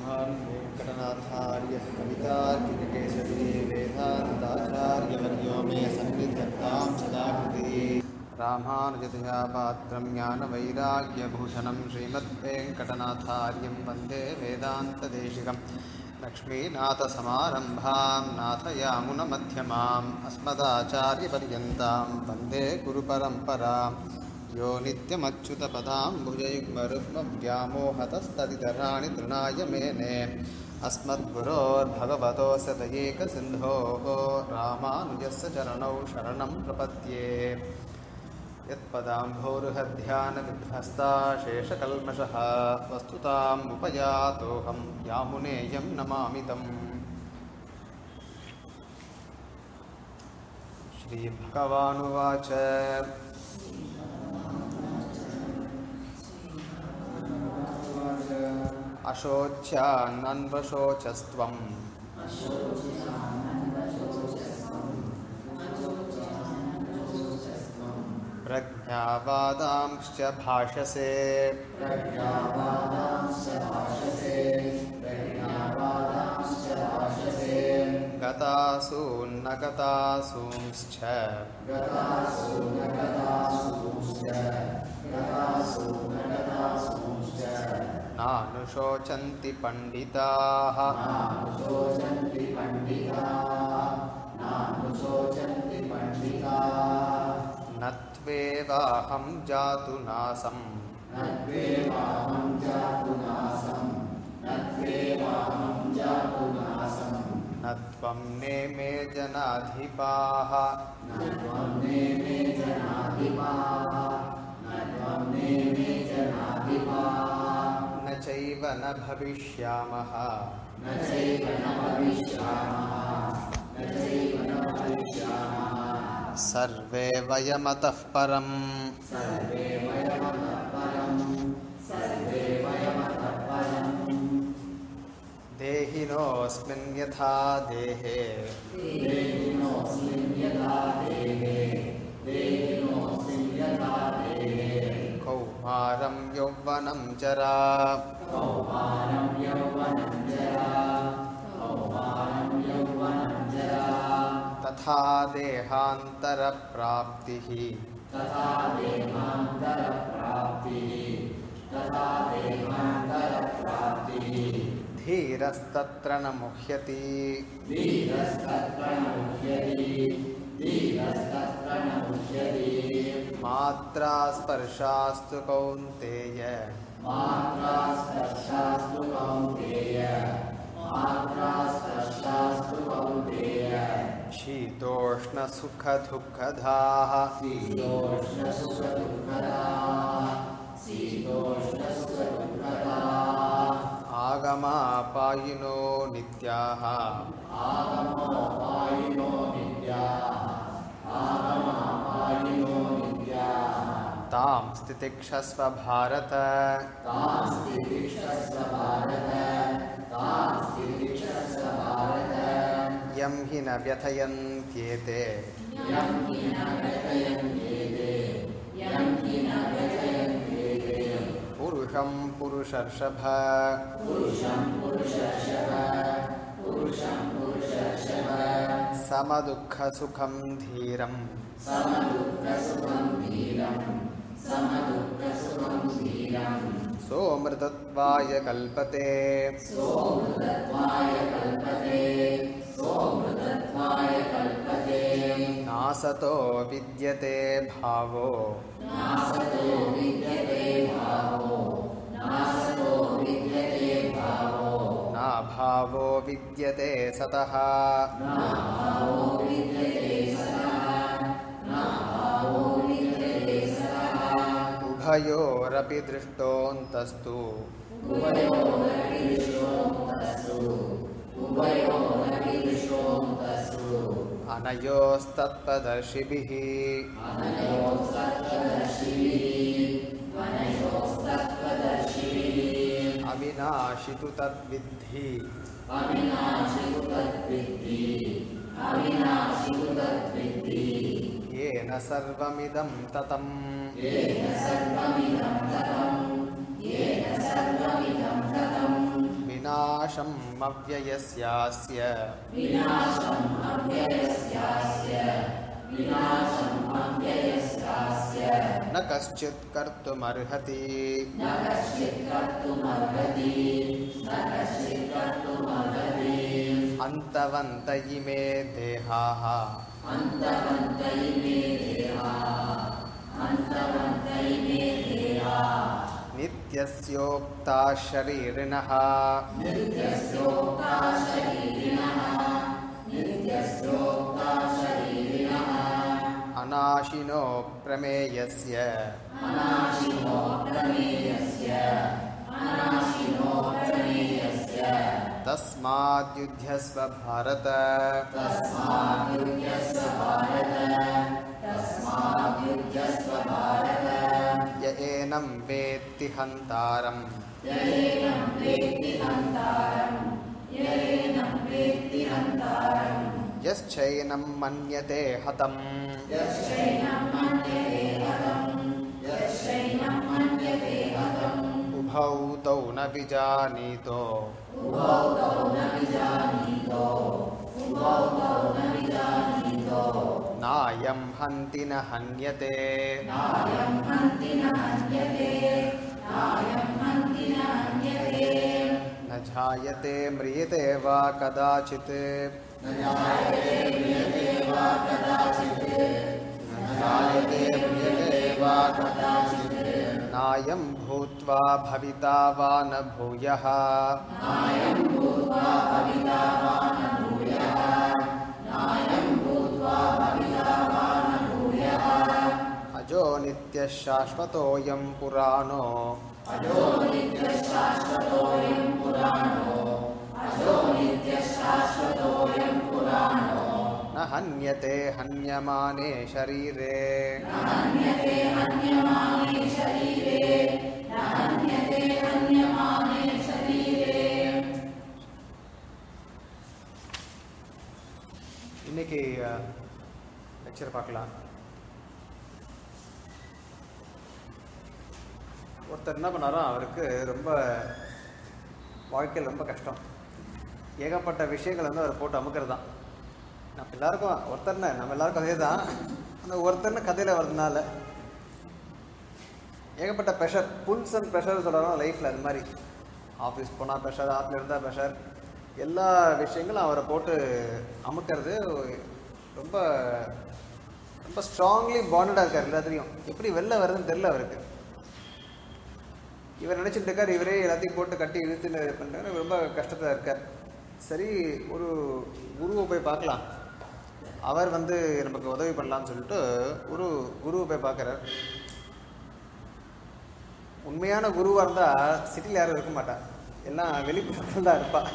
श्रीमान् वेङ्कटनाथार्यः कवितार्किककेसरी वेदान्ताचार्यवर्यो मे सन्निधत्तां सदा कृते रामानुजतया पात्रं ज्ञानवैराग्यभूषणं श्रीमद्वेङ्कटनाथार्यं वन्दे वेदान्तदेशिकं लक्ष्मीनाथसमारम्भां नाथयामुनमध्यमाम् अस्मदाचार्यपर्यन्तां वन्दे गुरुपरम्पराम् यो नित्यमच्युतपदाम्बुजयुग्मरुग्मव्यामोहतस्तदितराणि तृणाय मेने अस्मद्गुरोर्भगवतोऽस्य दयेकसिन्धोः रामानुजस्य चरणौ शरणं प्रपद्ये यत्पदाम्भोरुहध्यानविध्वस्ता शेषकल्मषः वस्तुताम् उपयातोऽहं यामुनेयं नमामि तम् श्रीभगवानुवाच अशोच्यान्वशोचस्त्वम् प्रज्ञावादांश्च भाषसे गतासून्न गतासूंश्च नानुशोचन्ति पण्डिताः न त्वेवाहं जातु नासम् न त्वं नेमे जनाधिपाः न चैव न भविष्यामः सर्वे वयमतः परम् देहिनोऽस्मिन् यथा देहे कौमारं यौवनं जरा तथा देहान्तरप्राप्तिः धीरस्तत्र न मुह्यति मात्रा स्पर्शास्तु कौन्तेय शीतोष्णसुखदुःखदाः आगमापायिनो नित्याः तां स्थितिक्षस्व भारत यं हि न व्यथयन्त्येते पुरुषं पुरुषर्षभ समदुःखसुखं धीरम् सोमृतत्वाय कल्पते नासतो विद्यते भावो नाभावो विद्यते सतः उभयोरपि दृष्टोऽन्तस्तु अनयोस्तत्पदर्शिभिः अविनाशि तु तद्विद्धि येन सर्वमिदं ततम् विनाशि विनाशम् अव्ययस्यास्य न कश्चित् कर्तुमर्हति अन्तवन्त इमे देहाः नित्यस्योक्ता शरीरिणः अनाशिनो प्रमेयस्य तस्माद्युध्यस्व भारत य एनं वेत्ति हन्तारम् यश्चैनं मन्यते हतम् उभौ तौ न विजानीतो नायं हन्ति न हन्यते न जायते म्रियते वा कदाचित् न जायते म्रियते वा कदाचित् नायं भूत्वा भविता वा न भूयः अजो नित्यः शाश्वतोऽयं पुराणो न हन्यते हन्यमाने शरीरे இன்னைக்கு லெக்சர் பார்க்கலாம் ஒருத்தர் என்ன பண்ணாரோ அவருக்கு ரொம்ப வாழ்க்கையில் ரொம்ப கஷ்டம் ஏகப்பட்ட விஷயங்கள் வந்து அவர் போட்டு அமுக்கிறது தான் நம்ம எல்லாருக்கும் ஒருத்தர்னு நம்ம எல்லாருக்கும் அதே தான் அந்த ஒருத்தர்னு கதையில் வர்றதுனால ஏகப்பட்ட ப்ரெஷர் புல்ஸ் அண்ட் ப்ரெஷர் சொல்கிறோம் லைஃப்பில் அது மாதிரி ஆஃபீஸ் போனால் ப்ரெஷர் ஆற்றுல இருந்தால் ப்ரெஷர் எல்லா விஷயங்களும் அவரை போட்டு அமுக்கிறது ரொம்ப ரொம்ப ஸ்ட்ராங்லி பாண்டடாக இருக்கார் எல்லாத்துலேயும் எப்படி வெளில வருதுன்னு தெரில அவருக்கு இவர் நினச்சிட்டு இருக்கார் இவரே எல்லாத்தையும் போட்டு கட்டி இழுத்துன்னு பண்ணுறாரு ரொம்ப கஷ்டத்தில் இருக்கார் சரி ஒரு குருவை போய் பார்க்கலாம் அவர் வந்து நமக்கு உதவி பண்ணலாம்னு சொல்லிட்டு ஒரு குருவை போய் பார்க்குறார் உண்மையான குருவாக இருந்தால் சிட்டியில் யாரும் இருக்க மாட்டா எல்லாம் வெளிப்புறத்தில் தான் இருப்பா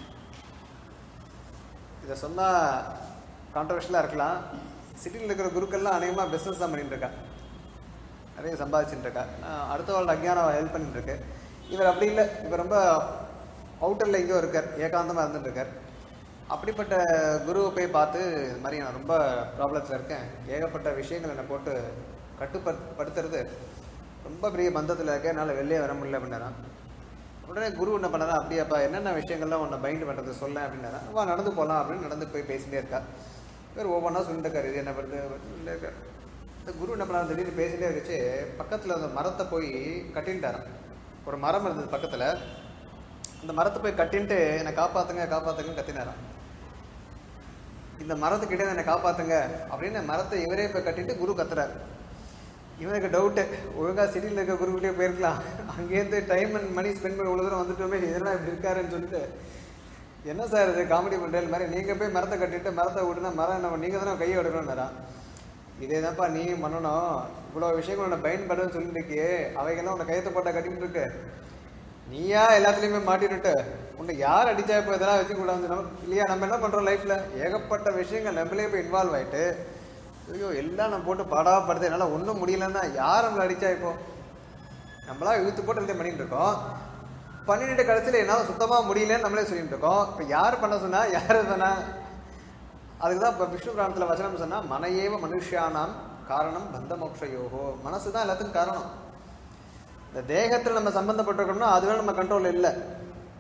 இதை சொன்னால் கான்ட்ரவர்ஷியலாக இருக்கலாம் சிட்டியில் இருக்கிற குருக்கள்லாம் அநேகமாக பிஸ்னஸ் தான் பண்ணிட்டு இருக்கா நிறைய சம்பாதிச்சுட்டு இருக்கா நான் அடுத்த வாழ் அஜ்ஞானம் ஹெல்ப் பண்ணிட்டு இருக்கு இவர் அப்படி இல்லை இவர் ரொம்ப அவுட்டரில் எங்கேயோ இருக்கார் ஏகாந்தமாக இருந்துட்டு இருக்கார் அப்படிப்பட்ட குருவை போய் பார்த்து இது மாதிரி நான் ரொம்ப ப்ராப்ளத்தில் இருக்கேன் ஏகப்பட்ட விஷயங்கள் என்னை போட்டு கட்டுப்படுத்துறது ரொம்ப பெரிய பந்தத்தில் இருக்கேன் என்னால் வெளியே வர முடியல அப்படின்னாரான் உடனே குரு என்ன பண்ணாரா அப்படியாப்பா என்னென்ன விஷயங்கள்லாம் உன்னை பைண்ட் பண்ணுறது சொல்ல அப்படின்னாரா வா நடந்து போகலாம் அப்படின்னு நடந்து போய் பேசிட்டே இருக்கா இவர் ஒவ்வொன்றா சொல்லிட்டு இருக்காரு இது என்ன பண்ணுறது சொல்லிட்டே இருக்காரு இந்த குரு என்ன பண்ணாரு திடீர்னு பேசிட்டே இருந்துச்சு பக்கத்தில் அந்த மரத்தை போய் கட்டின்ட்டாராம் ஒரு மரம் இருந்தது பக்கத்தில் அந்த மரத்தை போய் கட்டின்ட்டு என்னை காப்பாற்றுங்க காப்பாற்றுங்கன்னு கத்தினாராம் இந்த மரத்துக்கிட்டே என்னை காப்பாற்றுங்க அப்படின்னு மரத்தை இவரே போய் கட்டிட்டு குரு கத்துறாரு இவனுக்கு டவுட்டு ஒழுங்காக சிட்டியில் இருக்க குருக்கிட்டே போயிருக்கலாம் அங்கேருந்து டைம் அண்ட் மணி ஸ்பெண்ட் பண்ணி இவ்வளோ தூரம் வந்துட்டோமே இதெல்லாம் இப்படி இருக்காருன்னு சொல்லிட்டு என்ன சார் இது காமெடி பண்ணுறது மாதிரி நீங்கள் போய் மரத்தை கட்டிட்டு மரத்தை விட்டுனா மரம் என்ன நீங்கள் தானே கையை எடுக்கணும்னாரா இதே தான்ப்பா நீ பண்ணணும் இவ்வளோ விஷயங்கள் உன்னை பயன் பண்ணுன்னு சொல்லிட்டு இருக்கியே அவைகள்லாம் உன்னை கையத்தை போட்டா கட்டிட்டு இருக்கு நீயா எல்லாத்துலேயுமே மாட்டிட்டு உன்னை யார் அடிச்சா இப்போ இதெல்லாம் வச்சு கூட வந்து நம்ம இல்லையா நம்ம என்ன பண்ணுறோம் லைஃப்பில் ஏகப்பட்ட விஷயங்கள் நம்மளே போய் இன்வால்வ் ஆகிட்டு ஐயோ எல்லாம் நம்ம போட்டு பாடாப்படுது என்னால் ஒன்றும் முடியலன்னா யார் நம்மளை அடிச்சா இப்போ நம்மளா இழுத்து போட்டு எல்லாத்தையும் பண்ணிட்டு இருக்கோம் பண்ணிட்டு கடைசியில் என்னால் சுத்தமாக முடியலன்னு நம்மளே சொல்லிட்டு இருக்கோம் இப்போ யார் பண்ண சொன்னா யார் சொன்னா அதுக்கு தான் இப்போ விஷ்ணு புராணத்தில் வசனம் சொன்னால் மனையேவ மனுஷியானாம் காரணம் பந்த மோக்ஷயோகோ மனசு தான் எல்லாத்துக்கும் காரணம் இந்த தேகத்தில் நம்ம சம்பந்தப்பட்டிருக்கோம்னா அதுவே நம்ம கண்ட்ரோல் இல்லை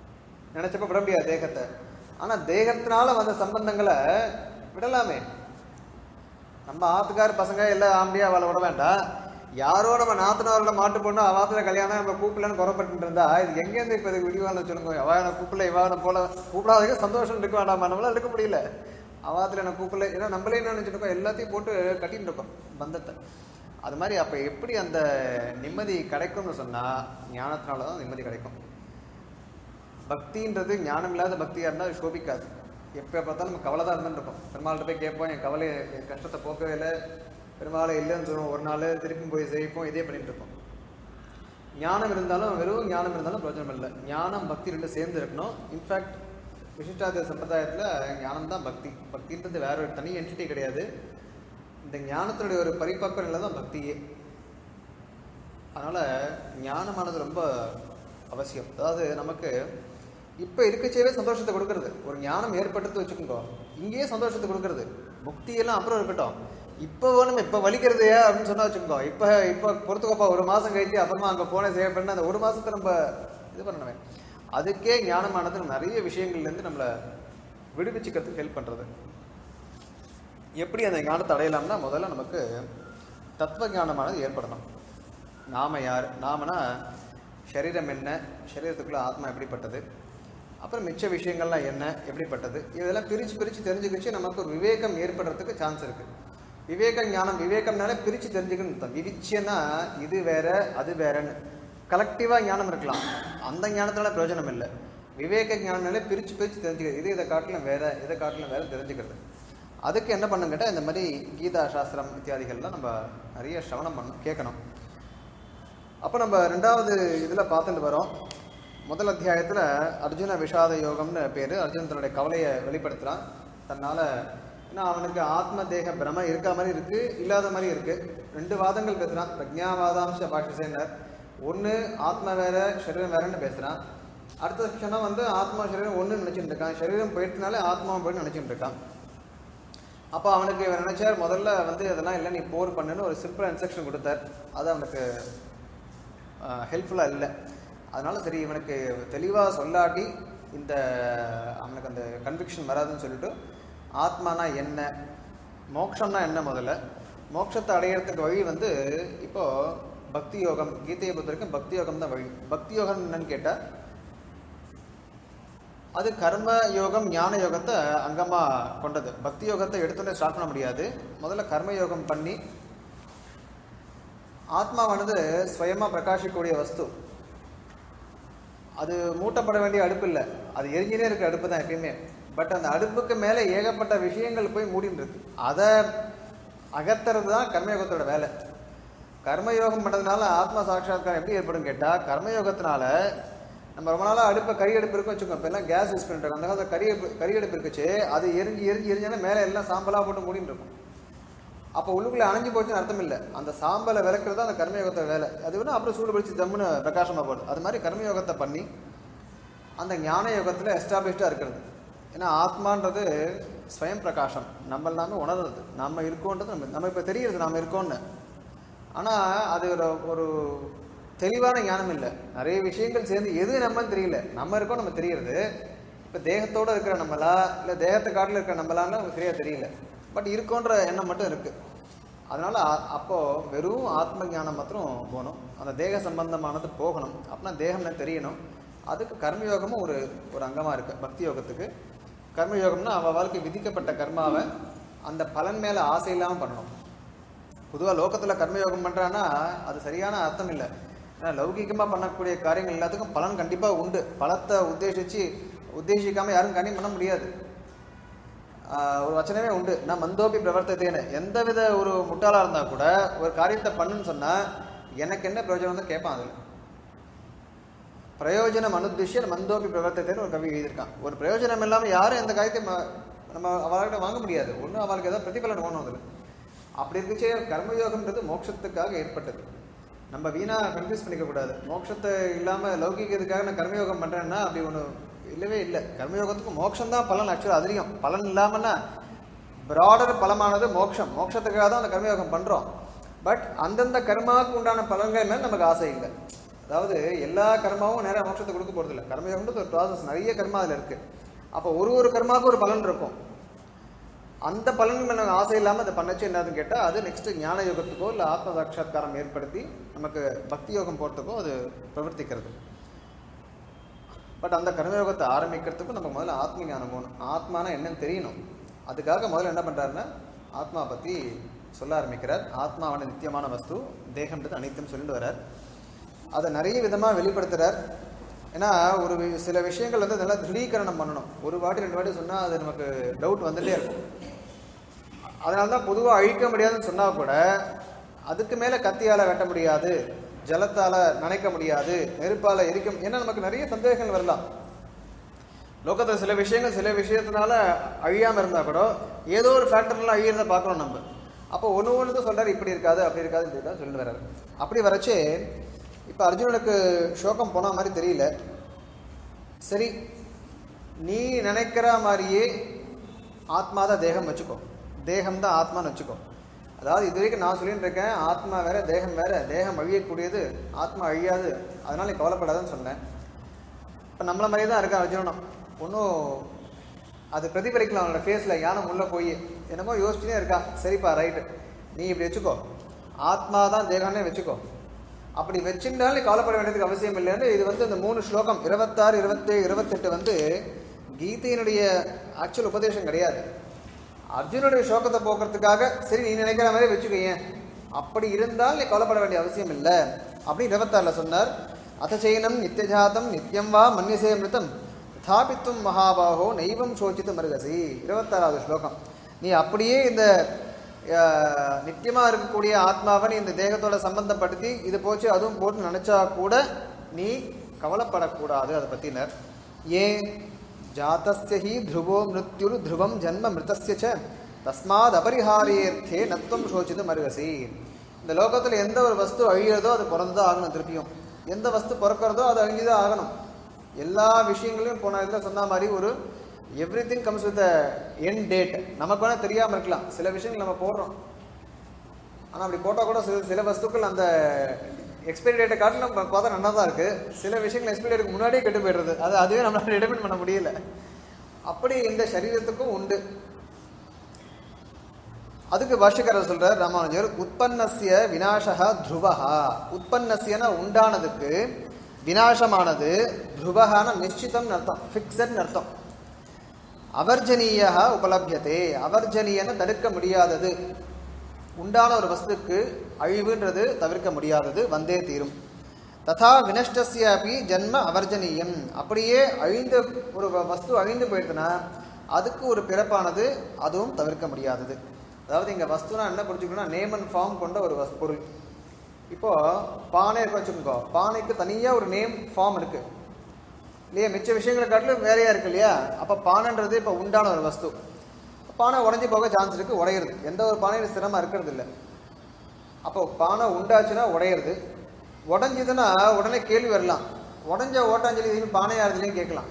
நினைச்சப்ப விட முடியாது தேகத்தை ஆனா தேகத்தினால வந்த சம்பந்தங்களை விடலாமே நம்ம ஆத்துக்கார பசங்க எல்லாம் ஆம்படியா அவளை விட வேண்டாம் யாரோ நம்ம நாத்தனாரோட மாட்டு பொண்ணு அவ ஆத்துல கல்யாணம் நம்ம கூப்பிடலன்னு குறப்பட்டு இருந்தா இது எங்கேருந்து இப்ப இதுக்கு விடிவான சொல்லுங்க அவன கூப்பிடல இவான போல கூப்பிடாதீங்க சந்தோஷம் இருக்க வேண்டாமா நம்மளால இருக்க முடியல அவாத்துல என்ன கூப்பிடல ஏன்னா நம்மளே என்ன நினைச்சிட்டு இருக்கோம் எல்லாத்தையும் போட்டு கட்டிட்டு இருக்கோம் பந்தத்தை அது மாதிரி அப்ப எப்படி அந்த நிம்மதி கிடைக்கும்னு சொன்னா ஞானத்தினால தான் நிம்மதி கிடைக்கும் பக்தின்றது ஞானம் இல்லாத பக்தியா இருந்தால் அது சோபிக்காது எப்போ பார்த்தாலும் நம்ம கவலை தான் இருந்துட்டு இருக்கோம் பெருமாள்கிட்ட போய் கேட்போம் என் கவலை என் கஷ்டத்தை போக்கவே இல்லை பெருமாளை இல்லைன்னு சொல்லுவோம் ஒரு நாள் திருப்பி போய் செய்ப்போம் இதே பண்ணிட்டு இருப்போம் ஞானம் இருந்தாலும் வெறும் ஞானம் இருந்தாலும் பிரயோஜனம் இல்லை ஞானம் பக்தி ரெண்டு சேர்ந்து இருக்கணும் இன்ஃபேக்ட் விசிஷ்டாத சம்பிரதாயத்தில் ஞானம் தான் பக்தி பக்தின்றது வேற ஒரு தனி என்டிட்டி கிடையாது இந்த ஞானத்தினுடைய ஒரு பரிபக்குவ நிலை தான் பக்தியே அதனால ஞானமானது ரொம்ப அவசியம் அதாவது நமக்கு இப்போ இருக்கச்சேவே சந்தோஷத்தை கொடுக்கறது ஒரு ஞானம் ஏற்பட்டது வச்சுக்கோங்க இங்கேயே சந்தோஷத்தை கொடுக்கறது முக்தியெல்லாம் அப்புறம் இருக்கட்டும் இப்போ வேணும் இப்போ வலிக்கிறது அப்படின்னு சொன்னா வச்சுக்கோங்க இப்போ இப்போ பொறுத்துக்கோப்பா ஒரு மாதம் கழிச்சு அப்புறமா அங்கே போன சேவை பண்ண அந்த ஒரு மாசத்தை நம்ம இது பண்ணணுமே அதுக்கே ஞானமானது நிறைய விஷயங்கள்லேருந்து நம்மளை விடுவிச்சுக்கிறதுக்கு ஹெல்ப் பண்ணுறது எப்படி அந்த ஞானத்தை அடையலாம்னா முதல்ல நமக்கு தத்துவ ஞானமானது ஏற்படணும் நாம யார் நாமனா சரீரம் என்ன சரீரத்துக்குள்ள ஆத்மா எப்படிப்பட்டது அப்புறம் மிச்ச விஷயங்கள்லாம் என்ன எப்படிப்பட்டது இதெல்லாம் பிரித்து பிரித்து தெரிஞ்சுக்கிச்சு நமக்கு ஒரு விவேகம் ஏற்படுறதுக்கு சான்ஸ் இருக்கு விவேக ஞானம் விவேகம்னாலே பிரித்து தெரிஞ்சுக்கணும் அர்த்தம். விவிச்சியன்னா இது வேற அது வேறன்னு கலெக்டிவாக ஞானம் இருக்கலாம் அந்த ஞானத்தினால பிரயோஜனம் இல்லை விவேக ஞானம்னாலே பிரித்து பிரித்து தெரிஞ்சுக்கிறது இது இதை காட்டிலும் வேற இதை காட்டிலும் வேற தெரிஞ்சுக்கிறது அதுக்கு என்ன பண்ணும் கேட்டால் இந்த மாதிரி கீதா சாஸ்திரம் இத்தியாதிகள்லாம் நம்ம நிறைய சிரவணம் பண்ணணும் கேட்கணும் அப்போ நம்ம ரெண்டாவது இதில் பார்த்துட்டு வரோம் முதல் அத்தியாயத்தில் அர்ஜுன விஷாத யோகம்னு பேர் அர்ஜுன் தன்னுடைய கவலையை வெளிப்படுத்துகிறான் தன்னால் ஏன்னா அவனுக்கு ஆத்ம தேக பிரம இருக்க மாதிரி இருக்கு இல்லாத மாதிரி இருக்கு ரெண்டு வாதங்கள் பேசுகிறான் பிரஜாவாதாம்ச பாஷசேனர் ஒன்று ஆத்மா வேற சரீரம் வேறன்னு பேசுகிறான் அடுத்த க்ஷணம் வந்து ஆத்மா சரீரம் ஒன்று நினச்சிட்டு இருக்கான் சரீரம் போயிடுறதுனால ஆத்மாவும் போயிட்டு நினச்சிட்டு இருக்கான் அப்போ அவனுக்கு இவன் நினைச்சார் முதல்ல வந்து அதெல்லாம் இல்லை நீ போர் பண்ணுன்னு ஒரு சிம்பிள் இன்ஸ்ட்ரக்ஷன் கொடுத்தார் அது அவனுக்கு ஹெல்ப்ஃபுல்லாக இல்லை அதனால சரி இவனுக்கு தெளிவாக சொல்லாட்டி இந்த அவனுக்கு அந்த கன்விக்ஷன் வராதுன்னு சொல்லிட்டு ஆத்மானா என்ன மோட்சம்னா என்ன முதல்ல மோட்சத்தை அடையிறதுக்கு வழி வந்து இப்போ பக்தி யோகம் கீதையை பொறுத்த வரைக்கும் பக்தி யோகம் தான் வழி பக்தி யோகம் என்னன்னு கேட்டால் அது கர்ம யோகம் ஞான யோகத்தை அங்கமா கொண்டது பக்தி யோகத்தை எடுத்தோடனே ஸ்டார்ட் பண்ண முடியாது முதல்ல கர்ம யோகம் பண்ணி ஆத்மாவானது ஸ்வயமா பிரகாசிக்கக்கூடிய வஸ்து அது மூட்டப்பட வேண்டிய அடுப்பு இல்லை அது எரிஞ்சினே இருக்க அடுப்பு தான் எப்பயுமே பட் அந்த அடுப்புக்கு மேலே ஏகப்பட்ட விஷயங்கள் போய் மூடின்னு இருக்கு அதை அகத்துறது தான் கர்மயோகத்தோட வேலை கர்மயோகம் பண்ணுறதுனால ஆத்மா சாட்சாத்காரம் எப்படி ஏற்படும் கேட்டால் கர்மயோகத்தினால நம்ம ரொம்ப நாளாக அடுப்பை கறி அடுப்பு இருக்கும் வச்சுக்கோங்க இப்போ எல்லாம் கேஸ் யூஸ் பண்ணிட்டு இருக்கோம் அந்த காலத்தில் கறி அடுப்பு கறி அடுப்பு இருக்குச்சு அது எரிஞ்சு எரிஞ்சு எரிஞ்சாலும் மேலே எல்லாம் சாம்பலாக போட்டு மூடின்னு இருக்கும் அப்போ உள்ளுக்குள்ளே அணைஞ்சு போச்சுன்னு அர்த்தம் இல்லை அந்த சாம்பலை விளக்குறது தான் அந்த கர்மயோகத்தை வேலை அது வேணும் அப்புறம் சூடு பிடிச்சி தம்முன்னு பிரகாசமாக போடுது அது மாதிரி கர்மயோகத்தை பண்ணி அந்த ஞான யோகத்தில் எஸ்டாப்ளிஷ்டாக இருக்கிறது ஏன்னா ஆத்மான்றது ஸ்வயம் பிரகாசம் நம்ம எல்லாமே உணர்றது நம்ம இருக்கோன்றது நம்ம நம்ம இப்போ தெரியுது நம்ம இருக்கோன்னு ஆனால் அது ஒரு ஒரு தெளிவான ஞானம் இல்லை நிறைய விஷயங்கள் சேர்ந்து எது நம்மன்னு தெரியல நம்ம இருக்கோம் நம்ம தெரியறது இப்போ தேகத்தோடு இருக்கிற நம்மளா இல்லை தேகத்தை காட்டில் இருக்கிற நம்மளான்னு நமக்கு சரியாக தெரியல பட் இருக்கோன்ற எண்ணம் மட்டும் இருக்கு அதனால அ- அப்போ வெறும் ஆத்ம ஞானம் மாத்திரம் போகணும் அந்த தேக சம்பந்தமானது போகணும் அப்படின்னா தேகம்னு தெரியணும் அதுக்கு கர்மயோகமும் ஒரு ஒரு அங்கமாக இருக்கு பக்தி யோகத்துக்கு கர்மயோகம்னா அவ வாழ்க்கை விதிக்கப்பட்ட கர்மாவை அந்த பலன் மேலே ஆசை இல்லாமல் பண்ணணும் பொதுவாக லோகத்தில் கர்மயோகம் பண்ணுறான்னா அது சரியான அர்த்தம் இல்லை ஏன்னா லௌகிகமாக பண்ணக்கூடிய காரியங்கள் எல்லாத்துக்கும் பலன் கண்டிப்பாக உண்டு பலத்தை உத்தேசித்து உத்தேசிக்காமல் யாரும் கண்ணியம் பண்ண முடியாது ஆஹ் ஒரு வச்சனமே உண்டு நான் மந்தோபி பிரவர்த்தத்தேன்னு எந்தவித ஒரு முட்டாளாக இருந்தால் கூட ஒரு காரியத்தை பண்ணுன்னு சொன்னால் எனக்கு என்ன பிரயோஜனம் தான் கேட்பான் அதில் பிரயோஜனம் அனுத்திஷ்ய மந்தோபி பிரவர்த்தத்தைன்னு ஒரு கவி எழுதியிருக்கான் ஒரு பிரயோஜனம் இல்லாமல் யாரும் எந்த காரியத்தை ம- நம்ம அவள்கிட்ட வாங்க முடியாது ஒன்றும் அவளுக்கு ஏதாவது பிரதிபலன் வேணும் அதில் அப்படி இருக்குச்சே கர்மயோகம்ன்றது மோட்சத்துக்காக ஏற்பட்டது நம்ம வீணா கன்ஃபியூஸ் பண்ணிக்க கூடாது மோட்சத்தை இல்லாமல் லௌகிக இதுக்காக நான் கர்மயோகம் பண்ணுறேன்னா அப்படி ஒன்று இல்லவே இல்லை கர்மயோகத்துக்கு மோட்சம் தான் பலன் ஆக்சுவலாக அதுலேயும் பலன் இல்லாமன்னா பிராடர் பலமானது மோட்சம் மோட்சத்துக்காக தான் அந்த கர்மயோகம் பண்ணுறோம் பட் அந்தந்த கர்மாவுக்கு உண்டான பலன்கள் மேலே நமக்கு ஆசை இல்லை அதாவது எல்லா கர்மாவும் நேரம் மோட்சத்தை கொடுக்க போறது இல்லை கர்மயோகம்ன்றது ஒரு ப்ராசஸ் நிறைய கர்மா அதில் இருக்கு அப்போ ஒரு ஒரு கர்மாவுக்கு ஒரு பலன் இருக்கும் அந்த பலன் மேல ஆசை இல்லாமல் அதை பண்ணச்சு என்னதுன்னு கேட்டால் அது நெக்ஸ்ட் ஞான யோகத்துக்கோ இல்லை ஆத்ம சாட்சா்காரம் ஏற்படுத்தி நமக்கு பக்தி யோகம் போகிறதுக்கோ அது பிரவர்த்திக்கிறது பட் அந்த கர்மயோகத்தை ஆரம்பிக்கிறதுக்கும் நம்ம முதல்ல ஆத்ம ஞானம் போகணும் ஆத்மானா என்னன்னு தெரியணும் அதுக்காக முதல்ல என்ன பண்ணுறாருன்னா ஆத்மா பற்றி சொல்ல ஆரம்பிக்கிறார் ஆத்மாவான நித்தியமான வஸ்து தேகம்ன்றது அனைத்தும் சொல்லிட்டு வர்றார் அதை நிறைய விதமாக வெளிப்படுத்துறார் ஏன்னா ஒரு வி- சில விஷயங்கள் வந்து நல்லா திருடீகரணம் பண்ணணும் ஒரு வாட்டி ரெண்டு வாட்டி சொன்னால் அது நமக்கு டவுட் வந்துட்டே இருக்கும் அதனால தான் பொதுவாக அழிக்க முடியாதுன்னு சொன்னால் கூட அதுக்கு மேலே கத்தியால் வெட்ட முடியாது ஜலத்தால் நனைக்க முடியாது நெருப்பால் எரிக்க மு- ஏன்னா நமக்கு நிறைய சந்தேகங்கள் வரலாம் லோகத்தில் சில விஷயங்கள் சில விஷயத்தினால அழியாமல் இருந்தால் கூட ஏதோ ஒரு ஃபேக்டர்ல அழியிறத பார்க்கணும் நம்ம அப்போ ஒன்று ஒன்று சொல்றாரு இப்படி இருக்காது அப்படி இருக்காது இப்படி இருக்காது சொல்லிட்டு வர்றாரு அப்படி வரச்சே இப்போ அர்ஜுனனுக்கு சோகம் போன மாதிரி தெரியல சரி நீ நினைக்கிற மாதிரியே ஆத்மா தான் தேகம் வச்சுக்கோ தேகம் தான் ஆத்மான்னு வச்சுக்கோ அதாவது இது வரைக்கும் நான் சொல்லிட்டு இருக்கேன் ஆத்மா வேற தேகம் வேற தேகம் அழியக்கூடியது ஆத்மா அழியாது அதனால நீ கவலைப்படாதன்னு சொன்னேன் இப்போ நம்மள மாதிரியே தான் இருக்கா அர்ஜுனனும் ஒன்றும் அது பிரதிபலிக்கலாம் அவனோட ஃபேஸில் யானை உள்ள போய் என்னமோ யோசிச்சுனே இருக்கா சரிப்பா ரைட்டு நீ இப்படி வச்சுக்கோ ஆத்மா தான் தேகம்னே வச்சுக்கோ அப்படி வச்சிருந்தாலும் நீ கவலைப்பட வேண்டியதுக்கு அவசியம் இல்லைன்னு இது வந்து இந்த மூணு ஸ்லோகம் இருபத்தாறு இருபத்தேழு இருபத்தெட்டு வந்து கீதையினுடைய ஆக்சுவல் உபதேசம் கிடையாது அர்ஜுனுடைய சோகத்தை போக்குறதுக்காக சரி நீ நினைக்கிற மாதிரி வச்சுக்கோயேன் அப்படி இருந்தால் நீ கவலைப்பட வேண்டிய அவசியம் இல்லை அப்படின்னு இருபத்தாறுல சொன்னார் அத்தச்சைனம் நித்தியஜாதம் நித்தியம் வா மன்யசே மிருதம் ஸ்தாபித்தும் மகாபாகோ நைவம் சோச்சித்து மருகசி இருபத்தாறாவது ஸ்லோகம் நீ அப்படியே இந்த அஹ், நித்தியமா இருக்கக்கூடிய ஆத்மாவை நீ இந்த தேகத்தோட சம்பந்தப்படுத்தி இது போச்சு அதுவும் போட்டு நினைச்சா கூட நீ கவலைப்படக்கூடாது அதை பத்தினர் ஏன் ஜாத்தஸ்ய ஹி த்ருவோ மிருத்யுர் த்ருவம் ஜன்ம மிருதஸ்ய ச தஸ்மாத் அபரிஹாரியர்த்தே நத்துவம் சோச்சித்து மருகசி இந்த லோகத்தில் எந்த ஒரு வஸ்து அழியிறதோ அது பிறந்துதான் ஆகணும் திருப்பியும் எந்த வஸ்து பிறக்கிறதோ அது அழிஞ்சுதான் ஆகணும் எல்லா விஷயங்களையும் போன இதில் சொன்ன மாதிரி ஒரு everything comes with an date நமக்கு வேணால் தெரியாமல் இருக்கலாம் சில விஷயங்கள் நம்ம போடுறோம் ஆனால் அப்படி போட்டால் கூட சில சில வஸ்துக்கள் அந்த எக்ஸ்பைரி டேட்டை காட்டிலும் நம்ம பார்த்தா நல்லா தான் இருக்குது சில விஷயங்கள் எக்ஸ்பைரி டேட்டுக்கு முன்னாடியே கெட்டு போயிடுறது அது அதுவே நம்மளால டிடர்மின் பண்ண முடியல அப்படி இந்த சரீரத்துக்கும் உண்டு அதுக்கு பாஷ்யக்காரர் சொல்றார் ராமானுஜர் உற்பன்னஸ்ய வினாசக துருவஹா உற்பன்னஸ்யன உண்டானதுக்கு வினாசமானது துருவகான நிச்சிதம் அர்த்தம் ஃபிக்ஸட் அர்த்தம் அவர்ஜனீய உபலபியதே அவர்ஜனீயன தடுக்க முடியாதது உண்டான ஒரு வஸ்துக்கு அழிவுன்றது தவிர்க்க முடியாதது வந்தே தீரும் ததா வினஷ்டஸ்ய அப்படி ஜன்ம அவர்ஜனீயம் அப்படியே அழிந்த ஒரு வ- வஸ்து அழிந்து போயிடுதுன்னா அதுக்கு ஒரு பிறப்பானது அதுவும் தவிர்க்க முடியாதது அதாவது இங்கே வஸ்துனா என்ன புரிஞ்சுக்கணும்னா நேம் அண்ட் ஃபார்ம் கொண்ட ஒரு வஸ் பொருள் இப்போ பானை இருக்கு வச்சுக்கோங்க பானைக்கு தனியாக ஒரு நேம் ஃபார்ம் இருக்கு இல்லையா மிச்ச விஷயங்களை காட்டிலும் வேறையா இருக்கு இல்லையா அப்போ பானைன்றது இப்போ உண்டான ஒரு வஸ்து பானை உடஞ்சி போக சான்ஸ் இருக்கு உடையிறது எந்த ஒரு பானையும் ஸ்திரமா இருக்கிறது இல்லை அப்போ பானை உண்டாச்சுன்னா உடையிறது உடஞ்சிதுன்னா உடனே கேள்வி வரலாம் உடஞ்ச ஓட்டாஞ்சலி இது பானையாறுதுலையும் கேட்கலாம்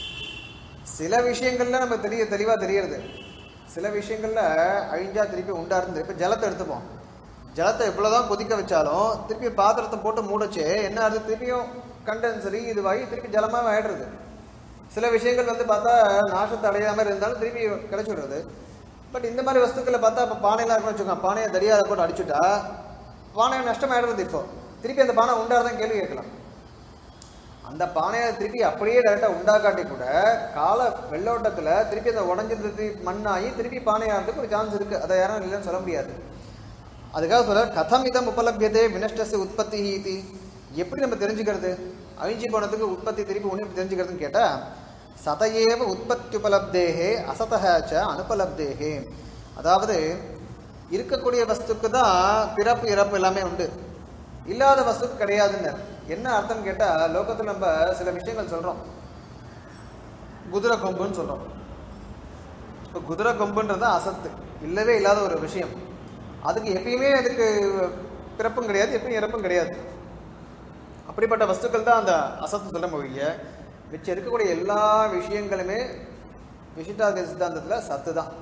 சில விஷயங்கள்ல நம்ம தெரிய தெளிவா தெரியறது சில விஷயங்கள்ல அழிஞ்சா திருப்பி உண்டாருந்து இப்போ ஜலத்தை எடுத்துப்போம் ஜலத்தை எவ்வளவுதான் கொதிக்க வச்சாலும் திருப்பி பாத்திரத்தை போட்டு மூடச்சு என்ன ஆகுது திருப்பியும் கண்டென்சரி இதுவாகி திருப்பி ஜலமாக ஆயிடுறது சில விஷயங்கள் வந்து பார்த்தா நாசத்தை அடையாம இருந்தாலும் திருப்பி கிடைச்சி விடுறது பட் இந்த மாதிரி வஸ்துக்களை பார்த்தா இப்போ பானையெல்லாம் இருக்குன்னு வச்சுக்கோங்க பானையை தடியாத போட்டு அடிச்சுட்டா பானை நஷ்டமாயிடுறது இப்போ திருப்பி அந்த பானை உண்டாதான் கேள்வி கேட்கலாம் அந்த பானையை திருப்பி அப்படியே டேரெக்டாக உண்டாக்காட்டி கூட கால வெள்ளோட்டத்தில் திருப்பி அந்த உடஞ்சது திருப்பி மண்ணாகி திருப்பி பானையாகிறதுக்கு ஒரு சான்ஸ் இருக்குது அதை யாரும் இல்லைன்னு சொல்ல முடியாது அதுக்காக சொல்ல கதம் இதம் உபலபியதே வினஷ்டசு உற்பத்தி இது எப்படி நம்ம தெரிஞ்சுக்கிறது அழிஞ்சி போனதுக்கு உற்பத்தி திருப்பி ஒன்று தெரிஞ்சுக்கிறதுன்னு கேட்டால் சதையேவ உற்பத்தி உபலப்தேகே அசதஹச்ச அனுபலப்தேகே அதாவது இருக்கக்கூடிய வஸ்துக்கு தான் பிறப்பு இறப்பு எல்லாமே உண்டு இல்லாத வஸ்துக்கு கிடையாதுன்னு என்ன அர்த்தம் கேட்டால் லோகத்தில் நம்ம சில விஷயங்கள் சொல்கிறோம் குதிரை கொம்புன்னு சொல்கிறோம் இப்போ குதிரை கொம்புன்றது அசத்து இல்லவே இல்லாத ஒரு விஷயம் அதுக்கு எப்பயுமே அதுக்கு பிறப்பும் கிடையாது எப்பயும் இறப்பும் கிடையாது அப்படிப்பட்ட வஸ்துக்கள் தான் அந்த அசத்து சொல்ல மொழிய மிச்சம் இருக்கக்கூடிய எல்லா விஷயங்களுமே விசிட்டாத சித்தாந்தத்தில் சத்து தான்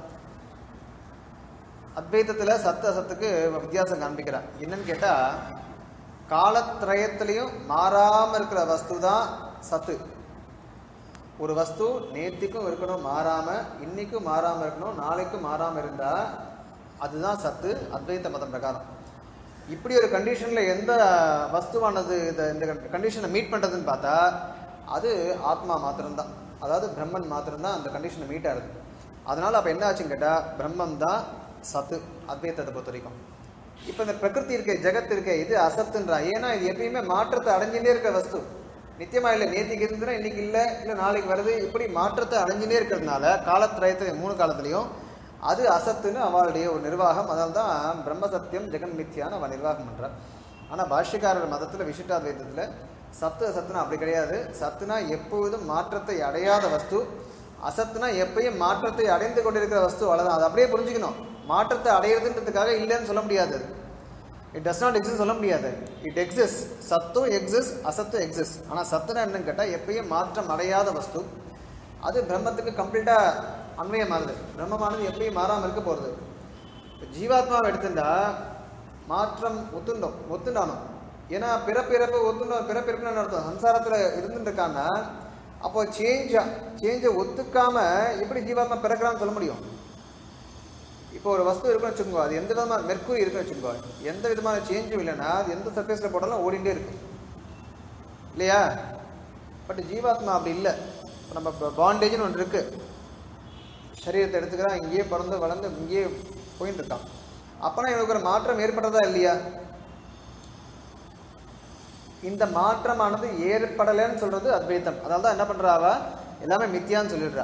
அத்வைத்தத்தில் சத்து அசத்துக்கு வித்தியாசம் காண்பிக்கிறான் என்னன்னு கேட்டால் காலத்ரயத்திலையும் மாறாம இருக்கிற வஸ்து தான் சத்து ஒரு வஸ்து நேத்திக்கும் இருக்கணும் மாறாம இன்னைக்கும் மாறாம இருக்கணும் நாளைக்கும் மாறாம இருந்தா அதுதான் சத்து அத்வைத மதம் பிரகாரம் இப்படி ஒரு கண்டிஷன்ல எந்த வஸ்துவானது இந்த இந்த கண்டிஷனை மீட் பண்றதுன்னு பார்த்தா அது ஆத்மா மாத்திரம்தான் அதாவது பிரம்மன் மாத்திரம்தான் அந்த கண்டிஷனை மீட் ஆகுது அதனால அப்ப என்ன ஆச்சுன்னு கேட்டா பிரம்மம் தான் சத்து அத்வைத்தத்தை பொறுத்த வரைக்கும் இப்போ இந்த பிரகிருதி இருக்க ஜெகத் இருக்க இது அசத்துன்றா ஏன்னா இது எப்பயுமே மாற்றத்தை அடைஞ்சுட்டே இருக்க வஸ்து நித்தியமா இல்லை நேத்திக்கு இருந்துன்னா இன்னைக்கு இல்லை இல்லை நாளைக்கு வருது இப்படி மாற்றத்தை அடைஞ்சுட்டே இருக்கிறதுனால காலத்திரயத்தை மூணு காலத்துலையும் அது அசத்துன்னு அவளுடைய ஒரு நிர்வாகம் அதனால தான் பிரம்ம சத்தியம் ஜெகன் மித்யான்னு அவன் நிர்வாகம் பண்றான் ஆனா பாஷ்யக்காரர் மதத்துல விசிஷ்டாத்வைத்தத்துல சத்து அசத்துனா அப்படி கிடையாது சத்துனா எப்பொழுதும் மாற்றத்தை அடையாத வஸ்து அசத்துனா எப்பயும் மாற்றத்தை அடைந்து கொண்டிருக்கிற வஸ்து அவ்வளவுதான் அதை அப்படியே புரிஞ்சுக்கணும் மாற்றத்தை அடையிறதுன்றதுக்காக இல்லைன்னு சொல்ல முடியாது இட் டஸ் நாட் எக்ஸிஸ்ட் சொல்ல முடியாது இட் எக்ஸிஸ்ட் சத்தும் எக்ஸிஸ்ட் அசத்தும் எக்ஸிஸ்ட் ஆனால் சத்துனா என்னன்னு கேட்டால் எப்பயும் மாற்றம் அடையாத வஸ்து அது பிரம்மத்துக்கு கம்ப்ளீட்டாக அன்வயமானது பிரம்மமானது எப்பயும் மாறாமல் இருக்க போகிறது ஜீவாத்மாவை எடுத்துட்டா மாற்றம் ஒத்துண்டோம் ஒத்துண்டானோம் ஏன்னா பிறப்பிறப்பு ஒத்துண்டோம் பிறப்பிறப்புன்னு அர்த்தம் சம்சாரத்தில் இருந்துட்டு இருக்கான்னா அப்போ சேஞ்சா சேஞ்சை ஒத்துக்காம எப்படி ஜீவாத்மா பிறக்கிறான்னு சொல்ல முடியும் இப்போ ஒரு வஸ்து இருக்குன்னு வச்சுக்கோங்க அது எந்த விதமான மெர்க்குரி இருக்குன்னு வச்சுக்கோங்க எந்த விதமான சேஞ்சும் இல்லைன்னா அது எந்த சர்ஃபேஸில் போட்டாலும் ஓடிண்டே இருக்கு இல்லையா பட் ஜீவாத்மா அப்படி இல்லை இப்போ நம்ம பாண்டேஜ்னு ஒன்று இருக்கு சரீரத்தை எடுத்துக்கிறான் இங்கேயே பிறந்து வளர்ந்து இங்கேயே போயிட்டு இருக்கான் அப்பனா இவனுக்கு ஒரு மாற்றம் ஏற்படுறதா இல்லையா இந்த மாற்றமானது ஏற்படலைன்னு சொல்றது அத்வைத்தம் அதனால தான் என்ன பண்றா அவ எல்லாமே மித்தியான்னு சொல்லிடுறா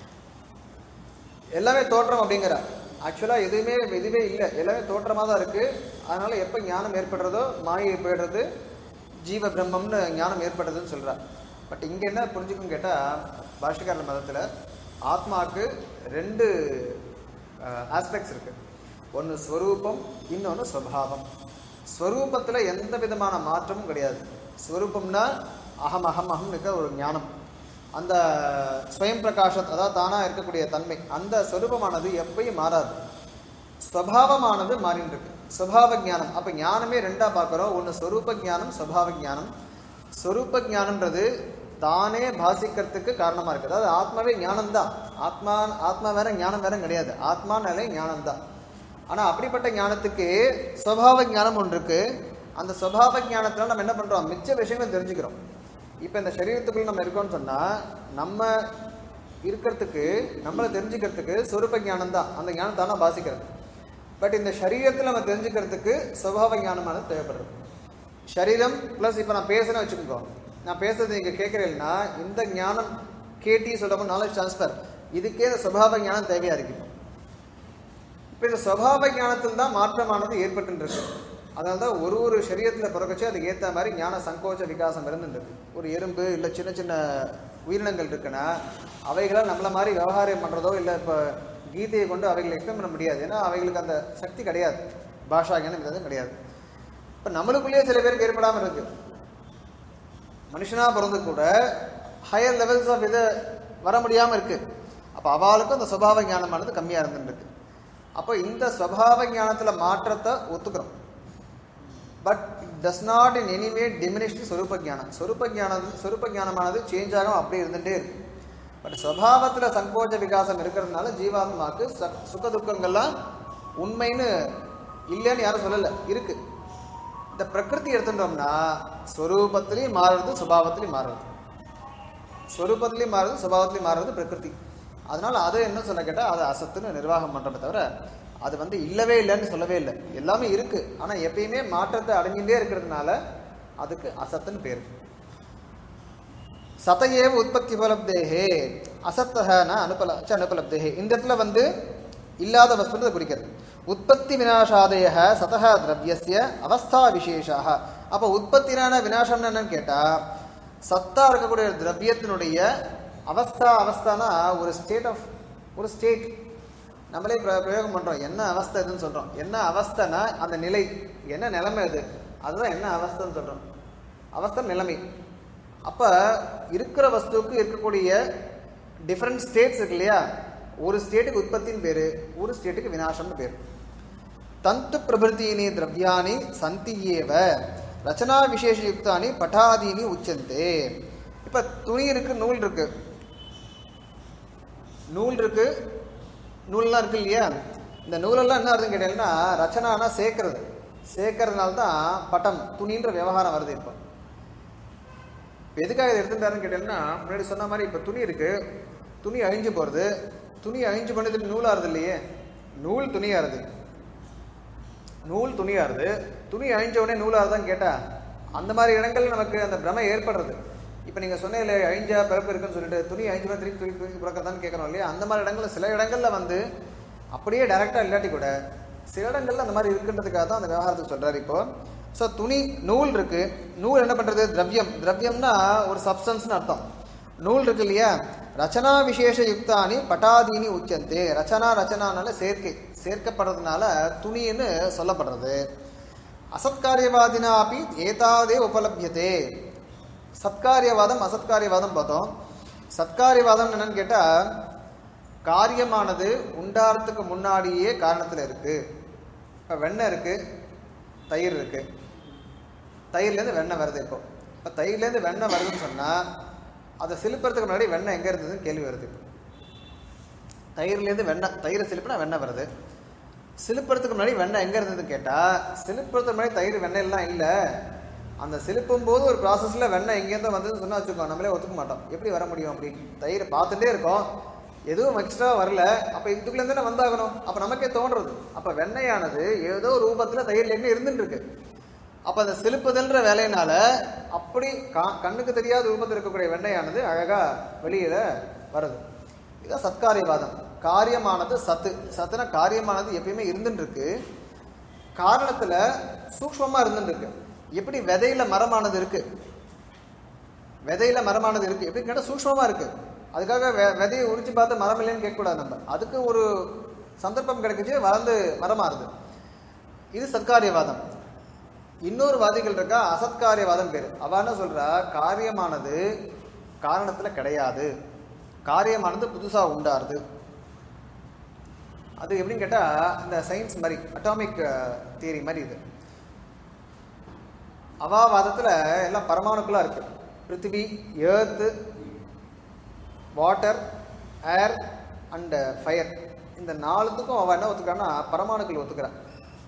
எல்லாமே தோற்றம் அப்படிங்கிறா ஆக்சுவலாக எதுவுமே இதுவே இல்லை எல்லாமே தோற்றமாக தான் இருக்குது அதனால் எப்போ ஞானம் ஏற்படுறதோ மாயை போயிடுறது ஜீவ பிரம்மம்னு ஞானம் ஏற்படுறதுன்னு சொல்கிறா பட் இங்கே என்ன புரிஞ்சுக்கும் கேட்டால் பாஷ்யக்காரர் மதத்தில் ஆத்மாவுக்கு ரெண்டு ஆஸ்பெக்ட்ஸ் இருக்குது ஒன்று ஸ்வரூபம் இன்னொன்று ஸ்வபாவம் ஸ்வரூபத்தில் எந்த விதமான மாற்றமும் கிடையாது ஸ்வரூபம்னா அகம் அகம் அகம்னுக்க ஒரு ஞானம் அந்த ஸ்வயம் பிரகாஷத் அதாவது தானாக இருக்கக்கூடிய தன்மை அந்த ஸ்வரூபமானது எப்பயும் மாறாது ஸ்வபாவமானது மாறின்னு இருக்கு ஸ்வபாவ ஞானம் அப்போ ஞானமே ரெண்டாக பார்க்குறோம் ஒன்று ஸ்வரூப ஞானம் ஸ்வபாவ ஞானம் ஸ்வரூப ஞானம்ன்றது தானே பாசிக்கிறதுக்கு காரணமாக இருக்குது அதாவது ஆத்மாவே ஞானம்தான் ஆத்மா ஆத்மா வேற ஞானம் வேற கிடையாது ஆத்மானாலே ஞானம்தான் ஆனால் அப்படிப்பட்ட ஞானத்துக்கு ஸ்வபாவ ஞானம் ஒன்று இருக்கு அந்த ஸ்வபாவ ஞானத்தில் நம்ம என்ன பண்ணுறோம் மிச்ச விஷயங்களை தெரிஞ்சுக்கிறோம் இப்போ இந்த சரீரத்துக்குள்ள நம்ம இருக்கோம்னு சொன்னால் நம்ம இருக்கிறதுக்கு நம்மளை தெரிஞ்சுக்கிறதுக்கு சொரூப ஞானம் தான் அந்த ஞானம் தானே பாசிக்கிறது பட் இந்த சரீரத்தில் நம்ம தெரிஞ்சுக்கிறதுக்கு சுபாவ ஞானமானது தேவைப்படுறது சரீரம் ப்ளஸ் இப்போ நான் பேசுறேன்னு வச்சுக்கோங்க நான் பேசுறது நீங்கள் கேட்குறீங்கன்னா இந்த ஞானம் கேட்டி சொல்கிறப்போ நாலேஜ் ட்ரான்ஸ்ஃபர் இதுக்கே இந்த சுபாவ ஞானம் தேவையாக இருக்கு இப்போ இப்போ இந்த சுபாவ ஞானத்தில் தான் மாற்றமானது ஏற்பட்டுருக்கு அதனால தான் ஒரு ஒரு சரீரத்தில் பிறக்கச்சு அதுக்கு ஏற்ற மாதிரி ஞான சங்கோச்ச விகாசம் இருந்துருக்கு ஒரு எறும்பு இல்லை சின்ன சின்ன உயிரினங்கள் இருக்குன்னா அவைகளால் நம்மள மாதிரி விவகாரம் பண்ணுறதோ இல்லை இப்போ கீதையை கொண்டு அவைகளை எக்ஸ்பிளைன் பண்ண முடியாது ஏன்னா அவைகளுக்கு அந்த சக்தி கிடையாது பாஷா ஞானம் எதுவும் கிடையாது இப்போ நம்மளுக்குள்ளேயே சில பேருக்கு ஏற்படாமல் இருக்கு மனுஷனாக பிறந்து கூட ஹையர் லெவல்ஸ் ஆஃப் இது வர முடியாமல் இருக்கு அப்போ அவளுக்கும் அந்த சுபாவ ஞானமானது கம்மியாக இருந்துருக்கு அப்போ இந்த சுபாவ ஞானத்தில் மாற்றத்தை ஒத்துக்கிறோம் but it does not in anyway diminish சொரூப ஞானம் சொரூப ஞானம் சொரூப ஞானமானது சேஞ்ச் ஆகாம அப்படியே இருந்துகிட்டே இருக்கு பட் ஸ்வபாவத்தில் சங்கோச்ச விகாசம் இருக்கிறதுனால ஜீவாத்மாவுக்கு ச- சுக துக்கங்கள்லாம் உண்மைன்னு இல்லைன்னு யாரும் சொல்லலை இருக்கு இந்த பிரகிருதி எடுத்துட்டோம்னா ஸ்வரூபத்திலையும் மாறுறது சுபாவத்திலையும் மாறுறது ஸ்வரூபத்திலையும் மாறுறது சுபாவத்திலையும் மாறுறது பிரகிருதி அதனால அதை என்ன சொல்ல கேட்டால் அதை அசத்துன்னு நிர்வாகம் பண்ணுறமே தவிர அது வந்து இல்லவே இல்லைன்னு சொல்லவே இல்லை எல்லாமே இருக்கு ஆனால் எப்பயுமே மாற்றத்தை அடைஞ்சுட்டே இருக்கிறதுனால அதுக்கு அசத்துன்னு பேர் சதையேவ உற்பத்தி உபலப்தேகே அசத்தகன அனுபல ச அனுபலப்தேகே இந்த இடத்துல வந்து இல்லாத வஸ்துன்றதை குறிக்கிறது உற்பத்தி விநாசாதய சதக திரவியஸ்ய அவஸ்தா விசேஷாக அப்போ உற்பத்தினான விநாசம்னு என்னன்னு கேட்டால் சத்தா இருக்கக்கூடிய ஒரு திரவியத்தினுடைய அவஸ்தா அவஸ்தானா ஒரு ஸ்டேட் ஆஃப் ஒரு ஸ்டேட் நம்மளே பிர- பிரயோகம் பண்ணுறோம் என்ன அவஸ்தை இதுன்னு சொல்கிறோம் என்ன அவஸ்தைனா அந்த நிலை என்ன நிலைமை அது அதுதான் என்ன அவஸ்தைன்னு சொல்கிறோம் அவஸ்தை நிலைமை அப்போ இருக்கிற வஸ்துவுக்கு இருக்கக்கூடிய டிஃப்ரெண்ட் ஸ்டேட்ஸ் இருக்கு இல்லையா ஒரு ஸ்டேட்டுக்கு உற்பத்தின்னு பேர் ஒரு ஸ்டேட்டுக்கு விநாசம்னு பேர் தந்து பிரபிருத்தீனி திரவியானி சந்தி ஏவ ரச்சனா விசேஷயுக்தானி பட்டாதீனி உச்சந்தே இப்போ துணி இருக்கு நூல் இருக்கு நூல் இருக்கு நூல்லாம் இருக்கு இல்லையா இந்த நூலெல்லாம் என்ன அர்த்தம் கேட்டீங்கன்னா ரச்சனானா சேர்க்கறது சேர்க்கறதுனால தான் பட்டம் துணின்ற விவகாரம் வருது இப்போ இப்ப எதுக்காக இதை எடுத்துட்டாருன்னு கேட்டீங்கன்னா முன்னாடி சொன்ன மாதிரி இப்போ துணி இருக்கு துணி அழிஞ்சு போகிறது துணி அழிஞ்சு பண்ணது நூலாகிறது இல்லையே நூல் துணியாருது நூல் துணியாருது துணி அழிஞ்ச உடனே நூலாருதான்னு கேட்டா அந்த மாதிரி இடங்கள் நமக்கு அந்த பிரமை ஏற்படுறது இப்போ நீங்கள் சொன்னீங்களே அழிஞ்சா பிறப்பு இருக்குன்னு சொல்லிட்டு துணி அழிஞ்சு போனா திருப்பி துணி துணி பிறக்கதான்னு கேட்குறோம் இல்லையா அந்த மாதிரி இடங்கள்ல சில இடங்கள்ல வந்து அப்படியே டைரெக்டாக இல்லாட்டி கூட சில இடங்கள்ல அந்த மாதிரி இருக்குன்றதுக்காக தான் அந்த விவகாரத்துக்கு சொல்றாரு இப்போ ஸோ துணி நூல் இருக்கு நூல் என்ன பண்றது திரவியம் திரவியம்னா ஒரு சப்ஸ்டன்ஸ்னு அர்த்தம் நூல் இருக்கு இல்லையா ரச்சனா விசேஷ யுக்தானி பட்டாதீனி உச்சந்தே ரச்சனா ரச்சனானால சேர்க்கை சேர்க்கப்படுறதுனால துணின்னு சொல்லப்படுறது அசத்காரியவாதினா அப்படி ஏதாவதே உபலபியதே சத்காரியவாதம் அசத்காரியவாதம் பார்த்தோம் சத்காரியவாதம் என்னன்னு கேட்டா காரியமானது உண்டாறதுக்கு முன்னாடியே காரணத்துல இருக்கு இப்ப வெண்ணெய் இருக்கு தயிர் இருக்கு தயிர்லேருந்து வெண்ணெய் வருது இப்போ இப்போ தயிர்லேருந்து வெண்ணெய் வருதுன்னு சொன்னா அதை சிலுப்புறதுக்கு முன்னாடி வெண்ணெய் எங்க இருந்ததுன்னு கேள்வி வருது இப்போ தயிர்லேருந்து வெண்ணெய் தயிரை சிலுப்புனா வெண்ணெய் வருது சிலுப்புறதுக்கு முன்னாடி வெண்ணெய் எங்க இருந்ததுன்னு கேட்டா சிலுப்புறதுக்கு முன்னாடி தயிர் வெண்ணெய் எல்லாம் இல்லை அந்த சிலுப்பும் போது ஒரு ப்ராசஸ்ல வெண்ணெய் எங்கேருந்து வந்ததுன்னு சொன்னா வச்சுக்கோ நம்மளே ஒத்துக்க மாட்டோம் எப்படி வர முடியும் அப்படி தயிர் பார்த்துட்டே இருக்கோம் எதுவும் எக்ஸ்ட்ரா வரல அப்ப இதுக்குள்ள தானே வந்தாகணும் அப்ப நமக்கே தோன்றது அப்ப வெண்ணெயானது ஏதோ ரூபத்துல தயிர்ல எங்க இருந்துட்டு இருக்கு அப்ப அந்த சிலுப்புதல்ன்ற வேலையினால அப்படி கா- கண்ணுக்கு தெரியாத ரூபத்தில் இருக்கக்கூடிய வெண்ணெயானது அழகா வெளியில வருது இதுதான் சத்காரியவாதம் காரியமானது சத்து சத்துனா காரியமானது எப்பயுமே இருந்துட்டு இருக்கு காரணத்துல சூக்ஷ்மமா இருந்துட்டு இருக்கு எப்படி விதையில மரமானது இருக்கு விதையில மரமானது இருக்கு எப்படி கேட்டால் சூக்ஷ்மமா இருக்கு அதுக்காக வெ- விதையை உரிச்சு பார்த்து மரம் இல்லைன்னு கேட்கக்கூடாது நம்ம அதுக்கு ஒரு சந்தர்ப்பம் கிடைக்குச்சு வளர்ந்து மரமாறுது இது சத்காரியவாதம் இன்னொரு வாதிகள் இருக்கா அசத்காரியவாதம் பேரு அவ என்ன சொல்றா காரியமானது காரணத்துல கிடையாது காரியமானது புதுசா உண்டாருது அது எப்படின்னு கேட்டா இந்த சயின்ஸ் மாதிரி அட்டாமிக் தியரி மாதிரி இது அவாவாதத்துல எல்லாம் பரமாணுக்களா இருக்கு பிருத்திவி earth water air and fire இந்த நாலுத்துக்கும் அவ என்ன ஒத்துக்கிறான்னா பரமாணுக்கள் ஒத்துக்கிறான்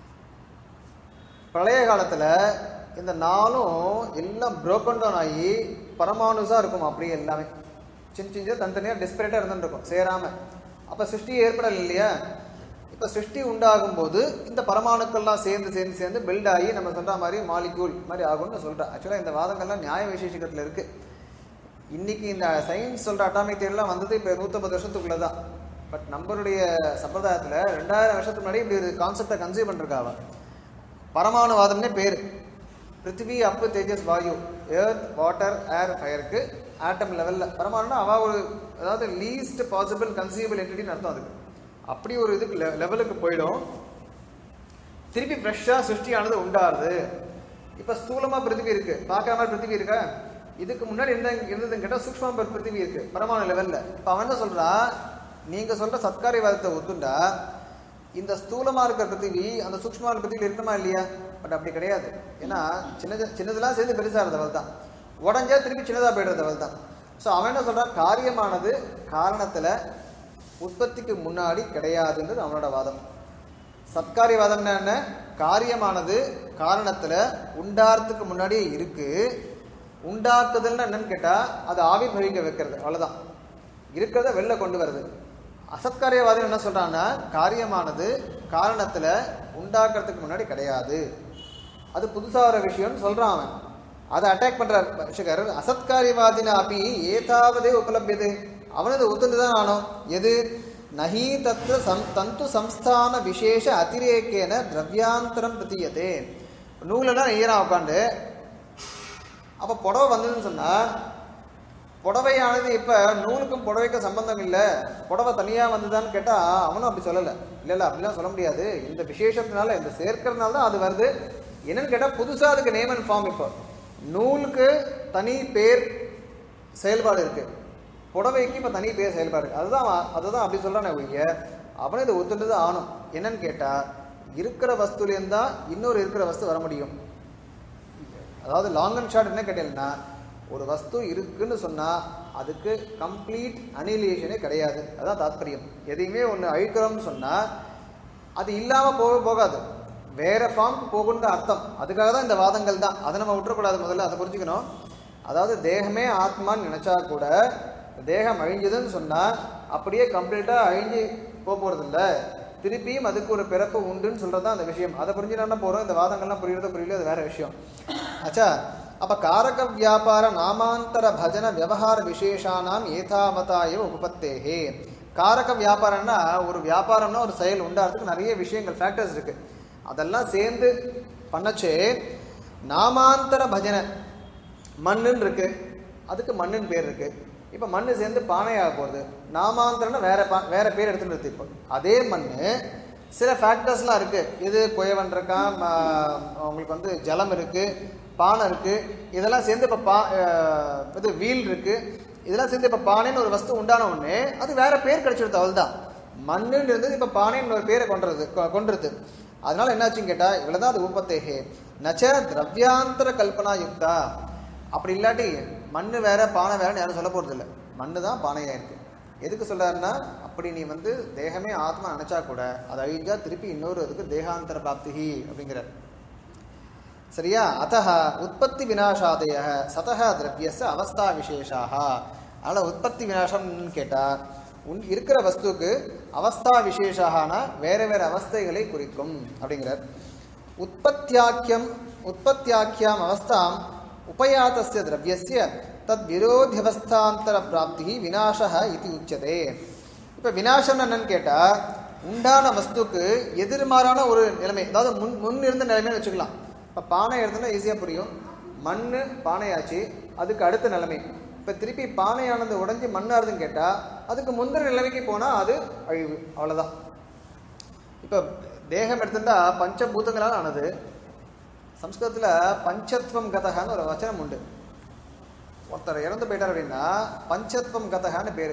பிரளய காலத்துல இந்த நாளும் எல்லாம் broken டவுன் ஆகி பரமாணுஸா இருக்கும் அப்படியே எல்லாமே சின்ன சின்ன தனித்தனியாக டிஸ்பரேட்டாக இருந்துட்டு இருக்கும் சேராம அப்ப சிருஷ்டி ஏற்படல இல்லையா இப்ப சிருஷ்டி உண்டாகும் போது இந்த பரமாணுக்கள்லாம் சேர்ந்து சேர்ந்து சேர்ந்து பில்ட் ஆகி நம்ம சொல்ற மாதிரி மாலிக்யூல் மாதிரி ஆகும்னு சொல்றேன் ஆக்சுவலாக இந்த வாதங்கள்லாம் நியாய விசேஷிகத்துல இருக்கு இன்னைக்கு இந்த சயின்ஸ் சொல்ற அட்டாமிக் தியரிலாம் வந்தது இப்போ நூற்றம்பது வருஷத்துக்குள்ள தான் பட் நம்மளுடைய சம்பிரதாயத்துல ரெண்டாயிரம் வருஷத்துக்கு முன்னாடி இப்படி ஒரு கான்செப்டை கன்சியூவ் பண்ணிருக்காவ பரமாணுவாதம்னே பேர் பிருத்திவி அப்பு தேஜஸ் வாயு எர்த் வாட்டர் ஏர் ஃபயருக்கு ஆட்டம் லெவலில் பரமாணுனா அவ ஒரு அதாவது லீஸ்ட் பாசிபிள் கன்சியூபிள் என்டிட்டின்னு அர்த்தம் அதுக்கு அப்படி ஒரு இதுக்கு லெவலுக்கு போயிடும் திருப்பி ஃப்ரெஷ்ஷாக சிருஷ்டியானது உண்டாருது இப்போ ஸ்தூலமாக பிருத்திவி இருக்கு பார்க்குற மாதிரி பிருத்திவி இருக்கா இதுக்கு முன்னாடி என்ன இருந்ததுன்னு கேட்டால் சூக்ஷ்ம ப- பிருத்திவி இருக்கு பரமாணு லெவலில் இப்போ அவன் என்ன சொல்றா நீங்க சொல்ற சத்காரியவாதத்தை ஒத்துண்டா இந்த ஸ்தூலமா இருக்கிற பிருத்திவி அந்த சூக்ஷ்மா இருக்கிற பிருத்திவி இருக்கணுமா இல்லையா பட் அப்படி கிடையாது ஏன்னா சின்னது சின்னதெல்லாம் சேர்ந்து பெருசா இருந்தவள் தான் உடஞ்சா திருப்பி சின்னதா போயிடுறதவள் தான் ஸோ அவன் என்ன சொல்றான் காரியமானது காரணத்துல உற்பத்திக்கு முன்னாடி கிடையாதுன்றது அவனோட வாதம் சத்காரியவாதம்னா என்ன காரியமானது காரணத்துல உண்டாறதுக்கு முன்னாடியே இருக்கு உண்டாக்குதல்னா என்னன்னு கேட்டா அது ஆவிர்வகிக்க வைக்கிறது அவ்வளவுதான் இருக்கிறத வெளில கொண்டு வருது அசத்காரியவாதம் என்ன சொல்றான்னா காரியமானது காரணத்துல உண்டாக்குறதுக்கு முன்னாடி கிடையாது அது புதுசா ஒரு விஷயம்னு சொல்றான் அவன் அதை அட்டாக் பண்றார் பாஷகர் அசத்காரியவாதினா அப்படி ஏதாவதே உபலபியது அவனது ஒத்துண்டு தான் ஆனோம் எது நஹி தத்ர சம் தந்து சம்ஸ்தான விசேஷ அதிரேக்கேன திரவியாந்தரம் பிரதீயதே நூலெல்லாம் நெய்யறான் உட்காந்து அப்ப புடவை வந்ததுன்னு சொன்னா புடவையானது இப்ப நூலுக்கும் புடவைக்கும் சம்பந்தம் இல்ல புடவை தனியா வந்ததான்னு கேட்டா அவனும் அப்படி சொல்லல இல்ல இல்ல அப்படிலாம் சொல்ல முடியாது இந்த விசேஷத்தினால இந்த சேர்க்கறதுனால தான் அது வருது என்னன்னு கேட்டா புதுசா அதுக்கு நேம் அண்ட் ஃபார்ம் இப்போ நூலுக்கு தனி பேர் செயல்பாடு இருக்கு புடவைக்கு இப்ப தனி பேர் செயல்பாடு இருக்கு அதுதான் அவன் அதுதான் அப்படி சொல்றானே ஒழிய அவனும் இதை ஒத்துண்டது ஆணும் என்னன்னு கேட்டா இருக்கிற வஸ்துலேருந்து தான் இன்னொரு இருக்கிற வஸ்து வர முடியும் அதாவது லாங் அண்ட் ஷார்ட் என்ன கேட்டீங்கன்னா ஒரு வஸ்து இருக்குன்னு சொன்னா அதுக்கு கம்ப்ளீட் அனிலேஷனே கிடையாது அதான் தாத்பரியம் எதையுமே ஒன்று அழிக்கிறோம்னு சொன்னா அது இல்லாம போக போகாது வேற ஃபார்முக்கு போகுன்ற அர்த்தம் அதுக்காக தான் இந்த வாதங்கள் தான் அதை நம்ம விட்டுறக்கூடாது முதல்ல அதை புரிஞ்சுக்கணும் அதாவது தேகமே ஆத்மான்னு நினைச்சா கூட தேகம் அழிஞ்சதுன்னு சொன்னா அப்படியே கம்ப்ளீட்டா அழிஞ்சு போக போறது இல்ல திருப்பியும் அதுக்கு ஒரு பிறப்பு உண்டுன்னு சொல்றது தான் அந்த விஷயம் அதை புரிஞ்சுனா போறோம் இந்த வாதங்கள்லாம் புரியுறதோ புரியல அது வேற விஷயம் ஆச்சா அப்ப காரக வியாபார நாமாந்தர பஜன விவகார விசேஷானாம் ஏதாவதா ஏவ உபபத்தேகே காரக வியாபாரம்னா ஒரு வியாபாரம்னா ஒரு செயல் உண்டாகிறதுக்கு நிறைய விஷயங்கள் ஃபேக்டர்ஸ் இருக்கு அதெல்லாம் சேர்ந்து பண்ணச்சே நாமாந்தர பஜனை மண்ணுன்னு இருக்கு அதுக்கு மண்ணுன்னு பேர் இருக்கு இப்போ மண்ணு சேர்ந்து பானையாக போகுது நாமாந்தரம்னா வேற பா வேற பேர் எடுத்துட்டு இருக்கு இப்போ அதே மண்ணு சில ஃபேக்டர்ஸ்லாம் இருக்கு இது குயவன் இருக்கான் ம- உங்களுக்கு வந்து ஜலம் இருக்கு பானை இருக்கு இதெல்லாம் சேர்ந்து இப்போ பா அஹ், இது வீல் இருக்கு இதெல்லாம் சேர்ந்து இப்போ பானைன்னு ஒரு வஸ்து உண்டான உடனே அது வேற பேர் கிடைச்சிருது அவள்தான் மண்ணுன்னு இருந்தது இப்போ பானைன்னு ஒரு பேரை கொண்டுறது கொ- கொண்டுருது அதனால என்னாச்சுன்னு கேட்டா இவ்வளவுதான் அது உபத்தேகே நச்ச திரவியாந்தர கல்பனா யுக்தா அப்படி இல்லாட்டி மண்ணு வேற பானை வேறன்னு யாரும் சொல்ல போறது இல்லை மண்ணு தான் பானையா இருக்கு எதுக்கு சொல்றாருன்னா அப்படி நீ வந்து தேகமே ஆத்மா நினைச்சா கூட அது அழிஞ்சா திருப்பி இன்னொரு இதுக்கு தேகாந்தர பிராப்திகி அப்படிங்கிறார் சரியா அத்தः உற்பத்தி விநாசாதய சதः திரவியஸ்ய அவஸ்தா விசேஷாக அதனால் உற்பத்தி விநாசம்னு கேட்டால் உன் இருக்கிற வஸ்துக்கு அவஸ்தா விசேஷாகனா வேற வேற அவஸ்தைகளை குறிக்கும் அப்படிங்கிறார் உற்பத்தியாக்கியம் உற்பத்தியாக்கியாம் அவஸ்தாம் உபயாத்தஸ்ய திரவியஸ்ய தத் விரோதியவஸ்தாந்தர பிராப்தி விநாசः இது உச்சதே இப்போ விநாசம்னு என்னன்னு கேட்டால் உண்டான வஸ்துக்கு எதிர்மாறான ஒரு நிலைமை அதாவது முன் முன் இருந்த நிலைமைன்னு வச்சுக்கலாம் இப்போ பானை எடுத்தோம்னா ஈஸியாக புரியும் மண் பானையாச்சு அதுக்கு அடுத்த நிலைமை இப்போ திருப்பி பானையானது உடைஞ்சு மண்ணாருதுன்னு கேட்டால் அதுக்கு முந்தின நிலைமைக்கு போனால் அது அழிவு அவ்வளோதான் இப்போ தேகம் எடுத்துட்டா பஞ்சபூதங்களால் ஆனது சம்ஸ்கிருதத்தில் பஞ்சத்வம் கதகான்னு ஒரு வச்சனம் உண்டு ஒருத்தர் இறந்து போயிட்டார் அப்படின்னா பஞ்சத்வம் கதகான்னு பேர்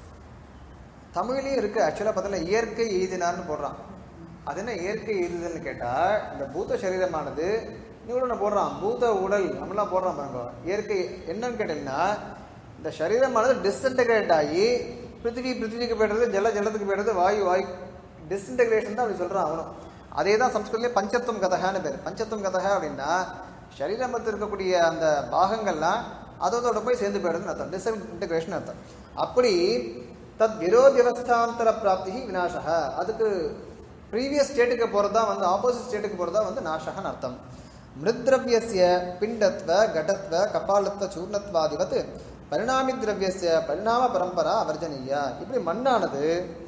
தமிழ்லேயும் இருக்கு ஆக்சுவலாக பார்த்தீங்கன்னா இயற்கை எய்தினார்னு போடுறான் அது என்ன இயற்கை எய்துதல்னு கேட்டால் இந்த பூத சரீரமானது இன்னும் ஒன்று போடுறான் பூத உடல் நம்மளாம் போடுறான் பாருங்க இயற்கை என்னன்னு கேட்டீங்கன்னா இந்த சரீரமானது டிஸ்இன்டகிரேட் ஆகி பிருத்திவி பிருத்திவிக்கு போயிடுறது ஜல ஜலத்துக்கு போயிடுறது வாயு வாயு டிஸ்இன்டகிரேஷன் தான் அப்படி சொல்கிறான் அவனும் அதே தான் சம்ஸ்கிருதத்திலே பஞ்சத்துவம் கதகான்னு பேர் பஞ்சத்துவம் கதகா அப்படின்னா சரீரமத்தில் இருக்கக்கூடிய அந்த பாகங்கள்லாம் அதோட போய் சேர்ந்து போயிடுதுன்னு அர்த்தம் டிஸ்இன்டகிரேஷன் அர்த்தம் அப்படி தத் விரோதியவஸ்தாந்தர பிராப்தி விநாசக அதுக்கு ப்ரீவியஸ் ஸ்டேட்டுக்கு போகிறது தான் வந்து ஆப்போசிட் ஸ்டேட்டுக்கு போகிறது தான் வந்து நாசகன்னு அர்த்தம் மிருத்ரவியஸ்ய பிண்டத்வ கடத்வ கபாலத்வ சூர்ணத்வாதிவத் பரிணாமி திரவியஸ்ய பரிணாம பரம்பரா அவர்ஜனீயா இப்படி மண்ணானது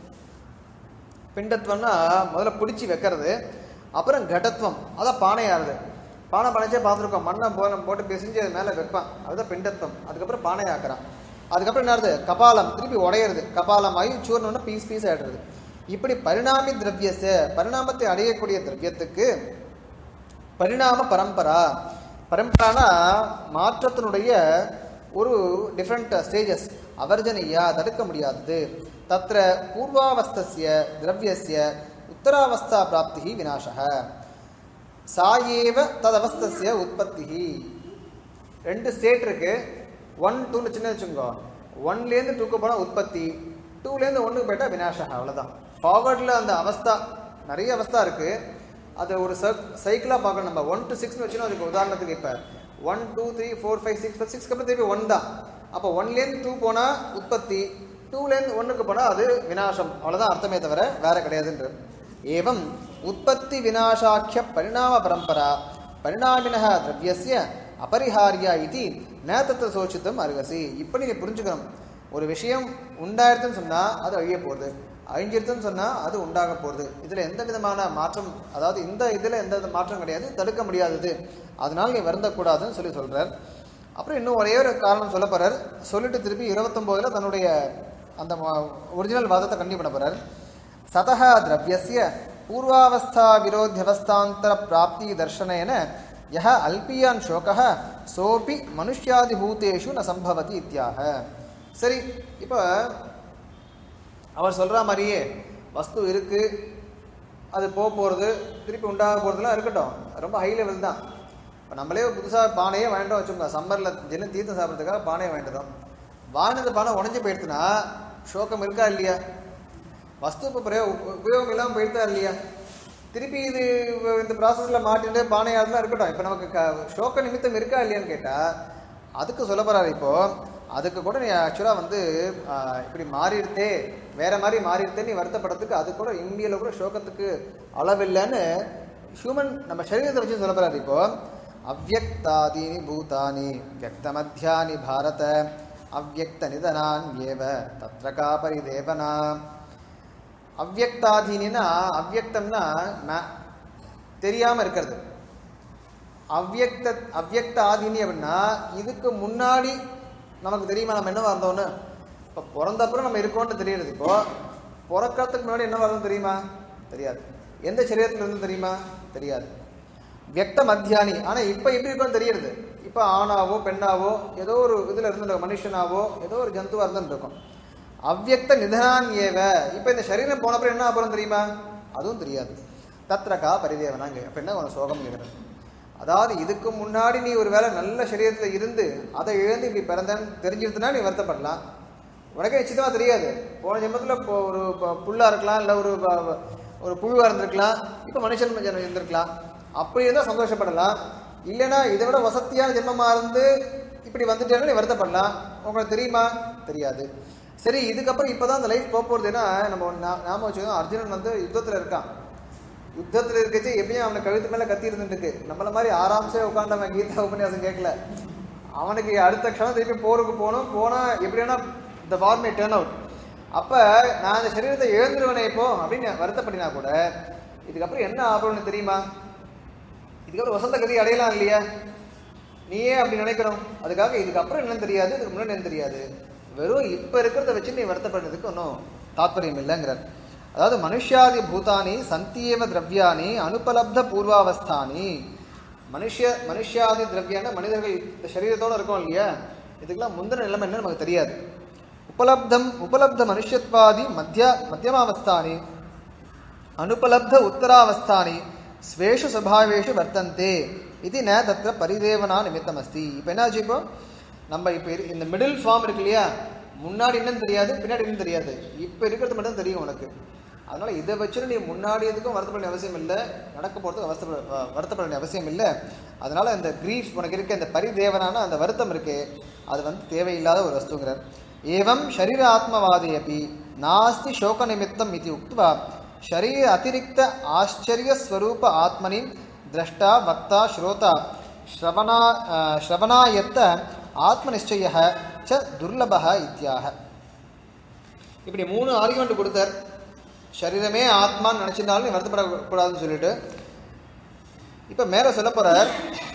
பிண்டத்வம்னா முதல்ல பிடிச்சி வைக்கிறது அப்புறம் கடத்துவம் அதான் பானையாருது பானை பனைச்சே பார்த்துருக்கோம் மண்ணை போ போட்டு பிசைஞ்சு அது மேலே வைப்பான் அதுதான் பிண்டத்வம் அதுக்கப்புறம் பானை ஆக்குறான் அதுக்கப்புறம் என்ன ஆகுது கபாலம் திருப்பி உடையிறது கபாலம் ஆகி சூர்ணம்னா பீஸ் பீஸ் ஆயிடுறது இப்படி பரிணாமி திரவியச பரிணாமத்தை அடையக்கூடிய திரவியத்துக்கு பரிணாம பரம்பரா பரம்பரானா மாற்றத்தினுடைய ஒரு டிஃப்ரெண்ட் ஸ்டேஜஸ் அவர்ஜனையா தடுக்க முடியாதது தத்திர பூர்வாவஸ்தஸ்ய திரவியஸ்ய உத்தராவஸ்தா பிராப்தி விநாசக சாயேவ ததவஸ்தஸ்ய உற்பத்தி ரெண்டு ஸ்டேட் இருக்கு ஒன் டூன்னு சின்ன வச்சுக்கோ ஒன்லேருந்து டூக்கு போனால் உற்பத்தி டூலேருந்து ஒன்றுக்கு போயிட்டா விநாசக அவ்வளோதான் ஃபார்வர்டில் அந்த அவஸ்தா நிறைய அவஸ்தா இருக்கு அது ஒரு சைக்கிளாக பார்க்கணும் நம்ம ஒன் டு சிக்ஸ்னு வச்சுன்னா அதுக்கு உதாரணத்துக்கு இப்போ one two three four five six சிக்ஸ்க்கு அப்புறம் திருப்பி ஒன் தான் அப்போ ஒன்லேருந்து டூ போனால் உற்பத்தி டூலேருந்து ஒன்றுக்கு போனால் அது விநாசம் அவ்வளோதான் அர்த்தமே தவிர வேற கிடையாதுன்ற ஏவம் உற்பத்தி விநாசாக்கிய பரிணாம பரம்பரா பரிணாமினக திரவியஸ்ய அபரிஹாரியா இது ந தத்த சோச்சித்தம் அருகசி இப்படி நீ புரிஞ்சுக்கணும் ஒரு விஷயம் உண்டாயிருதுன்னு சொன்னால் அது அழிய போகுது அழிஞ்சிருதுன்னு சொன்னால் அது உண்டாக போகுது இதில் எந்த விதமான மாற்றம் அதாவது இந்த இதில் எந்த வித மாற்றம் கிடையாது தடுக்க முடியாதது அதனால் நீ வருந்தக்கூடாதுன்னு சொல்லி சொல்கிறார் அப்புறம் இன்னும் ஒரே ஒரு காரணம் சொல்ல போகிறார் சொல்லிட்டு திருப்பி இருபத்தொம்போதில் தன்னுடைய அந்த ஒரிஜினல் வாதத்தை கண்டிப்பாக பண்ண போகிறார் சதः द्रव्यस्य पूर्वावस्था विरोध्यवस्थान्तर प्राप्ति दर्शनेन यः अल्पीयान् शोकः सोऽपि मनुष्यादिभूतेषु न सम्भवति इत्याह சரி இப்போ அவர் சொல்கிற மாதிரியே வஸ்து இருக்குது அது போக போகிறது திருப்பி உண்டாக போகிறதுலாம் இருக்கட்டும் ரொம்ப ஹை லெவல் தான் இப்போ நம்மளே புதுசாக பானையே வாங்கிட்டோம் வச்சுக்கோங்க சம்மரில் தினம் தீர்த்தம் சாப்பிட்றதுக்காக பானையை வாங்கிட்டோம் வாங்கினது பானை உடஞ்சி போயிடுச்சுன்னா சோகம் இருக்கா இல்லையா வஸ்து இப்போ பிரயோ- உபயோகம் இல்லாமல் போயிடுதா இல்லையா திருப்பி இது இந்த ப்ராசஸில் மாட்டிட்டு பானையாடலாம் இருக்கட்டும் இப்போ நமக்கு க சோக நிமித்தம் இருக்கா இல்லையான்னு கேட்டால் அதுக்கு சொல்ல போகிறாரு இப்போ அதுக்கு கூட நீ ஆக்சுவலாக வந்து ஆ, இப்படி மாறிடுத்தே வேற மாதிரி மாறிடுத்தே நீ வருத்தப்படுறதுக்கு அது கூட இந்தியாவில் கூட சோகத்துக்கு அளவில்லைன்னு ஹியூமன் நம்ம சரீரத்தை வச்சு சொல்ல போகிறாரு இப்போ அவ்வக்தாதீனி பூதானி வியக்தமத்தியானி பாரத அவ்வக்த நிதனான் ஏவ தத்ர கா பரிதேவனா அவ்வக்தாதீனா அவ்வக்தம்னா ம- தெரியாம இருக்கிறது அவ்வக்த அவ்வக்த ஆதீனி அப்படின்னா இதுக்கு முன்னாடி நமக்கு தெரியுமா நம்ம என்னவா இருந்தோம்னு இப்போ பிறந்தப்புறம் நம்ம இருக்கோம்னு தெரியுது இப்போ பிறக்கிறதுக்கு முன்னாடி என்னவா இருந்தோம் தெரியுமா தெரியாது எந்த சரீரத்துல இருந்து தெரியுமா தெரியாது வியக்த மத்தியானி ஆனால் இப்போ எப்படி இருக்கோம்னு தெரியுது இப்போ ஆணாவோ பெண்ணாவோ ஏதோ ஒரு இதில் இருந்து மனுஷனாவோ ஏதோ ஒரு ஜந்துவா இருந்துட்டு இருக்கும் அவ்வக்த நிதனான் ஏவ இப்போ இந்த சரீரம் போனப்பறம் என்ன அப்புறம் தெரியுமா அதுவும் தெரியாது தத்ரகா பரிதேவனாங்க அப்போ என்ன உனக்கு சோகம் கேட்குறது அதாவது இதுக்கு முன்னாடி நீ ஒரு வேளை நல்ல சரீரத்தில் இருந்து அதை இழந்து இப்படி பிறந்தன்னு தெரிஞ்சிருந்தனா நீ வருத்தப்படலாம் உனக்கே நிச்சயமாக தெரியாது போன ஜென்மத்தில் இப்போ ஒரு ப- புல்லா இருக்கலாம் இல்லை ஒரு ப- ஒரு புழுவாக இருந்திருக்கலாம் இப்போ மனுஷன் ஜென்மம் இருந்திருக்கலாம் அப்படி இருந்தால் சந்தோஷப்படலாம் இல்லைன்னா இதை விட வசதியான ஜென்மமாக இருந்து இப்படி வந்துட்டேன்னா நீ வருத்தப்படலாம் உங்களுக்கு தெரியுமா தெரியாது சரி இதுக்கப்புறம் இப்போ தான் அந்த லைஃப் போக போகிறதுன்னா நம்ம ஒண்ணு ஞா- ஞாபகம் வச்சுக்கோங்க அர்ஜுனன் வந்து யுத்தத்தில் இருக்கான் யுத்தத்தில் இருக்கச்சு எப்பயும் அவனை கழுத்து மேலே கத்தி இருந்துட்டு இருக்கு நம்மள மாதிரி ஆராம்சே உட்காந்தவன் கீதா உபன்யாசம் கேட்கல அவனுக்கு அடுத்த க்ஷணம் திருப்பி போருக்கு போகணும் போனால் எப்படின்னா இந்த வார் மே டேர்ன் அவுட் அப்போ நான் அந்த சரீரத்தை இழந்துருவேனே இப்போ அப்படின்னு வருத்தப்படினா கூட இதுக்கப்புறம் என்ன ஆகணும்னு தெரியுமா இதுக்கப்புறம் வசந்த கதி அடையலாம் இல்லையா நீயே அப்படி நினைக்கிறோம் அதுக்காக இதுக்கப்புறம் என்னன்னு தெரியாது இதுக்கு முன்னாடி என்ன தெரியாது வெறும் இப்போ இருக்கிறத வச்சு நீ வருத்தப்படுறதுக்கு ஒன்றும் தாத்பரியம் இல்லைங்கிறார் அதாவது மனுஷ்யாதி பூதானி சந்தியேவ திரவியானி அனுபலப்த பூர்வாவஸ்தானி மனுஷ மனுஷ்யாதி திரவியான மனிதர்கள் இந்த சரீரத்தோட இருக்கோம் இல்லையா இதுக்கெல்லாம் முந்தின நிலைமை என்ன நமக்கு தெரியாது உபலப்தம் உபலப்த மனுஷத்வாதி மத்திய மத்தியமாவஸ்தானி அனுபலப்த உத்தராவஸ்தானி ஸ்வேஷு சபாவேஷு வர்த்தந்தே இது ந தத்திர பரிதேவனா நிமித்தம் அஸ்தி இப்போ என்னாச்சு இப்போ நம்ம இப்போ இரு- இந்த மிடில் ஃபார்ம் இருக்கு இல்லையா முன்னாடி என்னன்னு தெரியாது பின்னாடி என்னன்னு தெரியாது இப்போ இருக்கிறது மட்டும் தான் தெரியும் உனக்கு அதனால இதை வச்சு நீ முன்னாடி எதுக்கும் வருத்தப்பட வேண்டிய அவசியம் இல்லை நடக்க போகிறதுக்கு அவசர வருத்தப்பட வேண்டிய அவசியம் இல்லை அதனால இந்த கிரீஃப் உனக்கு இருக்க இந்த பரிதேவனான அந்த வருத்தம் இருக்கு அது வந்து தேவையில்லாத ஒரு வஸ்துங்கிறார் ஏவம் ஷரீர ஆத்மவாதி அப்படி நாஸ்தி சோக நிமித்தம் இது உக்த்வா शरीर अतिरिक्त आश्चर्य स्वरूप आत्मनि द्रष्टा वक्ता श्रोता श्रवणा अ, श्रवणायत्त आत्मनिश्चयः च दुर्लभः इत्याह இப்படி மூணு ஆர்குமெண்ட் கொடுத்தார் சரீரமே ஆத்மான்னு நினச்சிருந்தாலும் நீ வருத்தப்படக்கூடாதுன்னு சொல்லிட்டு இப்போ மேலே சொல்ல போகிறார்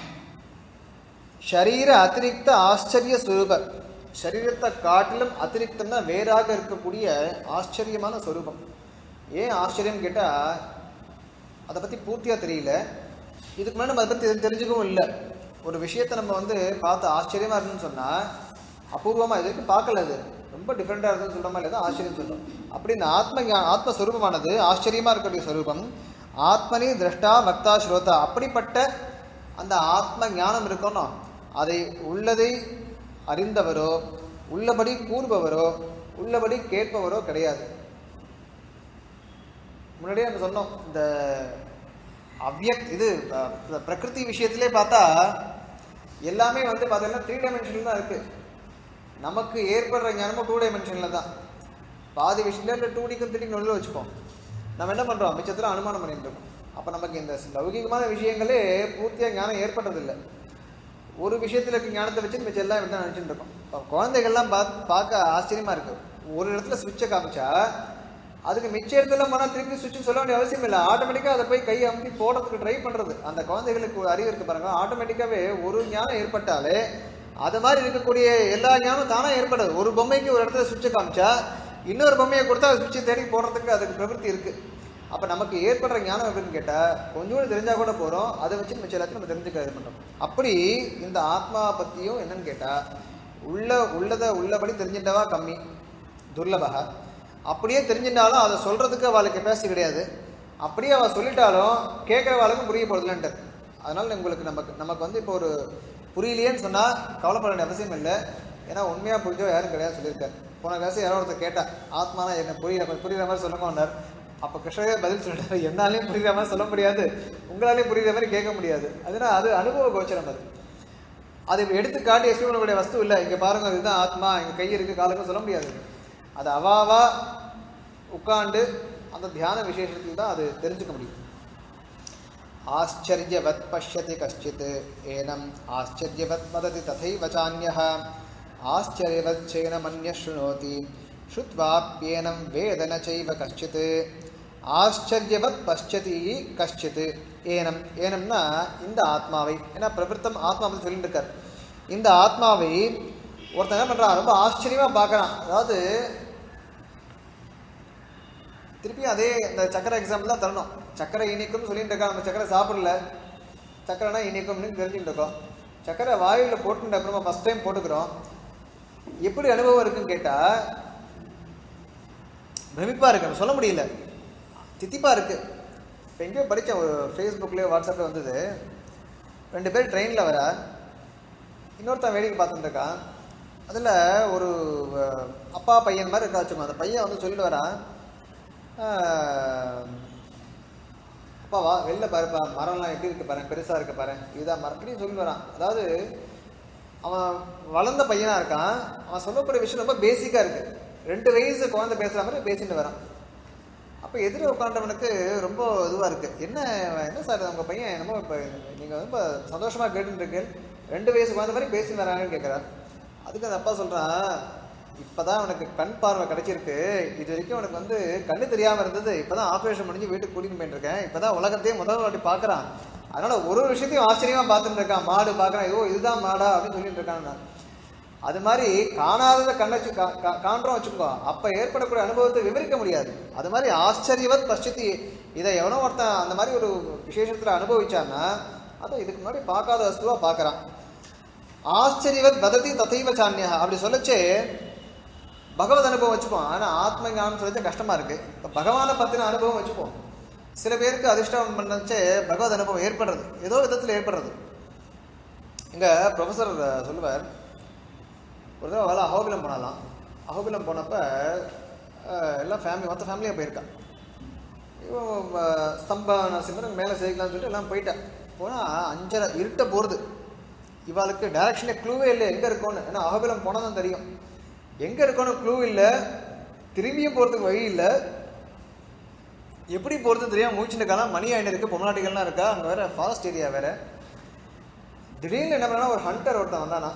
ஷரீர அதிரிக்த ஆச்சரிய ஸ்வரூப சரீரத்தை காட்டிலும் அதிரிக்தம்னா வேறாக இருக்கக்கூடிய ஆச்சரியமான ஸ்வரூபம் ஏன் ஆச்சரியம் கேட்டால் அதை பற்றி பூர்த்தியாக தெரியல இதுக்கு முன்னாடி நம்ம அதை பற்றி தெரிஞ்சுக்கவும் இல்லை ஒரு விஷயத்தை நம்ம வந்து பார்த்து ஆச்சரியமாக இருந்துன்னு சொன்னால் அபூர்வமாக இது வரைக்கும் பார்க்கல அது ரொம்ப டிஃப்ரெண்ட்டாக இருக்குன்னு சொல்கிற மாதிரி தான் ஆச்சரியம் சொல்கிறோம் அப்படி இந்த ஆத்ம ஞா- ஆத்மஸ்வரூபமானது ஆச்சரியமாக இருக்கக்கூடிய ஸ்வரூபம் ஆத்மனி திரஷ்டா பக்தா ஸ்ரோதா அப்படிப்பட்ட அந்த ஆத்ம ஞானம் இருக்கணும் அதை உள்ளதை அறிந்தவரோ உள்ளபடி கூறுபவரோ உள்ளபடி கேட்பவரோ கிடையாது முன்னாடியே நம்ம சொன்னோம் இந்த அவ்யக் இது அஹ், இந்த பிரகிருதி விஷயத்திலே பார்த்தா எல்லாமே வந்து பார்த்தீங்கன்னா த்ரீ டைமென்ஷனில் தான் இருக்கு நமக்கு ஏற்படுற ஞானமும் டூ டைமென்ஷனில் தான் பாதி விஷயத்தில் டூ டிக்கும் த்ரீ நடுவில் வச்சுப்போம் நம்ம என்ன பண்ணுறோம் மிச்சத்தில் அனுமானம் பண்ணிட்டு இருக்கோம் அப்போ நமக்கு இந்த லௌகிகமான விஷயங்களே பூர்த்தியாக ஞானம் ஏற்படுறதில்லை ஒரு விஷயத்தில் இருக்க ஞானத்தை வச்சு மிச்சம் எல்லாம் விட்டு நினச்சிட்டு இருக்கோம் இப்போ குழந்தைகள்லாம் பார்த்து பார்க்க ஆச்சரியமாக இருக்கு ஒரு இடத்துல சுவிட்சை காமிச்சா அதுக்கு மிச்ச இடத்துல போனால் திருப்பி சுவிட்ச் சொல்ல வேண்டிய அவசியம் இல்லை ஆட்டோமேட்டிக்காக அதை போய் கையை அமுத்தி போடுறதுக்கு ட்ரை பண்ணுறது அந்த குழந்தைகளுக்கு ஒரு அறிவு இருக்கு பாருங்க ஆட்டோமேட்டிக்காகவே ஒரு ஞானம் ஏற்பட்டாலே அது மாதிரி இருக்கக்கூடிய எல்லா ஞானம் தானாக ஏற்படாது ஒரு பொம்மைக்கு ஒரு இடத்துல சுவிட்சை காமிச்சா இன்னொரு பொம்மையை கொடுத்தா அது சுவிட்சை தேடி போடுறதுக்கு அதுக்கு பிரவൃத்தி இருக்கு அப்போ நமக்கு ஏற்படுற ஞானம் எப்படின்னு கேட்டால் கொஞ்சோண்டு தெரிஞ்சால் கூட போகிறோம் அதை வச்சு மிச்சம் எல்லாத்தையும் நம்ம தெரிஞ்சுக்க இது பண்ணுறோம் அப்படி இந்த ஆத்மா பற்றியும் என்னன்னு கேட்டால் உள்ள உள்ளதை உள்ளபடி தெரிஞ்சிட்டவா கம்மி துர்லபக அப்படியே தெரிஞ்சிட்டாலும் அதை சொல்கிறதுக்கு அவளுக்கு கெப்பாசிட்டி கிடையாது அப்படியே அவள் சொல்லிட்டாலும் கேட்குறவாளுக்கும் புரிய போகிறதுலன்ட்டு அதனால உங்களுக்கு நமக்கு நமக்கு வந்து இப்போ ஒரு புரியலையேன்னு சொன்னா கவலைப்பட வேண்டிய அவசியம் இல்லை ஏன்னா உண்மையா புரிஞ்சோ யாரும் கிடையாது சொல்லியிருக்காரு போன கிளாஸ் யாரோ ஒருத்தர் கேட்டா ஆத்மானா என்ன புரியல கொஞ்சம் புரியுற மாதிரி சொல்லுங்கன்னார் அப்ப கிருஷ்ணரே பதில் சொல்லிட்டாரு என்னாலையும் புரியுற மாதிரி சொல்ல முடியாது உங்களாலையும் புரியுற மாதிரி கேட்க முடியாது அதனால அது அனுபவ கோச்சரம் அது அது எடுத்து காட்டி எக்ஸ்பிளைன் பண்ணக்கூடிய வஸ்து இல்லை இங்க பாருங்க இதுதான் ஆத்மா இங்க கை இருக்கு காலுக்கு சொல்ல முடியாது அது அவாவா உட்கார்ந்து அந்த தியான விசேஷத்தில் தான் அது தெரிஞ்சுக்க முடியும் ஆச்சரியவத் பஷ்யதி கஷ்டித் ஏனம் ஆச்சரியவத் வததி ததைவ சான்யः ஆச்சரியவத் சேனமன்ய शृणोति श्रुत्वाप्येनं वेद न चैव कश्चित् ஆச்சரியவத் பஷ்யதி கஷ்டித் ஏனம் ஏனம்னா இந்த ஆத்மாவை ஏன்னா பிரபிருத்தம் ஆத்மா பத்தி சொல்லிட்டு இருக்கார் இந்த ஆத்மாவை ஒருத்தன் என்ன பண்றான் ரொம்ப ஆச்சரியமா பார்க்கறான் அதாவது திருப்பி அதே இந்த சக்கரை எக்ஸாம்பிள் தான் தரணும் சக்கரை இனிக்கும்னு சொல்லிட்டு இருக்கா நம்ம சக்கரை சாப்பிடல சக்கரைனா இனிக்கும்னு தெரிஞ்சுட்டு இருக்கோம் சக்கரை வாயுல போட்டுட்ட அப்புறமா ஃபர்ஸ்ட் டைம் போட்டுக்கிறோம் எப்படி அனுபவம் இருக்குன்னு கேட்டா பிரமிப்பா இருக்கு நம்ம சொல்ல முடியல தித்திப்பா இருக்கு இப்போ எங்கேயோ படித்தேன் ஒரு ஃபேஸ்புக்லேயோ வாட்ஸ்அப்பில் வந்தது ரெண்டு பேர் ட்ரெயினில் வர இன்னொருத்தன் வேடிக்கை பார்த்துட்டு இருக்கான் அதில் ஒரு அஹ், அப்பா பையன் மாதிரி இருக்கா வச்சுக்கோ அந்த பையன் வந்து சொல்லிட்டு வரான் ஆஹ், அப்பா வா வெளில பாருப்பா மரம்லாம் எப்படி இருக்கு பாரு பெருசா இருக்கு பாரு இதுதான் மரம் இப்படின்னு சொல்லி வரான் அதாவது அவன் வளர்ந்த பையனா இருக்கான் அவன் சொல்லக்கூடிய விஷயம் ரொம்ப பேசிக்கா இருக்கு ரெண்டு வயசு குழந்தை பேசுற மாதிரி பேசிட்டு வரான் அப்ப எதிர உட்காண்டவனுக்கு ரொம்ப இதுவா இருக்கு என்ன என்ன சார் உங்க பையன் என்னமோ இப்ப நீங்க ரொம்ப சந்தோஷமா கேட்டுட்டு இருக்கு ரெண்டு வயசு குழந்தை மாதிரி பேசி வராங்கன்னு கேட்கிறார் அதுக்கு அந்த அப்பா சொல்றான் இப்பதான் அவனுக்கு கண் பார்வை கிடைச்சிருக்கு இது வரைக்கும் அவனுக்கு வந்து கண்ணு தெரியாம இருந்தது இப்பதான் ஆபரேஷன் முடிஞ்சு வீட்டுக்கு கூட்டிட்டு போயிட்டு இருக்கேன் இப்பதான் உலகத்தையே முதல் வாட்டி பாக்குறான் அதனால ஒரு ஒரு விஷயத்தையும் ஆச்சரியமா பார்த்துட்டு இருக்கான் மாடு பாக்குறான் ஐயோ இதுதான் மாடா அப்படின்னு சொல்லிட்டு இருக்கான் நான். அது மாதிரி காணாததை கண்ணச்சு கா- கா- காண்றோம் வச்சுக்கோ அப்ப ஏற்படக்கூடிய அனுபவத்தை விவரிக்க முடியாது அது மாதிரி ஆச்சரியவத் பஷ்டித்தி இதை எவனோ ஒருத்தன் அந்த மாதிரி ஒரு விசேஷத்துல அனுபவிச்சான்னா அதை இதுக்கு முன்னாடி பார்க்காத வஸ்துவா பார்க்கறான் ஆச்சரியவத் வததி ததைவ சான்யா அப்படி சொல்லச்சே பகவத் அனுபவம் வச்சுப்போம் ஆனா ஆத்ம ஞானம் சொல்லச்சே கஷ்டமா இருக்கு இப்ப பகவானை பத்தின அனுபவம் வச்சுப்போம் சில பேருக்கு அதிர்ஷ்டம் பண்ணச்சே பகவத் அனுபவம் ஏற்படுறது ஏதோ விதத்துல ஏற்படுறது இங்க ப்ரொஃபசர் சொல்லுவார் ஒரு தடவை வேலை அகோபிலம் போனாலாம் அகோபிலம் போனப்ப அஹ், எல்லாம் ஃபேமிலி மொத்த ஃபேமிலியாக போயிருக்கான் இவன் அஹ், ஸ்தம்ப நரசிம்மர் மேலே சேர்க்கலாம்னு சொல்லிட்டு எல்லாம் போயிட்டேன் போனால் அஞ்சரை இருட்ட போகிறது இவாளுக்கு டைரக்ஷனே க்ளூவே இல்லை எங்கே இருக்கோன்னு ஏன்னா அகோபிலம் போனால் தான் தெரியும் எங்கே இருக்கோன்னு க்ளூ இல்லை திரும்பியும் போகிறதுக்கு வழி இல்லை எப்படி போகிறது தெரியாம மூச்சுட்டு இருக்காங்க மணி ஆயிட்டு இருக்கு பொம்நாட்டிகள்லாம் இருக்கா அங்கே வேற ஃபாரஸ்ட் ஏரியா வேற திடீர்னு என்ன பண்ணா ஒரு ஹண்டர் ஒருத்தன் வந்தானா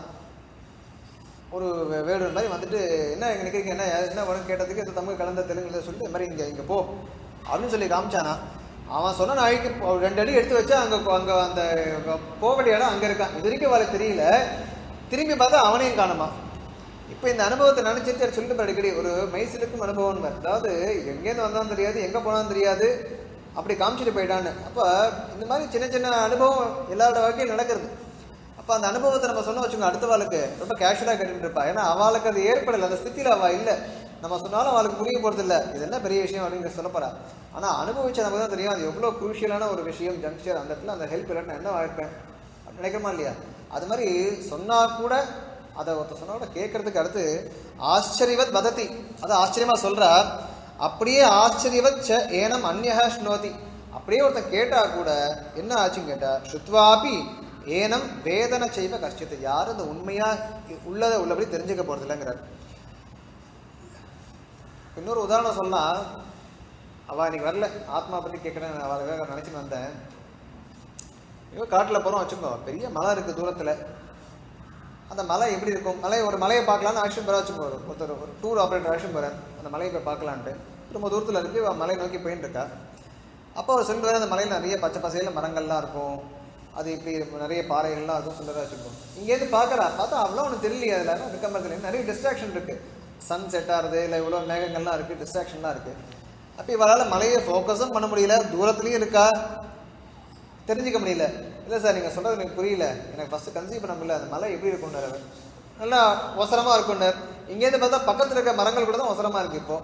ஒரு வே- வேடுவர் மாதிரி வந்துட்டு என்ன இங்க நிக்கிறீங்க என்ன என்ன வேணும் கேட்டதுக்கு இந்த தமிழ் கலந்த தெலுங்குல சொல்லி இந்த மாதிரி இங்க இங்க போ அப்படின்னு சொல்லி காமிச்சானா அவன் சொன்ன நாய்க்கு போ- ரெண்டு அடி எடுத்து வச்சா அங்க போ- அங்க அந்த போக வேண்டிய இடம் அங்க இருக்கான் இது வரைக்கும் அவளுக்கு தெரியல திரும்பி பார்த்தா அவனையும் காணுமா இப்போ இந்த அனுபவத்தை நினைச்சிட்டு அவர் சொல்லிட்டு பாரு அடிக்கடி ஒரு மைசிலுக்கும் அனுபவம் அதாவது எங்கேருந்து வந்தாலும் தெரியாது எங்க போனாலும் தெரியாது அப்படி காமிச்சிட்டு போயிட்டான்னு அப்ப இந்த மாதிரி சின்ன சின்ன அனுபவம் எல்லாரோட வாழ்க்கையும் நடக்கிறது அப்ப அந்த அனுபவத்தை நம்ம சொன்ன வச்சுக்கோங்க அடுத்த வாழ்க்கை ரொம்ப கேஷுவலா கேட்டுட்டு இருப்பா ஏன்னா அவளுக்கு அது ஏற்படல அந்த ஸ்திதியில அவ இல்ல நம்ம சொன்னாலும் அவளுக்கு புரிய போறது இல்ல இது என்ன பெரிய விஷயம் அப்படின்னு சொல்ல போறா ஆனா அனுபவிச்ச நமக்கு தான் தெரியும் அது எவ்வளவு குரூஷியலான ஒரு விஷயம் ஜங்ஷர் அந்த இடத்துல அந்த ஹெல்ப் இல்லைன்னா என்ன வாழ்ப்பேன் அப்படி நினைக்கிறோமா இல்லையா அது மாதிரி சொன்னா கூட அதை ஒருத்தர் சொன்னா கூட கேட்கறதுக்கு அடுத்து ஆச்சரியவத் வதத்தி அது ஆச்சரியமா சொல்றார் அப்படியே ஆச்சரியவத் ச ஏனம் அந்யஹ ஸ்னோதி அப்படியே ஒருத்தன் கேட்டா கூட என்ன ஆச்சுன்னு கேட்டா ஸ்ருத்வாபி ஏனம் வேதனை செய்வ கஷ்டத்தை யாரும் இந்த உண்மையா உள்ளதை உள்ளபடி தெரிஞ்சுக்க போறது இல்லைங்கிறார் இன்னொரு உதாரணம் சொல்லலாம் அவ இன்னைக்கு வரல ஆத்மா பத்தி கேட்கறேன் நான் அவளுக்காக நினைச்சுன்னு வந்தேன் ஐயோ காட்டுல போறோம் வச்சுக்கோ பெரிய மலை இருக்கு தூரத்துல அந்த மலை எப்படி இருக்கும் மலை ஒரு மலையை பார்க்கலாம்னு ஆக்ஷன் பெற வச்சுக்கோ ஒருத்தர் ஒரு டூர் ஆப்ரேட்டர் ஆக்ஷன் போறார் அந்த மலையை போய் பார்க்கலான்ட்டு ரொம்ப தூரத்துல இருக்கு அவ மலை நோக்கி போயின்னு இருக்கா அப்போ அவர் சொல்லுவார் அந்த மலையில நிறைய பச்சை பசையில மரங்கள்லாம் இருக்கும் அது இப்படி நிறைய பாறைகள்லாம் அதுவும் சுந்தரா வச்சுருக்கும் இங்கேருந்து பார்க்கறா பார்த்தா அவ்வளோ ஒன்று தெரியலையே அதில் விக்கம்பரத்துல நிறைய டிஸ்ட்ராக்ஷன் இருக்கு சன் செட் ஆகுது இல்லை இவ்வளோ மேகங்கள்லாம் இருக்கு டிஸ்ட்ராக்ஷன்லாம் இருக்கு அப்போ இவரால் மலையை ஃபோக்கஸும் பண்ண முடியல தூரத்துலயும் இருக்கா தெரிஞ்சுக்க முடியல இல்லை சார் நீங்கள் சொல்கிறது எனக்கு புரியல எனக்கு ஃபஸ்ட்டு கன்சீவ் பண்ண முடியல அந்த மலை எப்படி இருக்கும்னார் அவர் நல்லா ஒசரமாக இருக்கும்னார் இங்கேருந்து பார்த்தா பக்கத்தில் இருக்க மரங்கள் கூட தான் ஒசரமாக இருக்கு இப்போ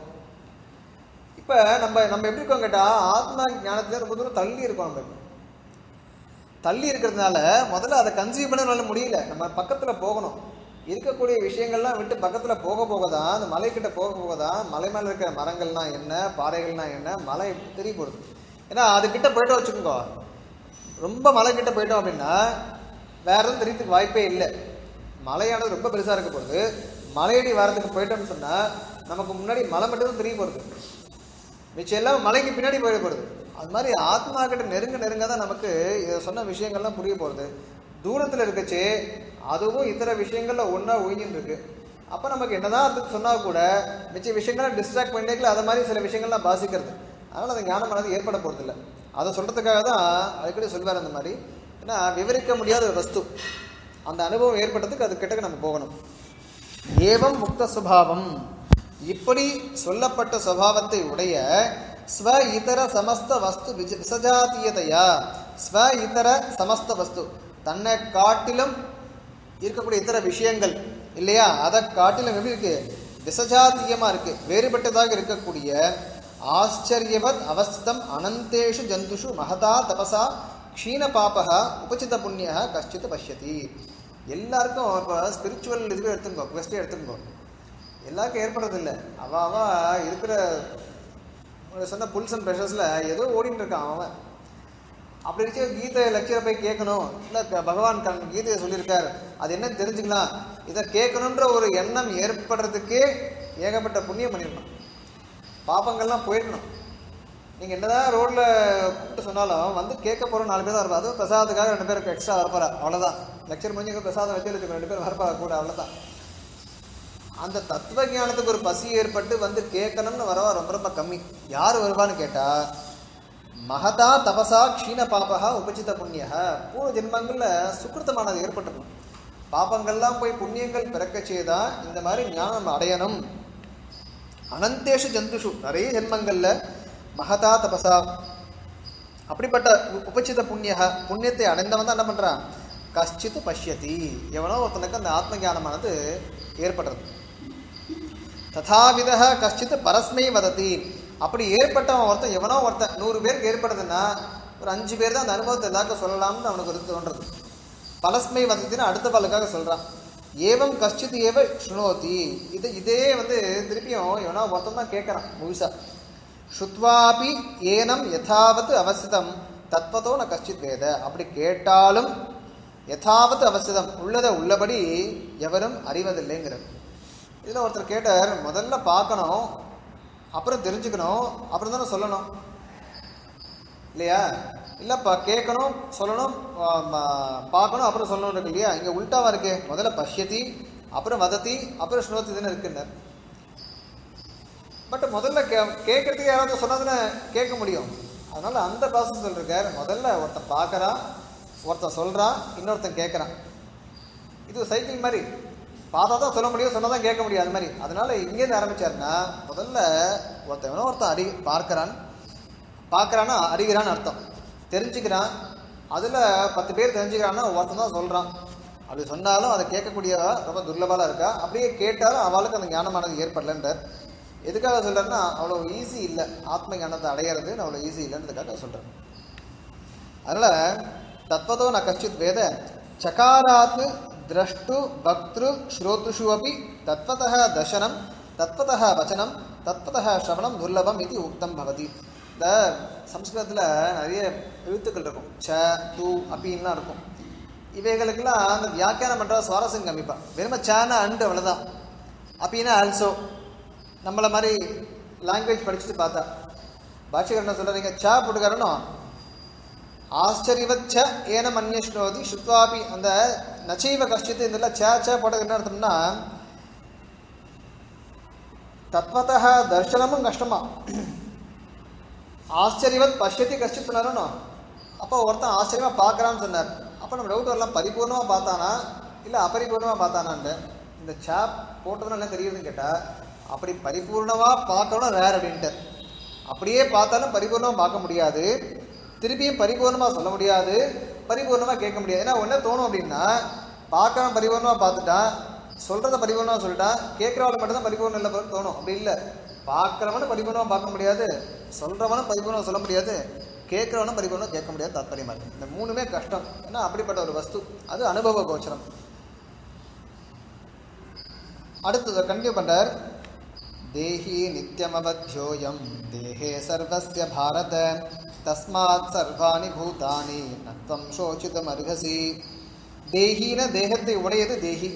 இப்போ நம்ம நம்ம எப்படி இருக்கோம் கேட்டால் ஆத்மா ஞானத்துல ரொம்ப தூரம் தள்ளி இருக்கோம் நம்ம இப்போ. தள்ளி இருக்கிறதுனால முதல்ல அதை கன்சியூம் பண்ண நம்மளால முடியல நம்ம பக்கத்துல போகணும் இருக்கக்கூடிய விஷயங்கள்லாம் விட்டு பக்கத்துல போக போக தான் அந்த மலைக்கிட்ட போக போக தான் மலை மேல இருக்கிற மரங்கள்னா என்ன பாறைகள்னா என்ன மலை தெரிய போகுது ஏன்னா அதுக்கிட்ட போயிட்டோம் வச்சுக்கோங்க ரொம்ப மலை கிட்ட போயிட்டோம் அப்படின்னா வேற எதுவும் தெரியறதுக்கு வாய்ப்பே இல்லை மலையானது ரொம்ப பெருசா இருக்க போகுது மலையடி வாரத்துக்கு போயிட்டோம்னு சொன்னா நமக்கு முன்னாடி மலை மட்டும் தான் தெரிய போகுது மிச்சம் எல்லாம் மலைக்கு பின்னாடி போயிட போகுது அது மாதிரி ஆத்மா கிட்ட நெருங்க நெருங்க தான் நமக்கு இதை சொன்ன விஷயங்கள்லாம் புரிய போகிறது தூரத்தில் இருக்கச்சே அதுவும் இத்தர விஷயங்கள்ல ஒன்றா ஒழிஞ்சுன்னு இருக்கு அப்போ நமக்கு என்னதான் அதுக்கு சொன்னா கூட மிச்ச விஷயங்களை டிஸ்ட்ராக்ட் பண்ணிக்கல அது மாதிரி சில விஷயங்கள்லாம் பாசிக்கிறது அதனால் அது ஞானமானது ஏற்பட போகிறதில்ல அதை சொல்கிறதுக்காக தான் அடிக்கடி சொல்வார் அந்த மாதிரி ஏன்னா விவரிக்க முடியாத ஒரு வஸ்து அந்த அனுபவம் ஏற்பட்டதுக்கு அது கிட்டக்க நம்ம போகணும் ஏவம் முக்த சுபாவம் இப்படி சொல்லப்பட்ட சுபாவத்தை உடைய ஸ்வ இதர சமஸ்த வஸ்து விஜ- விசஜாத்தியதையா ஸ்வ இதர சமஸ்த வஸ்து தன்னை காட்டிலும் இருக்கக்கூடிய இதர விஷயங்கள் இல்லையா அதை காட்டிலும் எப்படி இருக்கு விசஜாத்தியமா இருக்கு வேறுபட்டதாக இருக்கக்கூடிய ஆச்சரியவத் அவஸ்தம் அனந்தேஷு ஜந்துஷு மகதா தபசா க்ஷீண பாபகா உபசித புண்ணியா கஷ்டித் பஷ்யதி எல்லாருக்கும் இப்போ ஸ்பிரிச்சுவல் இதுவே எடுத்துக்கோ குவெஸ்டே எடுத்துக்கோ எல்லாருக்கும் ஏற்படுறது இல்லை அவ அவ இருக்கிற ஒரு சொன்ன புல்ஸ் அண்ட் ப்ரெஷர்ஸில் ஏதோ ஓடிட்டு இருக்கான் அவன் அப்படி இருக்க கீதை லெக்சரை போய் கேட்கணும் இல்லை பகவான் கண் கீதையை சொல்லியிருக்கார் அது என்னன்னு தெரிஞ்சுக்கலாம் இதை கேட்கணுன்ற ஒரு எண்ணம் ஏற்படுறதுக்கே ஏகப்பட்ட புண்ணியம் பண்ணிருக்கணும் பாப்பங்கள்லாம் போயிடணும் நீங்கள் என்னதான் ரோட்ல கூப்பிட்டு சொன்னாலும் வந்து கேட்க போகிற நாலு பேர் தான் இருப்பா அதுவும் பிரசாதத்துக்காக ரெண்டு பேருக்கு எக்ஸ்ட்ரா வரப்போறா அவ்வளோதான் லெக்சர் முடிஞ்சு இங்க பிரசாதம் வச்சு வச்சுக்கோ ரெண்டு பேர் வரப்பா கூட அவ்வளோதான் அந்த தத்துவ ஞானத்துக்கு ஒரு பசி ஏற்பட்டு வந்து கேட்கணும்னு வரவா ரொம்ப ரொம்ப கம்மி யார் வருவான்னு கேட்டா மகதா தபசா க்ஷீண பாபகா உபசித புண்ணியா பூர்வ ஜென்மங்கள்ல சுக்கிருத்தமானது ஏற்பட்டிருக்கும் பாபங்கள்லாம் போய் புண்ணியங்கள் பிறக்க செய்தா இந்த மாதிரி ஞானம் அடையணும் அனந்தேஷு ஜந்துஷு நிறைய ஜென்மங்கள்ல மகதா தபசா அப்படிப்பட்ட உ- உபசித புண்ணிய புண்ணியத்தை அடைந்தவன் தான் என்ன பண்றான் கஷ்டித் பஷ்யதி எவனோ ஒருத்தனுக்கு அந்த ஆத்ம ஞானமானது ஏற்படுறது ததாவித கஷ்டித் பரஸ்மை வததி அப்படி ஏற்பட்டவன் ஒருத்தன் எவனோ ஒருத்தன் நூறு பேருக்கு ஏற்படுதுன்னா ஒரு அஞ்சு பேர் தான் அந்த அனுபவத்தை எல்லாருக்கும் சொல்லலாம்னு அவனுக்கு ஒரு தோன்றது பலஸ்மை வதத்தின்னு அடுத்த பலுக்காக சொல்றான் ஏவம் கஷ்டித் ஏவ ஸ்ருணோதி இது இதே வந்து திருப்பியும் எவனோ ஒருத்தன் தான் கேட்கறான் முழுசா ஸ்ருத்வாபி ஏனம் யதாவத் அவசிதம் தத்வதோ ந கஷ்டித் வேத அப்படி கேட்டாலும் யதாவத் அவசிதம் உள்ளதை உள்ளபடி எவரும் அறிவதில்லைங்கிறது இதில் ஒருத்தர் கேட்டார் முதல்ல பார்க்கணும் அப்புறம் தெரிஞ்சுக்கணும் அப்புறம் தானே சொல்லணும் இல்லையா இல்லைப்பா கேட்கணும் சொல்லணும் ஆ, ம- பார்க்கணும் அப்புறம் சொல்லணும் இருக்கு இல்லையா இங்கே உல்டாவா இருக்கு முதல்ல பஷ்யதி அப்புறம் வதத்தி அப்புறம் ஸ்னோத்தி தானே இருக்குன்னு பட் முதல்ல கே கேட்கறதுக்கு யாராவது சொன்னதுன்னு கேட்க முடியும் அதனால அந்த ப்ராசஸ் இருக்கார் முதல்ல ஒருத்தன் பார்க்கறான் ஒருத்தன் சொல்றான் இன்னொருத்தன் கேட்கறான் இது சைக்கிள் மாதிரி பார்த்தா தான் சொல்ல முடியும் சொன்னா தான் கேட்க முடியும் அது மாதிரி அதனால இங்கேருந்து ஆரம்பிச்சாருன்னா முதல்ல ஒருத்தன் எவனோ ஒருத்தன் அறி பார்க்கறான் பார்க்கறான்னா அறிகிறான்னு அர்த்தம் தெரிஞ்சுக்கிறான் அதில் பத்து பேர் தெரிஞ்சுக்கிறான்னா ஒருத்தன் தான் சொல்கிறான் அப்படி சொன்னாலும் அதை கேட்கக்கூடிய ரொம்ப துர்லபாலாக இருக்கா அப்படியே கேட்டாலும் அவளுக்கு அந்த ஞானமானது ஏற்படலன்றார் எதுக்காக சொல்கிறேன்னா அவ்வளோ ஈஸி இல்லை ஆத்ம ஞானத்தை அடையிறது அவ்வளோ ஈஸி இல்லைன்றதுக்காக சொல்கிறேன் அதனால தத்வதோ ந கஷ்டித் வேத சகாராத் திரஷ்டு பக்திரு ஸ்ரோத்ருஷு அப்படி தத்வதः தர்சனம் தத்வதः வச்சனம் தத்வதः ஸ்ரவணம் துர்லபம் இது உக்தம் பவதி இந்த சம்ஸ்கிருதத்தில் நிறைய எழுத்துக்கள் இருக்கும் ச து அப்படின்லாம் இருக்கும் இவைகளுக்கெல்லாம் அந்த வியாக்கியானம் பண்ணுற சுவாரஸ்யம் கம்மிப்பா வெறும சேன அண்டு அவ்வளோதான் அப்படின்னா ஆல்சோ நம்மளை மாதிரி லாங்குவேஜ் படிச்சுட்டு பார்த்தா பாஷகர் என்ன சொல்கிறீங்க சா போட்டுக்காரனும் ஆச்சரியவச்ச ஏன மன்யஷ்ணோதி சுத்வாபி அந்த நச்சைவ கஷ்டித்து இந்த ச ச போட்டது என்ன அர்த்தம்னா தத்வத்தः தர்சனமும் கஷ்டமா ஆச்சரியவத் பஷ்யத்தி கஷ்டித் சொன்னாரோ அப்போ ஒருத்தன் ஆச்சரியமா பார்க்கறான்னு சொன்னார் அப்போ நம்ம டவுட் வரலாம் பரிபூர்ணமா பார்த்தானா இல்லை அபரிபூர்ணமா பார்த்தானான்ட்டு இந்த சாப் போட்டதுனால என்ன தெரியுதுன்னு கேட்டா அப்படி பரிபூர்ணமா பார்க்கணும் வேற அப்படின்ட்டு அப்படியே பார்த்தாலும் பரிபூர்ணமா பார்க்க முடியாது திருப்பியும் பரிபூர்ணமா சொல்ல முடியாது பரிபூர்ணமா கேட்க முடியாது ஏன்னா ஒண்ணே தோணும் அப்படின்னா பார்க்கறவன் பரிபூர்ணமா பார்த்துட்டா சொல்றத பரிபூர்ணமா சொல்லிட்டான் கேட்கறவனுக்கு மட்டும் தான் பரிபூர்ணம் இல்லை போல தோணும் அப்படி இல்லை பார்க்கறவனும் பரிபூர்ணமா பார்க்க முடியாது சொல்றவனும் பரிபூர்ணமா சொல்ல முடியாது கேட்குறவனும் படிக்கிறவனும் கேட்க முடியாது தாத்பரியமா இருக்கு இந்த மூணுமே கஷ்டம் ஏன்னா அப்படிப்பட்ட ஒரு வஸ்து அது அனுபவ கோச்சரம் அடுத்தது கண்டினியூ பண்றார் தேஹி நித்யமவத்யோயம் தேஹே சர்வஸ்ய பாரத தஸ்மாத் சர்வாணி பூதானி நத்வம் சோச்சிதம் அருகசி தேஹின தேகத்தை உடையது தேஹி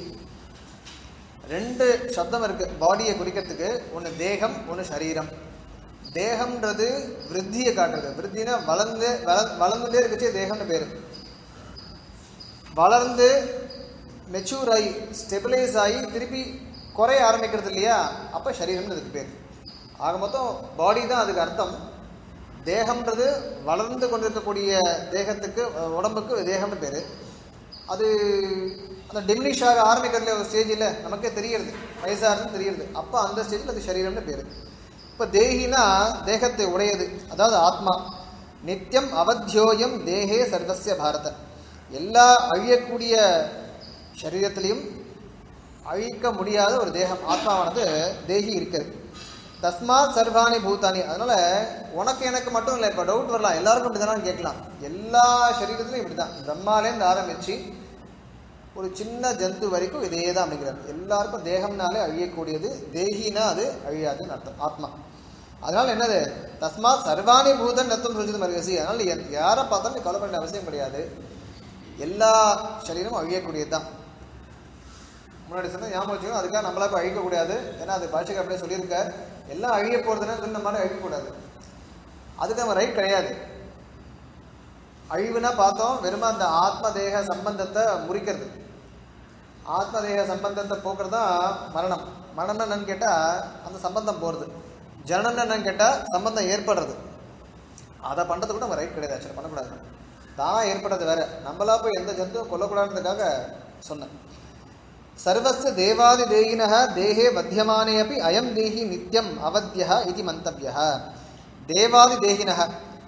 ரெண்டு சப்தம் இருக்கு பாடியை குறிக்கிறதுக்கு ஒன்று தேகம் ஒன்று சரீரம் தேகம்ன்றது விருத்தியை காட்டுறது விருத்தினா வளர்ந்து வள வளர்ந்துட்டே இருக்குச்சே தேகம்னு பேரு வளர்ந்து மெச்சூர் ஆகி ஸ்டெபிளைஸ் ஆகி திருப்பி குறைய ஆரம்பிக்கிறது இல்லையா அப்போ சரீரம்னு அதுக்கு பேர் ஆக மொத்தம் பாடி தான் அதுக்கு அர்த்தம் தேகம்ன்றது வளர்ந்து கொண்டிருக்கக்கூடிய தேகத்துக்கு அஹ், உடம்புக்கு தேகம்னு பேர் அது அந்த டிமினிஷ் ஆக ஆரம்பிக்கிறதுல ஒரு ஸ்டேஜில் நமக்கே தெரியறது வயசாகிறது தெரியறது அப்போ அந்த ஸ்டேஜில் அது சரீரம்னு பேர் இப்போ தேகினா தேகத்தை உடையது அதாவது ஆத்மா நித்தியம் அவத்தியோயம் தேகே சர்வஸ்ய பாரத எல்லா அழியக்கூடிய சரீரத்திலையும் அழிக்க முடியாத ஒரு தேகம் ஆத்மாவானது தேகி இருக்கிறது தஸ்மாத் சர்வாணி பூதானி அதனால உனக்கு எனக்கு மட்டும் இல்லை இப்போ டவுட் வரலாம் எல்லாருக்கும் இப்படி கேட்கலாம் எல்லா சரீரத்திலும் இப்படி தான் பிரம்மாலேருந்து ஆரம்பிச்சு ஒரு சின்ன ஜந்து வரைக்கும் இதே தான் அப்படிங்கிறார் எல்லாருக்கும் தேகம்னாலே அழியக்கூடியது தேகினா அது அழியாதுன்னு அர்த்தம் ஆத்மா அதனால என்னது தஸ்மாத் சர்வாணி பூதன் நத்தம் சொல்லிது மருகசி அதனால எ- யாரை பார்த்தாலும் நீ கவலை பண்ண அவசியம் கிடையாது எல்லா சரீரமும் அழியக்கூடியது தான் முன்னாடி சொன்ன ஞாபகம் வச்சுக்கணும் அதுக்காக நம்மளா போய் அழிக்கக்கூடாது ஏன்னா அது பாஷைக்கு அப்படியே சொல்லியிருக்கார் எல்லாம் அழிய போகிறதுனா சொல்லி நம்ம மாதிரி அழிக்கக்கூடாது அதுக்கு நம்ம ரைட் கிடையாது அழிவுனா பார்த்தோம் வெறும் அந்த ஆத்ம தேக சம்பந்தத்தை முறிக்கிறது ஆத்ம தேக சம்பந்தத்தை போக்குறது தான் மரணம் மரணம் என்னன்னு கேட்டால் அந்த சம்பந்தம் போகிறது ஜனனம் என்னன்னு கேட்டால் சம்பந்தம் ஏற்படுறது அதை பண்ணுறது கூட நம்ம ரைட் கிடையாது ஆக்சுவலாக பண்ணக்கூடாது தானா ஏற்படுறது வேற நம்மளா போய் எந்த ஜந்துவும் கொல்லக்கூடாதுன்றதுக்காக சொன்னேன் சர்வஸ்ய தேவாதி தேகினः தேகே வத்தியமானே அப்படி அயம் தேகி நித்யம் அவத்தியः இது மந்தவியः தேவாதி தேகினः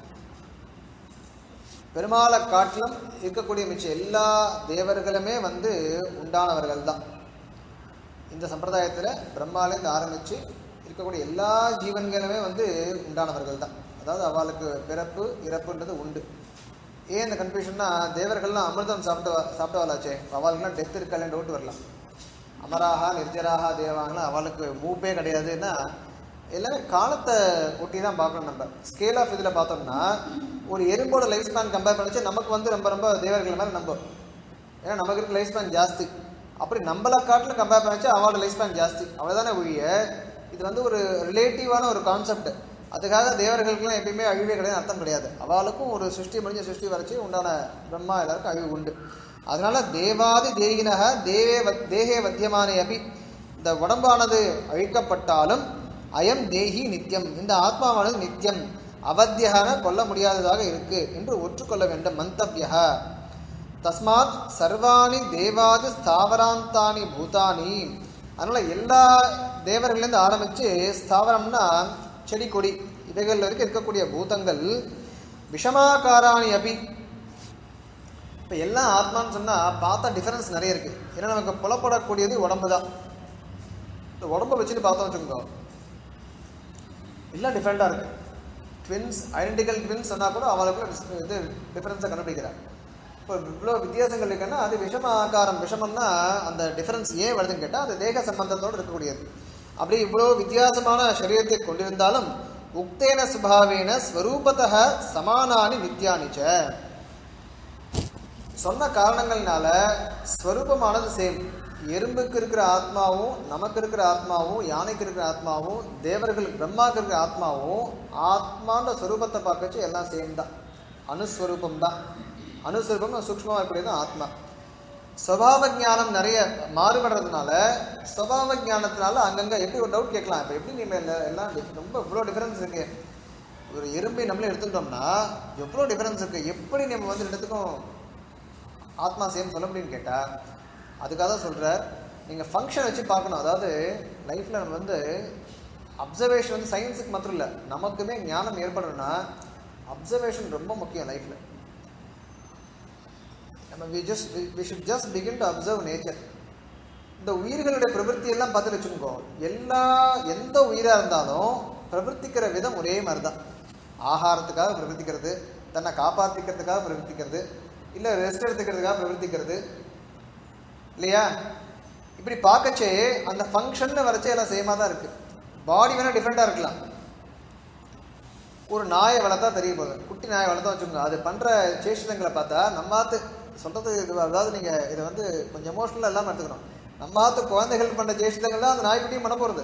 பெருமாளை காட்டிலும் இருக்கக்கூடிய மிச்ச எல்லா தேவர்களுமே வந்து உண்டானவர்கள் தான் இந்த சம்பிரதாயத்தில் பிரம்மாலேருந்து ஆரம்பித்து இருக்கக்கூடிய எல்லா ஜீவன்களுமே வந்து உண்டானவர்கள் தான் அதாவது அவளுக்கு பிறப்பு இறப்புன்றது உண்டு ஏன் இந்த கன்ஃபியூஷன்னா தேவர்கள்லாம் அமிர்தம் சாப்பிட்டு சாப்பிட்டவாளாச்சே அவளுக்குலாம் டெத் இருக்கலன்னு டவுட் வரலாம் அமராகா நிர்ஜராகா தேவாங்களாம் அவளுக்கு மூப்பே கிடையாதுன்னா எல்லாமே காலத்தை ஒட்டி தான் பார்க்கணும் நம்ம ஸ்கேல் ஆஃப் இதில் பார்த்தோம்னா ஒரு எறும்போட லைஃப் ஸ்பேன் கம்பேர் பண்ணிச்சு நமக்கு வந்து ரொம்ப ரொம்ப தேவர்கள் மாதிரி நம்ம ஏன்னா நமக்கு இருக்க லைஃப் ஸ்பேன் ஜாஸ்தி அப்படி நம்மளை காட்டில் கம்பேர் பண்ணிச்சு அவளோட லைஃப் ஸ்பேன் ஜாஸ்தி அவ்வளோதானே ஒழிய இது வந்து ஒரு ரிலேட்டிவான ஒரு கான்செப்ட் அதுக்காக தேவர்களுக்கெல்லாம் எப்பயுமே அழிவே கிடையாது அர்த்தம் கிடையாது அவளுக்கும் ஒரு சிருஷ்டி முடிஞ்ச சிருஷ்டி வரைச்சி உண்டான பிரம்மா எல்லாருக்கும் அழிவு உண்டு அதனால தேவாதி தேகினக தேவே வத்- தேகே வத்தியமானே அபி இந்த உடம்பானது அழிக்கப்பட்டாலும் அயம் தேகி நித்தியம் இந்த ஆத்மாவானது நித்தியம் அவத்தியகன கொல்ல முடியாததாக இருக்கு என்று ஒற்றுக்கொள்ள வேண்டும் மந்தவியக தஸ்மாத் சர்வாணி தேவாதி ஸ்தாவராந்தானி பூதானி அதனால எல்லா தேவர்கள்லேருந்து ஆரம்பிச்சு ஸ்தாவரம்னா செடி கொடி இவைகள் வரைக்கும் இருக்கக்கூடிய பூதங்கள் விஷமாகாராணி அபி இப்போ எல்லாம் ஆத்மான்னு சொன்னால் பார்த்தா டிஃபரன்ஸ் நிறைய இருக்குது ஏன்னா நமக்கு புலப்படக்கூடியது உடம்பு தான் இந்த உடம்பை வச்சுட்டு பார்த்தோம் வச்சுக்கோங்க எல்லாம் டிஃப்ரெண்ட்டாக இருக்குது ட்வின்ஸ் ஐடென்டிக்கல் ட்வின்ஸ் சொன்னால் கூட அவளுக்குள்ள இது டிஃப்ரென்ஸை கண்டுபிடிக்கிறார் இப்போ இவ்வளோ வித்தியாசங்கள் இருக்குன்னா அது விஷம ஆகாரம் விஷமம்னா அந்த டிஃபரன்ஸ் ஏன் வருதுன்னு கேட்டால் அது தேக சம்பந்தத்தோடு இருக்கக்கூடியது அப்படி இவ்வளோ வித்தியாசமான சரீரத்தை கொண்டிருந்தாலும் உக்தேன சுபாவேன ஸ்வரூபத்தக சமானானி நித்யானிச்ச சொன்ன காரணங்கள்னால ஸ்வரூபமானது சேம் எறும்புக்கு இருக்கிற ஆத்மாவும் நமக்கு இருக்கிற ஆத்மாவும் யானைக்கு இருக்கிற ஆத்மாவும் தேவர்களுக்கு பிரம்மாக்கு இருக்கிற ஆத்மாவும் ஆத்மான்ற ஸ்வரூபத்தை பார்க்கச்சு எல்லாம் சேம் தான் அனுஸ்வரூபம் தான் அனுஸ்வரூபம் சூக்ஷ்மமாக இருக்கக்கூடியது ஆத்மா ஸ்வபாவ ஞானம் நிறைய மாறுபடுறதுனால ஸ்வபாவ ஞானத்தினால அங்கங்கே எப்படி ஒரு டவுட் கேட்கலாம் இப்போ எப்படி நீங்கள் இந்த எல்லாம் di- ரொம்ப இவ்வளோ டிஃபரன்ஸ் இருக்கு ஒரு எறும்பை நம்மளே எடுத்துட்டோம்னா எவ்வளோ டிஃபரன்ஸ் இருக்கு எப்படி நம்ம வந்து ரெண்டுத்துக்கும் ஆத்மா சேம் சொல்ல முடியும்னு கேட்டால் அதுக்காக தான் சொல்கிறார் நீங்கள் ஃபங்க்ஷன் வச்சு பார்க்கணும் அதாவது லைஃப்பில் நம்ம வந்து அப்சர்வேஷன் வந்து சயின்ஸுக்கு மாத்திரம் இல்லை நமக்குமே ஞானம் ஏற்படணும்னா அப்சர்வேஷன் ரொம்ப முக்கியம் லைஃப்பில் நம்ம we just we should just begin to observe nature இந்த உயிர்களுடைய பிரவൃத்தி எல்லாம் பார்த்து வச்சுக்கோ எல்லா எந்த உயிராக இருந்தாலும் பிரவர்த்திக்கிற விதம் ஒரே மாதிரி தான் ஆகாரத்துக்காக பிரவர்த்திக்கிறது தன்னை காப்பாற்றிக்கிறதுக்காக பிரவர்த்திக்கிறது இல்லை ரெஸ்ட் எடுத்துக்கிறதுக்காக பிரவர்த்திக்கிறது இல்லையா இப்படி பார்க்கச்சே அந்த ஃபங்க்ஷன் வரைச்சே எல்லாம் சேமாக தான் இருக்குது பாடி வேணால் டிஃப்ரெண்ட்டாக இருக்கலாம் ஒரு நாயை வளர்த்தா தெரிய போகுது குட்டி நாயை வளர்த்தா வச்சுக்கோங்க அது பண்ணுற சேஷிதங்களை பார்த்தா நம்மாத்து சொல்கிறது இது அதாவது நீங்கள் இதை வந்து கொஞ்சம் எமோஷ்னலாக இல்லாமல் எடுத்துக்கணும் நம்மாத்து குழந்தைகள் பண்ணுற சேஷிதங்கள்லாம் அந்த நாய்க்குட்டியும் பண்ண போகிறது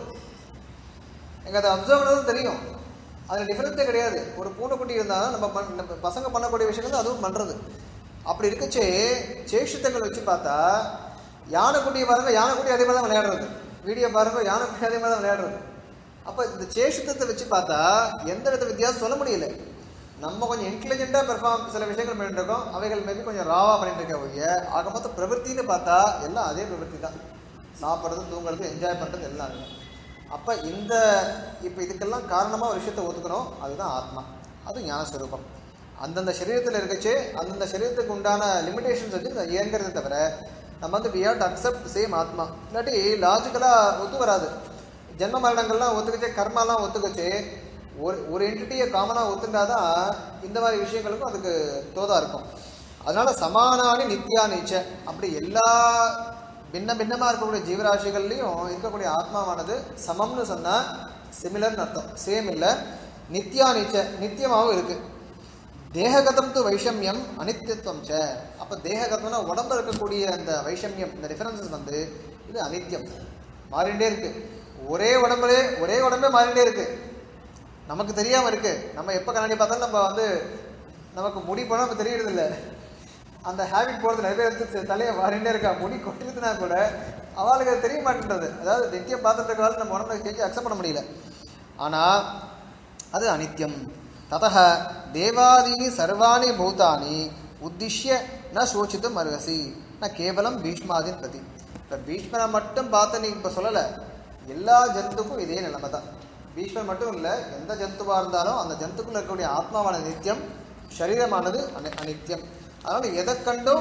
எங்கள் அதை அப்சர்வ் பண்ணதும் தெரியும் அதில் டிஃப்ரென்ஸே கிடையாது ஒரு பூனைக்குட்டி இருந்தாலும் நம்ம பண் நம்ம பசங்க பண்ணக்கூடிய விஷயங்கள் தான் அதுவும் பண்ணுறது அப்படி இருக்கச்சே சேஷித்தங்கள் வச்சு பார்த்தா யானைக்குட்டியை பாருங்க யானைக்குட்டி அதே மாதிரி தான் விளையாடுறது வீடியோ பாருங்க யானைக்குட்டி அதே மாதிரி தான் விளையாடுறது அப்போ இந்த சேஷித்தத்தை வச்சு பார்த்தா எந்த வித வித்தியாசம் சொல்ல முடியல நம்ம கொஞ்சம் இன்டெலிஜென்ட்டாக பெர்ஃபார்ம் சில விஷயங்கள் பண்ணிட்டு இருக்கோம் அவைகள் மேபி கொஞ்சம் ராவாக பண்ணிட்டு இருக்க ஒழிய ஆக மொத்தம் பிரவൃத்தின்னு பார்த்தா எல்லாம் அதே பிரவൃத்தி தான் சாப்பிட்றது தூங்குறது என்ஜாய் பண்ணுறது எல்லாம் அதுதான் அப்போ இந்த இப்போ இதுக்கெல்லாம் காரணமாக ஒரு விஷயத்தை ஒத்துக்கணும் அதுதான் ஆத்மா அது ஞானஸ்வரூபம் அந்தந்த சரீரத்தில் இருக்கச்சே அந்தந்த சரீரத்துக்கு உண்டான லிமிடேஷன்ஸ் வச்சு இதை இயங்குறதை தவிர நம்ம வந்து we have to accept same ஆத்மா இல்லாட்டி லாஜிக்கலாக ஒத்து வராது ஜென்ம மரணங்கள்லாம் ஒத்துக்கச்சே கர்மாலாம் ஒத்துக்கச்சே ஒரு ஒரு என்டிட்டியை காமனாக ஒத்துண்டாதான் இந்த மாதிரி விஷயங்களுக்கும் அதுக்கு தோதா இருக்கும் அதனால சமானானி நித்யா நீச்ச அப்படி எல்லா பின்ன பின்னமாக இருக்கக்கூடிய ஜீவராசிகள்லையும் இருக்கக்கூடிய ஆத்மாவானது சமம்னு சொன்னால் சிமிலர்னு அர்த்தம் சேம் இல்லை நித்யா நீச்ச நித்தியமாகவும் இருக்கு தேககதம் து வைஷமியம் அனித்தியத்துவம் ச அப்போ தேககதம்னா உடம்புல இருக்கக்கூடிய அந்த வைஷமியம் இந்த டிஃபரன்சஸ் வந்து இது அனித்தியம் மாறிண்டே இருக்கு ஒரே உடம்புலே ஒரே உடம்பே மாறிண்டே இருக்கு நமக்கு தெரியாம இருக்கு நம்ம எப்போ கண்ணாடி பார்த்தாலும் நம்ம வந்து நமக்கு முடி போனால் நம்ம தெரியறது இல்ல அந்த ஹேபிட் போகிறது நிறைய பேர் எடுத்து தலையை மாறிண்டே இருக்கா முடி கொட்டிருந்துனா கூட அவளுக்கு அது தெரிய மாட்டேன்றது அதாவது நித்தியம் பார்த்துட்டு இருக்கவாள் நம்ம உடம்புல சேஞ்ச் அக்செப்ட் பண்ண முடியல ஆனால் அது அனித்யம் ததः தேவாதீனி சர்வாணி பூதானி உத்திஷ்ய ந சோச்சித்தும் அருகசி ந கேவலம் பீஷ்மாதின் பிரதி இப்போ பீஷ்மரை மட்டும் பார்த்து நீ இப்போ சொல்லலை எல்லா ஜந்துக்கும் இதே நிலைமை தான் பீஷ்மர் மட்டும் இல்லை எந்த ஜந்துவாக இருந்தாலும் அந்த ஜந்துக்குள்ள இருக்கக்கூடிய ஆத்மாவான நித்தியம் சரீரமானது அனி அனித்தியம் அதனால் எதை கண்டும்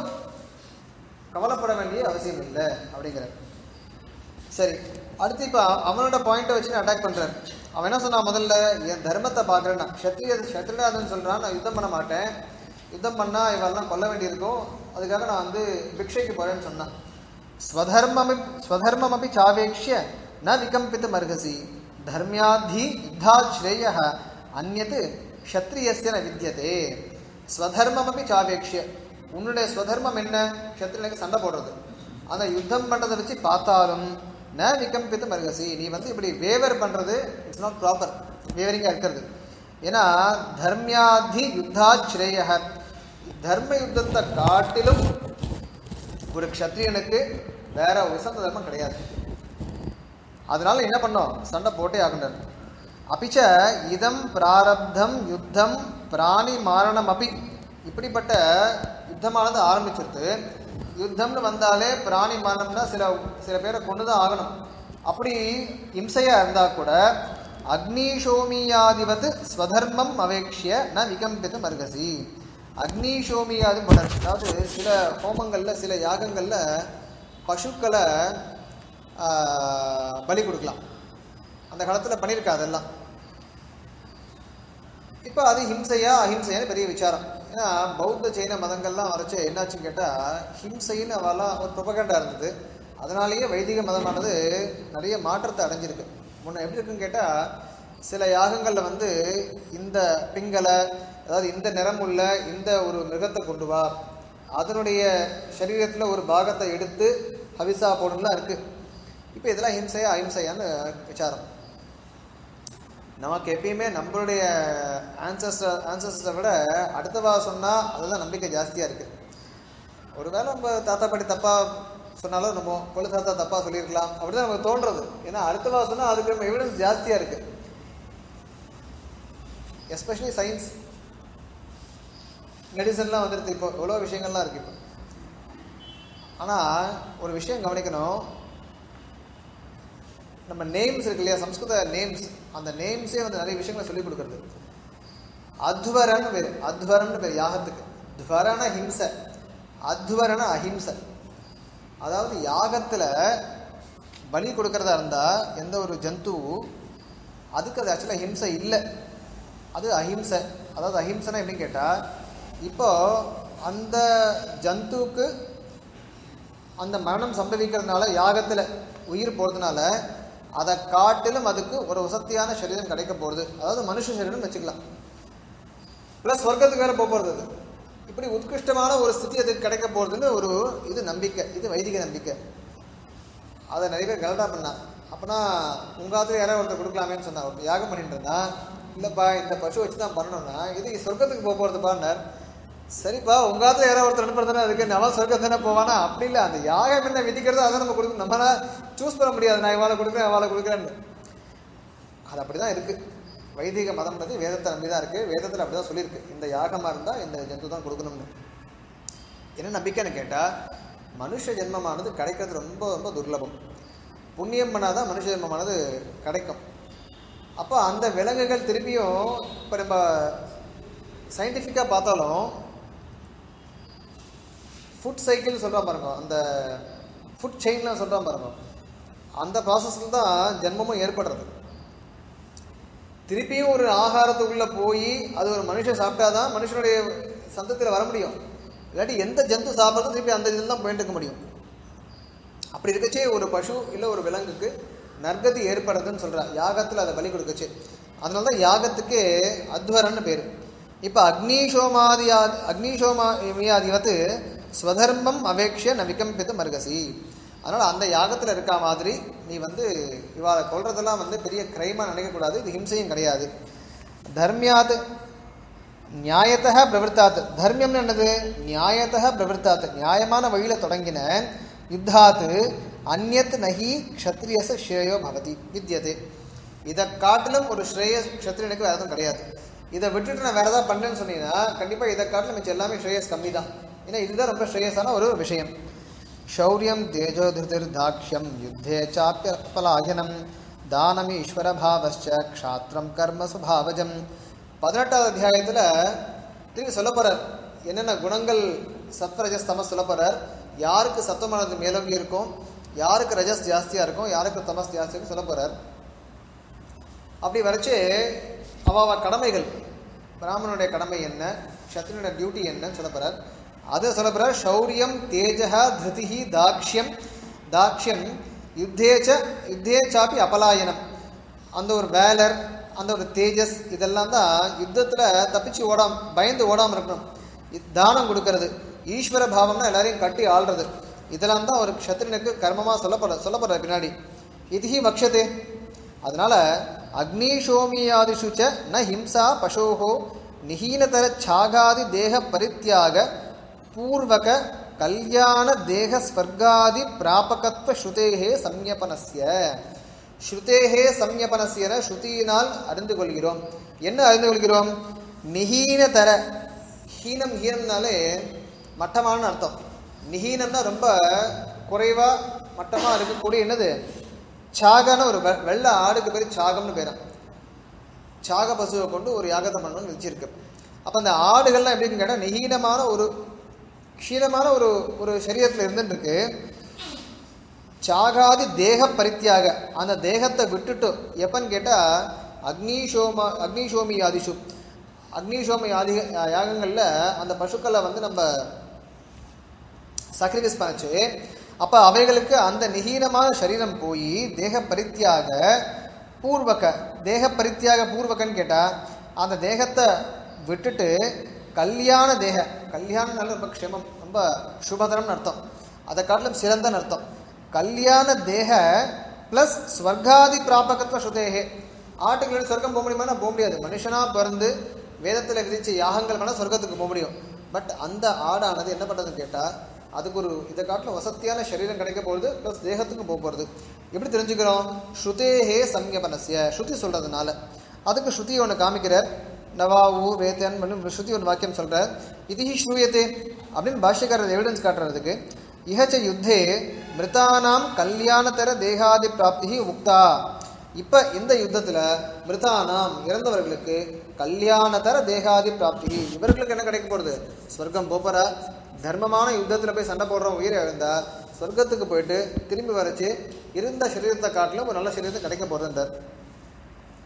கவலைப்பட வேண்டிய அவசியம் இல்லை அப்படிங்கிறார் சரி அடுத்து இப்போ அவனோட பாயிண்ட்டை வச்சு அட்டாக் பண்ணுறாரு அவன் என்ன சொன்னான் முதல்ல என் தர்மத்தை பார்க்குறேன்னா க்ஷத்ரிய க்ஷத்ரியாதன் சொல்கிறான் நான் யுத்தம் பண்ண மாட்டேன் யுத்தம் பண்ணால் இவெல்லாம் கொல்ல வேண்டியிருக்கும் அதுக்காக நான் வந்து பிக்ஷைக்கு போகிறேன்னு சொன்னான் ஸ்வதர்மமி ஸ்வதர்மமபி சாவேக்ஷிய ந விகம்பித்து அர்ஹசி தர்மியாத்தி யுத்தாத் ஸ்ரேய அந்நத் க்ஷத்ரியஸ்ய ந வித்தியதே ஸ்வதர்மமபி சாவேக்ஷிய உன்னுடைய ஸ்வதர்மம் என்ன க்ஷத்ரியனுக்கு சண்டை போடுறது அந்த யுத்தம் பண்ணுறதை வச்சு பார்த்தாலும் ந விகம்பித்து மருகசி நீ வந்து இப்படி வேவர் பண்ணுறது இட்ஸ் நாட் ப்ராப்பர் வேவரிங்காக இருக்கிறது ஏன்னா தர்மியாதி யுத்தா ஸ்ரேய தர்ம யுத்தத்தை காட்டிலும் ஒரு க்ஷத்ரியனுக்கு வேற உசந்த தர்மம் கிடையாது அதனால என்ன பண்ணோம் சண்டை போட்டே ஆகணும் அப்பிச்ச இதம் பிராரப்தம் யுத்தம் பிராணி மாரணம் அப்பி இப்படிப்பட்ட யுத்தமானது ஆரம்பிச்சிருது யுத்தம்னு வந்தாலே பிராணி மரணம்னா சில சில பேரை கொண்டு தான் ஆகணும் அப்படி இம்சையா இருந்தா கூட அக்னிஷோமியாதிபத் ஸ்வதர்மம் அவேக்ஷிய ந விகம்பித்து மருகசி அக்னிஷோமியாதி புனர் அதாவது சில ஹோமங்கள்ல சில யாகங்கள்ல பசுக்களை ஆஹ், பலி கொடுக்கலாம் அந்த காலத்தில் பண்ணியிருக்கா அதெல்லாம் இப்போ அது ஹிம்சையா அஹிம்சையான்னு பெரிய விசாரம் ஏன்னா பௌத்த ஜெயின மதங்கள்லாம் வரைச்சு என்னாச்சுன்னு கேட்டால் ஹிம்சைன்னு அவெல்லாம் ஒரு ப்ரொபகண்டா இருந்தது அதனாலேயே வைதிக மதமானது நிறைய மாற்றத்தை அடைஞ்சிருக்கு முன்ன எப்படி இருக்குன்னு கேட்டால் சில யாகங்களில் வந்து இந்த பிங்கலை அதாவது இந்த நிறமுள்ள இந்த ஒரு மிருகத்தை கொண்டு வா அதனுடைய சரீரத்தில் ஒரு பாகத்தை எடுத்து ஹவிசா போடணும்லாம் இருக்குது இப்போ இதெல்லாம் ஹிம்சையா அஹிம்சையான்னு விசாரம் நமக்கு எப்பயுமே நம்மளுடைய ஆன்சஸ்டர் ஆன்சஸ்டரை விட அடுத்தவா சொன்னால் அதுதான் நம்பிக்கை ஜாஸ்தியாக இருக்குது ஒருவேளை நம்ம தாத்தா பாட்டி தப்பாக சொன்னாலும் நம்ம கொள்ளு தாத்தா தப்பாக சொல்லியிருக்கலாம் அப்படிதான் நமக்கு தோன்றது ஏன்னா அடுத்தவா சொன்னால் அதுக்கு நம்ம எவிடன்ஸ் ஜாஸ்தியாக இருக்குது எஸ்பெஷலி சயின்ஸ் மெடிசன்லாம் வந்துடுது இப்போ எவ்வளோ விஷயங்கள்லாம் இருக்குது இப்போ ஆனால் ஒரு விஷயம் கவனிக்கணும் நம்ம நேம்ஸ் இருக்கு இல்லையா சம்ஸ்கிருத நேம்ஸ் அந்த நேம்ஸே வந்து நிறைய விஷயங்களை சொல்லிக் கொடுக்குறது அத்வரன்னு பேர் அத்வரம்னு பேர் யாகத்துக்கு துவரன ஹிம்சை அத்வரன அஹிம்சை அதாவது யாகத்தில் பலி கொடுக்கறதா இருந்தால் எந்த ஒரு ஜந்து அதுக்கு அது ஆக்சுவலாக ஹிம்சை இல்லை அது அஹிம்சை அதாவது அஹிம்சைனா எப்படின்னு கேட்டால் இப்போ அந்த ஜந்துவுக்கு அந்த மரணம் சம்பவிக்கிறதுனால யாகத்தில் உயிர் போகிறதுனால அதை காட்டிலும் அதுக்கு ஒரு வசத்தியான சரீரம் கிடைக்க போகிறது அதாவது மனுஷ சரீரம் வச்சுக்கலாம் ப்ளஸ் சொர்க்கத்துக்கு வேற போக போகிறது அது இப்படி உத்கிருஷ்டமான ஒரு ஸ்திதி அதுக்கு கிடைக்க போகிறதுன்னு ஒரு இது நம்பிக்கை இது வைதிக நம்பிக்கை அதை நிறைய பேர் கலடா பண்ணா அப்பனா உங்கள் ஆத்துல யாராவது ஒருத்தர் கொடுக்கலாமேன்னு சொன்னா ஒரு யாகம் பண்ணிட்டு இருந்தா இல்லைப்பா இந்த பசு வச்சு தான் பண்ணணும்னா இது சொர்க்கத்துக்கு போக போகிறதுப்பான்னார் சரிப்பா உங்க ஆத்துல யாராவது ஒருத்தர் அனுப்புறதுனா அதுக்கு நம்ம சொர்க்கம் தானே போவானா அப்படி இல்லை அந்த யாகம் என்ன விதிக்கிறது அதை நம்ம கொடுக்கணும் நம்மளால சூஸ் பண்ண முடியாது நான் இவாளை கொடுக்குறேன் அவளை கொடுக்குறேன்னு அது அப்படிதான் இருக்கு வைதிக மதம்ன்றது வேதத்தை நம்பி தான் இருக்கு வேதத்தில் அப்படிதான் சொல்லியிருக்கு இந்த யாகமா இருந்தா இந்த ஜந்து தான் கொடுக்கணும்னு என்ன நம்பிக்கைன்னு கேட்டா மனுஷ ஜென்மமானது கிடைக்கிறது ரொம்ப ரொம்ப துர்லபம் புண்ணியம் பண்ணாதான் மனுஷ ஜென்மமானது கிடைக்கும் அப்போ அந்த விலங்குகள் திருப்பியும் இப்போ நம்ம சயின்டிஃபிக்காக பார்த்தாலும் ஃபுட் சைக்கிள் சொல்கிறோம் பாருங்க அந்த ஃபுட் செயின்லாம் சொல்கிறோம் பாருங்க அந்த ப்ராசஸில் தான் ஜென்மமும் ஏற்படுறது திருப்பியும் ஒரு ஆகாரத்துக்குள்ளே போய் அது ஒரு மனுஷன் சாப்பிட்டாதான் மனுஷனுடைய சந்தத்தில் வர முடியும் இல்லாட்டி எந்த ஜந்து சாப்பிட்றதும் திருப்பி அந்த இதில் தான் போயிட்டு இருக்க முடியும் அப்படி இருக்கச்சே ஒரு பசு இல்லை ஒரு விலங்குக்கு நற்கதி ஏற்படுறதுன்னு சொல்றா யாகத்தில் அதை பலி கொடுக்கச்சு அதனால தான் யாகத்துக்கு அத்வரன்னு பேர் இப்போ அக்னிஷோமாதியா அக்னிஷோமாதிவத்து ஸ்வதர்மம் அவேக்ஷ ந விகம்பித்து மருகசி அதனால் அந்த யாகத்தில் இருக்க மாதிரி நீ வந்து இவாளை கொல்றதெல்லாம் வந்து பெரிய கிரைமாக நினைக்கக்கூடாது இது ஹிம்சையும் கிடையாது தர்மியாத் நியாயத்தக பிரவர்த்தாத் தர்மியம்னு என்னது நியாயத்தக பிரவர்த்தாத் நியாயமான வழியில் தொடங்கின யுத்தாத்து அந்நத் நகி க்ஷத்ரியச ஸ்ரேயோ பவதி வித்தியதே இதை காட்டிலும் ஒரு ஸ்ரேய க்ஷத்ரியனுக்கு வேறு எதுவும் கிடையாது இதை விட்டுட்டு நான் வேறு ஏதாவது பண்ணுறேன்னு சொன்னீங்கன்னா கண்டிப்பாக இதை காட்டிலும் மிச்சம் எல்லாமே ஸ்ரேயஸ் கம்மி தான் ஏன்னா இதுதான் ரொம்ப ஸ்ரேயஸான ஒரு விஷயம் शौर्यं तेजोधृतिर्दाक्ष्यं युद्धे चाप्यपलायनं தானமீஸ்வரபாவச்ச க்ஷாத்திரம் கர்ம சுபாவஜம் பதினெட்டாவது அத்தியாயத்தில் திரும்பி சொல்ல போறார் என்னென்ன குணங்கள் சத்வரஜஸ் தமஸ் சொல்ல போறார் யாருக்கு சத்துவமானது மேலோங்கி இருக்கும் யாருக்கு ரஜஸ் ஜாஸ்தியாக இருக்கும் யாருக்கு தமஸ் ஜாஸ்தியாக இருக்கும் சொல்ல போறார் அப்படி வரைச்சு அவ அவ கடமைகள் பிராமணனுடைய கடமை என்ன சத்ரியனுடைய டியூட்டி என்னன்னு சொல்ல போறார் அதை சொல்ல போறார் சௌரியம் தேஜா திருதிஹி தாக்ஷ்யம் தாக்ஷ்யம் யுத்தேச்ச யுத்தே சாப்பி அபலாயனம் அந்த ஒரு வேலர் அந்த ஒரு தேஜஸ் இதெல்லாம் தான் யுத்தத்தில் தப்பிச்சு ஓடாம பயந்து ஓடாம இருக்கணும் இத் தானம் கொடுக்கறது ஈஸ்வர பாவம்னா எல்லாரையும் கட்டி ஆள்றது இதெல்லாம் தான் ஒரு க்ஷத்ரியனுக்கு கர்மமாக சொல்லப்படுற சொல்லப்படுற பின்னாடி இதுஹி வக்ஷதே அதனால அக்னிஷோமியாதிஷு ச ந ஹிம்சா பசோஹோ நிஹீனதர சாகாதி தேக பரித்தியாக பூர்வக கல்யாண தேக ஸ்வர்காதி பிராபகத்வ ஸ்ருதேகே சம்யபனஸ்ய ஸ்ருதேகே சம்யபனஸ்யன ஸ்ருதியினால் அறிந்து கொள்கிறோம் என்ன அறிந்து கொள்கிறோம் நிஹீனதர ஹீனம் ஹீனம்னாலே மட்டமான அர்த்தம் நிஹீனம்னா ரொம்ப குறைவா மட்டமா இருக்கக்கூடிய என்னது சாகன ஒரு வெ- வெள்ளை ஆடுக்கு பேர் சாகம்னு பேரும் சாக பசுவை கொண்டு ஒரு யாகத்தை பண்ணணும்னு வச்சிருக்கு அப்போ அந்த ஆடுகள்லாம் எப்படின்னு கேட்டால் நிகீனமான ஒரு க்ஷீணமான ஒரு ஒரு சரீரத்தில் இருந்துட்டு இருக்கு சாகாதி தேக பரித்தியாக அந்த தேகத்தை விட்டுட்டு எப்பன்னு கேட்டால் அக்னிஷோம அக்னிஷோமி ஆதிஷு அக்னிஷோமி ஆதி யாகங்களில் அந்த பசுக்களை வந்து நம்ம சாக்ரிஃபைஸ் பண்ணுச்சு அப்போ அவைகளுக்கு அந்த நிகீனமான சரீரம் போய் தேக பரித்தியாக பூர்வக தேக பரித்தியாக பூர்வகன்னு கேட்டால் அந்த தேகத்தை விட்டுட்டு கல்யாண தேக கல்யாணம்னால ரொம்ப க்ஷேமம் ரொம்ப சுபதரம்னு அர்த்தம் அதை காட்டிலும் சிறந்தன்னு அர்த்தம் கல்யாண தேக ப்ளஸ் ஸ்வர்காதி பிராபகத்துவ சுதேகே ஆட்டுக்கு சொர்க்கம் போக முடியுமா போக முடியாது மனுஷனா பிறந்து வேதத்தில் விதிச்ச யாகங்கள் வேணால் சொர்க்கத்துக்கு போக முடியும் பட் அந்த ஆடானது என்ன பண்ணுறதுன்னு கேட்டால் அதுக்கு ஒரு இதை காட்டிலும் வசத்தியான சரீரம் கிடைக்க போகிறது ப்ளஸ் தேகத்துக்கு போக போகிறது எப்படி தெரிஞ்சுக்கிறோம் ஸ்ருதேஹே சம்யபனஸ்ய ஸ்ருதி சொல்கிறதுனால அதுக்கு ஸ்ருதி ஒன்று காமிக்கிறார் நவாவு வேத்தன் பண்ணி ஸ்ருதி ஒரு வாக்கியம் சொல்கிறார் இது ஸ்ரூயத்தே அப்படின்னு பாஷ்யக்காரர் எவிடன்ஸ் காட்டுறதுக்கு இஹச்ச யுத்தே மிருதானாம் கல்யாணத்தர தேகாதி பிராப்தி உக்தா இப்போ இந்த யுத்தத்தில் மிருதானாம் இறந்தவர்களுக்கு கல்யாணத்தர தேகாதி பிராப்தி இவர்களுக்கு என்ன கிடைக்க போகிறது சொர்க்கம் போப்பற தர்மமான யுத்தத்தில் போய் சண்டை போடுறவங்க உயிரை இழந்தா சொர்க்கத்துக்கு போயிட்டு திரும்பி வரைச்சு இருந்த சரீரத்தை காட்டிலும் ஒரு நல்ல சரீரத்தை கிடைக்க போகிறதுன்றார்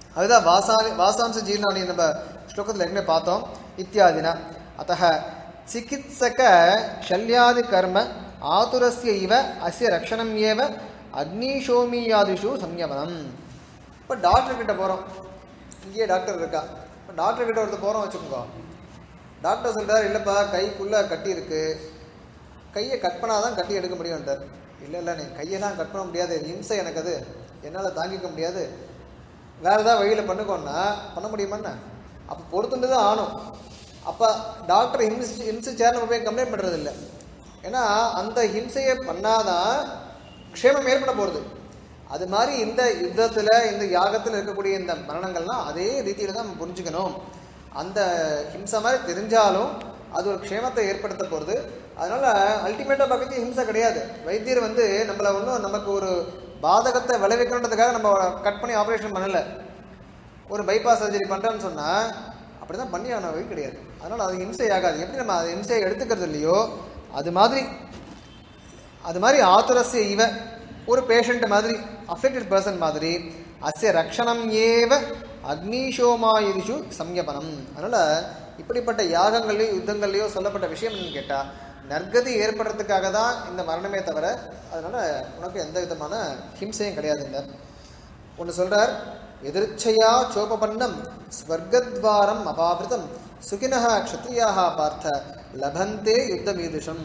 அதுதான் வாசாவி வாசாம்ச ஜீர்ணாவணி நம்ம ஸ்லோகத்தில் ஏற்கனவே பார்த்தோம் இத்தியாதினா அத்தः சிகித்சக ஷல்யாதி கர்ம ஆதுரஸ்ய இவ அஸ்ய ரக்ஷணம் ஏவ அக்னிஷோமியாதிஷு சம்யமனம் இப்போ டாக்டர் கிட்ட போகிறோம் இங்கேயே டாக்டர் இருக்கா இப்போ டாக்டர் கிட்ட ஒருத்தர் போகிறோம் வச்சுக்கோங்க டாக்டர் சொல்றாரு இல்லைப்பா கைக்குள்ளே கட்டி இருக்கு கையை கட் பண்ணாதான் கட்டி எடுக்க முடியும்ன்றார் இல்லை இல்லை நீ கையெல்லாம் கட் பண்ண முடியாது இம்சை எனக்கு அது என்னால் தாங்கிக்க முடியாது வேற ஏதாவது வழியில் பண்ணுக்கோன்னா பண்ண முடியுமாண்ணா அப்போ பொறுத்துட்டு தான் ஆணும் அப்போ டாக்டர் ஹிம்சி ஹிம்சிச்சார் நம்ம போய் கம்ப்ளைண்ட் பண்ணுறது இல்லை ஏன்னா அந்த ஹிம்சையை பண்ணாதான் க்ஷேமம் ஏற்பட போகிறது அது மாதிரி இந்த யுத்தத்தில் இந்த யாகத்தில் இருக்கக்கூடிய இந்த மரணங்கள்லாம் அதே ரீதியில் தான் நம்ம புரிஞ்சுக்கணும் அந்த ஹிம்சை மாதிரி தெரிஞ்சாலும் அது ஒரு க்ஷேமத்தை ஏற்படுத்த போகிறது அதனால அல்டிமேட்டாக பார்க்கறது ஹிம்சை கிடையாது வைத்தியர் வந்து நம்மளை ஒன்றும் நமக்கு ஒரு பாதகத்தை விளைவிக்கணுன்றதுக்காக நம்ம கட் பண்ணி ஆப்ரேஷன் பண்ணலை ஒரு பைபாஸ் சர்ஜரி பண்ணுறேன்னு சொன்னால் அப்படி தான் பண்ணி ஆன வழி கிடையாது அதனால் அது ஹிம்சை ஆகாது எப்படி நம்ம அதை ஹிம்சையை எடுத்துக்கிறது இல்லையோ அது மாதிரி அது மாதிரி ஆத்துரஸ்ய இவ ஒரு பேஷண்ட் மாதிரி அஃபெக்டட் பர்சன் மாதிரி அஸ்ய ரக்ஷணம் ஏவ அக்னிஷோமாயுதிஷு சம்யபனம் அதனால் இப்படிப்பட்ட யாகங்கள்லையோ யுத்தங்கள்லையோ சொல்லப்பட்ட விஷயம் என்னன்னு கேட்டால் நற்கதி ஏற்படுறதுக்காக தான் இந்த மரணமே தவிர அதனால் உனக்கு எந்த விதமான ஹிம்சையும் கிடையாதுங்க ஒன்று சொல்றார் எதிர்ச்சையா சோபபன்னம் ஸ்வர்கத்வாரம் அபாபிருதம் சுகினஹ க்ஷத்ரியாக பார்த்த லபந்தே யுத்தமீதுஷம்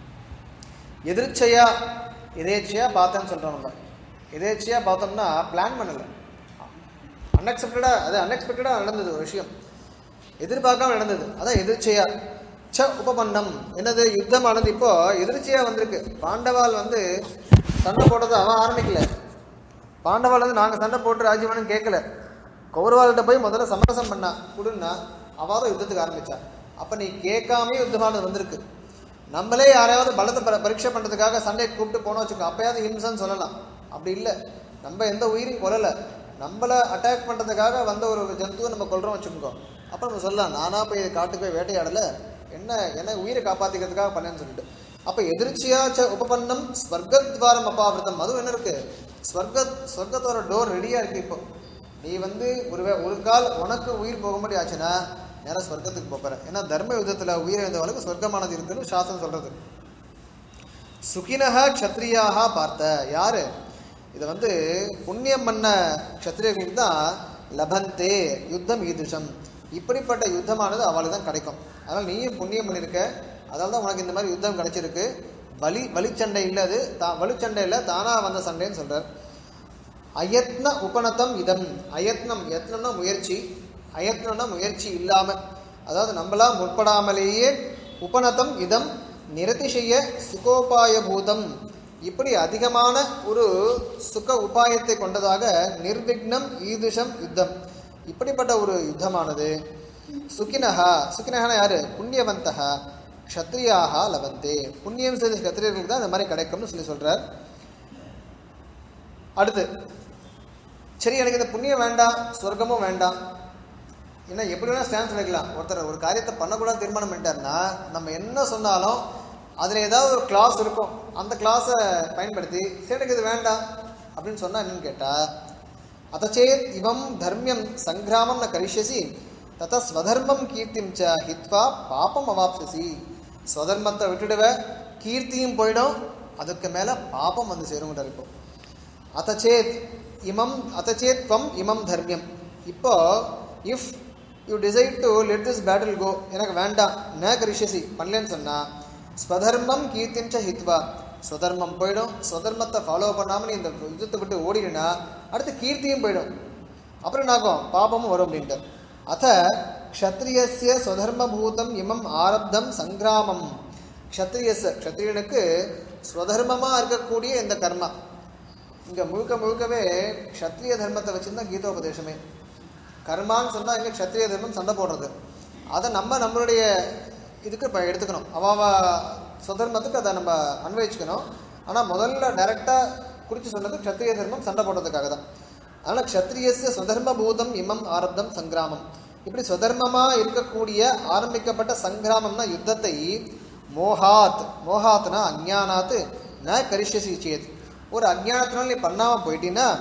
எதிர்ச்சையா எதேச்சையா பார்த்தேன்னு சொல்றோம் நம்ம எதேச்சையா பார்த்தோம்னா பிளான் பண்ணல அன்எக்ஸ்பெக்டடா அது அன்எக்ஸ்பெக்டடா நடந்தது ஒரு விஷயம் எதிர்பார்க்காம நடந்தது அதான் எதிர்ச்சையா ச உபபன்னம் என்னது யுத்தம் ஆனது இப்போ எதிர்ச்சையா வந்திருக்கு பாண்டவால் வந்து சண்டை போடுறது அவன் ஆரம்பிக்கல பாண்டவால் வந்து நாங்கள் சண்டை போட்டு ராஜ்யவனும் கேட்கல கௌரவாள்கிட்ட போய் முதல்ல சமரசம் பண்ணா கொடுன்னா அவாதான் யுத்தத்துக்கு ஆரம்பிச்சா அப்போ நீ கேட்காமே யுத்தமானது வந்திருக்கு நம்மளே யாரையாவது பலத்தை பர பரீட்சை பண்ணுறதுக்காக சண்டையை கூப்பிட்டு போனோம் வச்சுக்கோ அப்பயாவது ஹிம்சன்னு சொல்லலாம் அப்படி இல்லை நம்ம எந்த உயிரையும் கொல்லலை நம்மளை அட்டாக் பண்ணுறதுக்காக வந்த ஒரு ஜந்துவை நம்ம கொல்றோம் வச்சுக்கோ அப்போ நம்ம சொல்லலாம் நானாக போய் காட்டுக்கு போய் வேட்டையாடலை என்ன என்ன உயிரை காப்பாற்றிக்கிறதுக்காக பண்ணேன்னு சொல்லிட்டு அப்போ எதிர்ச்சியா ச உபபன்னம் ஸ்வர்கத்வாரம் அப்பாவிரதம் அதுவும் என்ன இருக்கு ஸ்வர்க ஸ்வர்க்கத்தோட டோர் ரெடியாக இருக்கு இப்போ நீ வந்து ஒரு வே- ஒரு கால் உனக்கு உயிர் போகும்படி ஆச்சுன்னா நேரா ஸ்வர்க்கத்துக்கு போகிற ஏன்னா தர்ம யுத்தத்தில் உயிர் எழுந்தவளுக்கு சொர்க்கமானது இருக்குன்னு சாஸ்திரம் சொல்றது சுகினக க்ஷத்ரியாக பார்த்த யாரு இதை வந்து புண்ணியம் பண்ண க்ஷத்ரியர்களுக்கு தான் லபந்தே யுத்தம் ஈதுஷம் இப்படிப்பட்ட யுத்தமானது அவளுக்கு தான் கிடைக்கும் அதனால் நீயும் புண்ணியம் பண்ணியிருக்க அதனால தான் உனக்கு இந்த மாதிரி யுத்தம் கிடைச்சிருக்கு வலி வலிச்சண்டை இல்லை அது தா வலுச்சண்டை இல்லை தானாக வந்த சண்டைன்னு சொல்றார் அயத்ன உபநத்தம் இதம் அயத்னம் யத்னம்னா முயற்சி அயத்னம்னா முயற்சி இல்லாம அதாவது நம்மளா முற்படாமலேயே உபநத்தம் இதம் நிரதிசய சுகோபாய பூதம் இப்படி அதிகமான ஒரு சுக உபாயத்தை கொண்டதாக நிர்விக்னம் ஈதுஷம் யுத்தம் இப்படிப்பட்ட ஒரு யுத்தமானது சுகினஹா சுகினஹனா யாரு புண்ணியவந்தகா க்ஷத்ரியாக லபந்தே புண்ணியம் செய்த க்ஷத்ரியர்களுக்கு தான் இந்த மாதிரி கிடைக்கும்னு சொல்லி சொல்றார் அடுத்து சரி எனக்கு இந்த புண்ணியம் வேண்டாம் சொர்க்கமும் வேண்டாம் ஏன்னா எப்படி வேணா ஸ்டான்ஸ் வைக்கலாம் ஒருத்தர் ஒரு காரியத்தை பண்ணக்கூடாது தீர்மானம் பண்ணிட்டாருன்னா நம்ம என்ன சொன்னாலும் அதில் ஏதாவது ஒரு கிளாஸ் இருக்கும் அந்த கிளாஸை பயன்படுத்தி சரி எனக்கு இது வேண்டாம் அப்படின்னு சொன்னா என்னன்னு கேட்டால் அதச்சேத் இவம் தர்மியம் சங்கிராமம் ந கரிஷ்யசி தத ஸ்வதர்மம் கீர்த்திம் ச ஹித்வா பாப்பம் அவாப்சசி ஸ்வதர்மத்தை விட்டுடுவ கீர்த்தியும் போயிடும் அதுக்கு மேலே பாப்பம் வந்து சேருங்கிட்டார் இப்போ அத்தச்சேத் இமம் அத்தச்சேத் துவம் இமம் தர்மியம் இப்போ if you decide to let this battle go எனக்கு வேண்டாம் ந கரிஷசி பண்ணலன்னு சொன்னா ஸ்வதர்மம் கீர்த்திம் ச ஹித்வா ஸ்வதர்மம் போயிடும் ஸ்வதர்மத்தை ஃபாலோ பண்ணாமல் நீ இந்த யுத்தத்தை விட்டு ஓடினா அடுத்து கீர்த்தியும் போயிடும் அப்புறம் என்னாகும் பாபமும் வரும் அப்படின்ட்டு அத க்ஷத்ரியஸ்ய ஸ்வதர்மபூதம் இமம் ஆரப்தம் சங்கிராமம் க்ஷத்ரியஸ் க்ஷத்ரியனுக்கு ஸ்வதர்மமாக இருக்கக்கூடிய இந்த கர்மா இங்க முழுக்க முழுக்கவே க்ஷத்ரிய தர்மத்தை வச்சுருந்தா கீதோபதேசமே கர்மான்னு சொன்னா இங்க க்ஷத்ரிய தர்மம் சண்டை போடுறது அதை நம்ம நம்மளுடைய இதுக்கு இப்போ எடுத்துக்கணும் அவாவ சுதர்மத்துக்கு அதை நம்ம அன்வயிச்சுக்கணும் ஆனா முதல்ல டைரக்டா குறித்து சொன்னது க்ஷத்ரிய தர்மம் சண்டை போடுறதுக்காக தான் அதனால க்ஷத்ரியஸ்ய சுதர்ம பூதம் இமம் ஆரப்தம் சங்கிராமம் இப்படி சுதர்மமா இருக்கக்கூடிய ஆரம்பிக்கப்பட்ட சங்கிராமம்னா யுத்தத்தை மோகாத் மோகாத்னா அஞ்ஞானாத் ந கரிஷ்யசி சேத் ஒரு அஜ்ஞானத்தினால நீ பண்ணாம போயிட்டீன்னா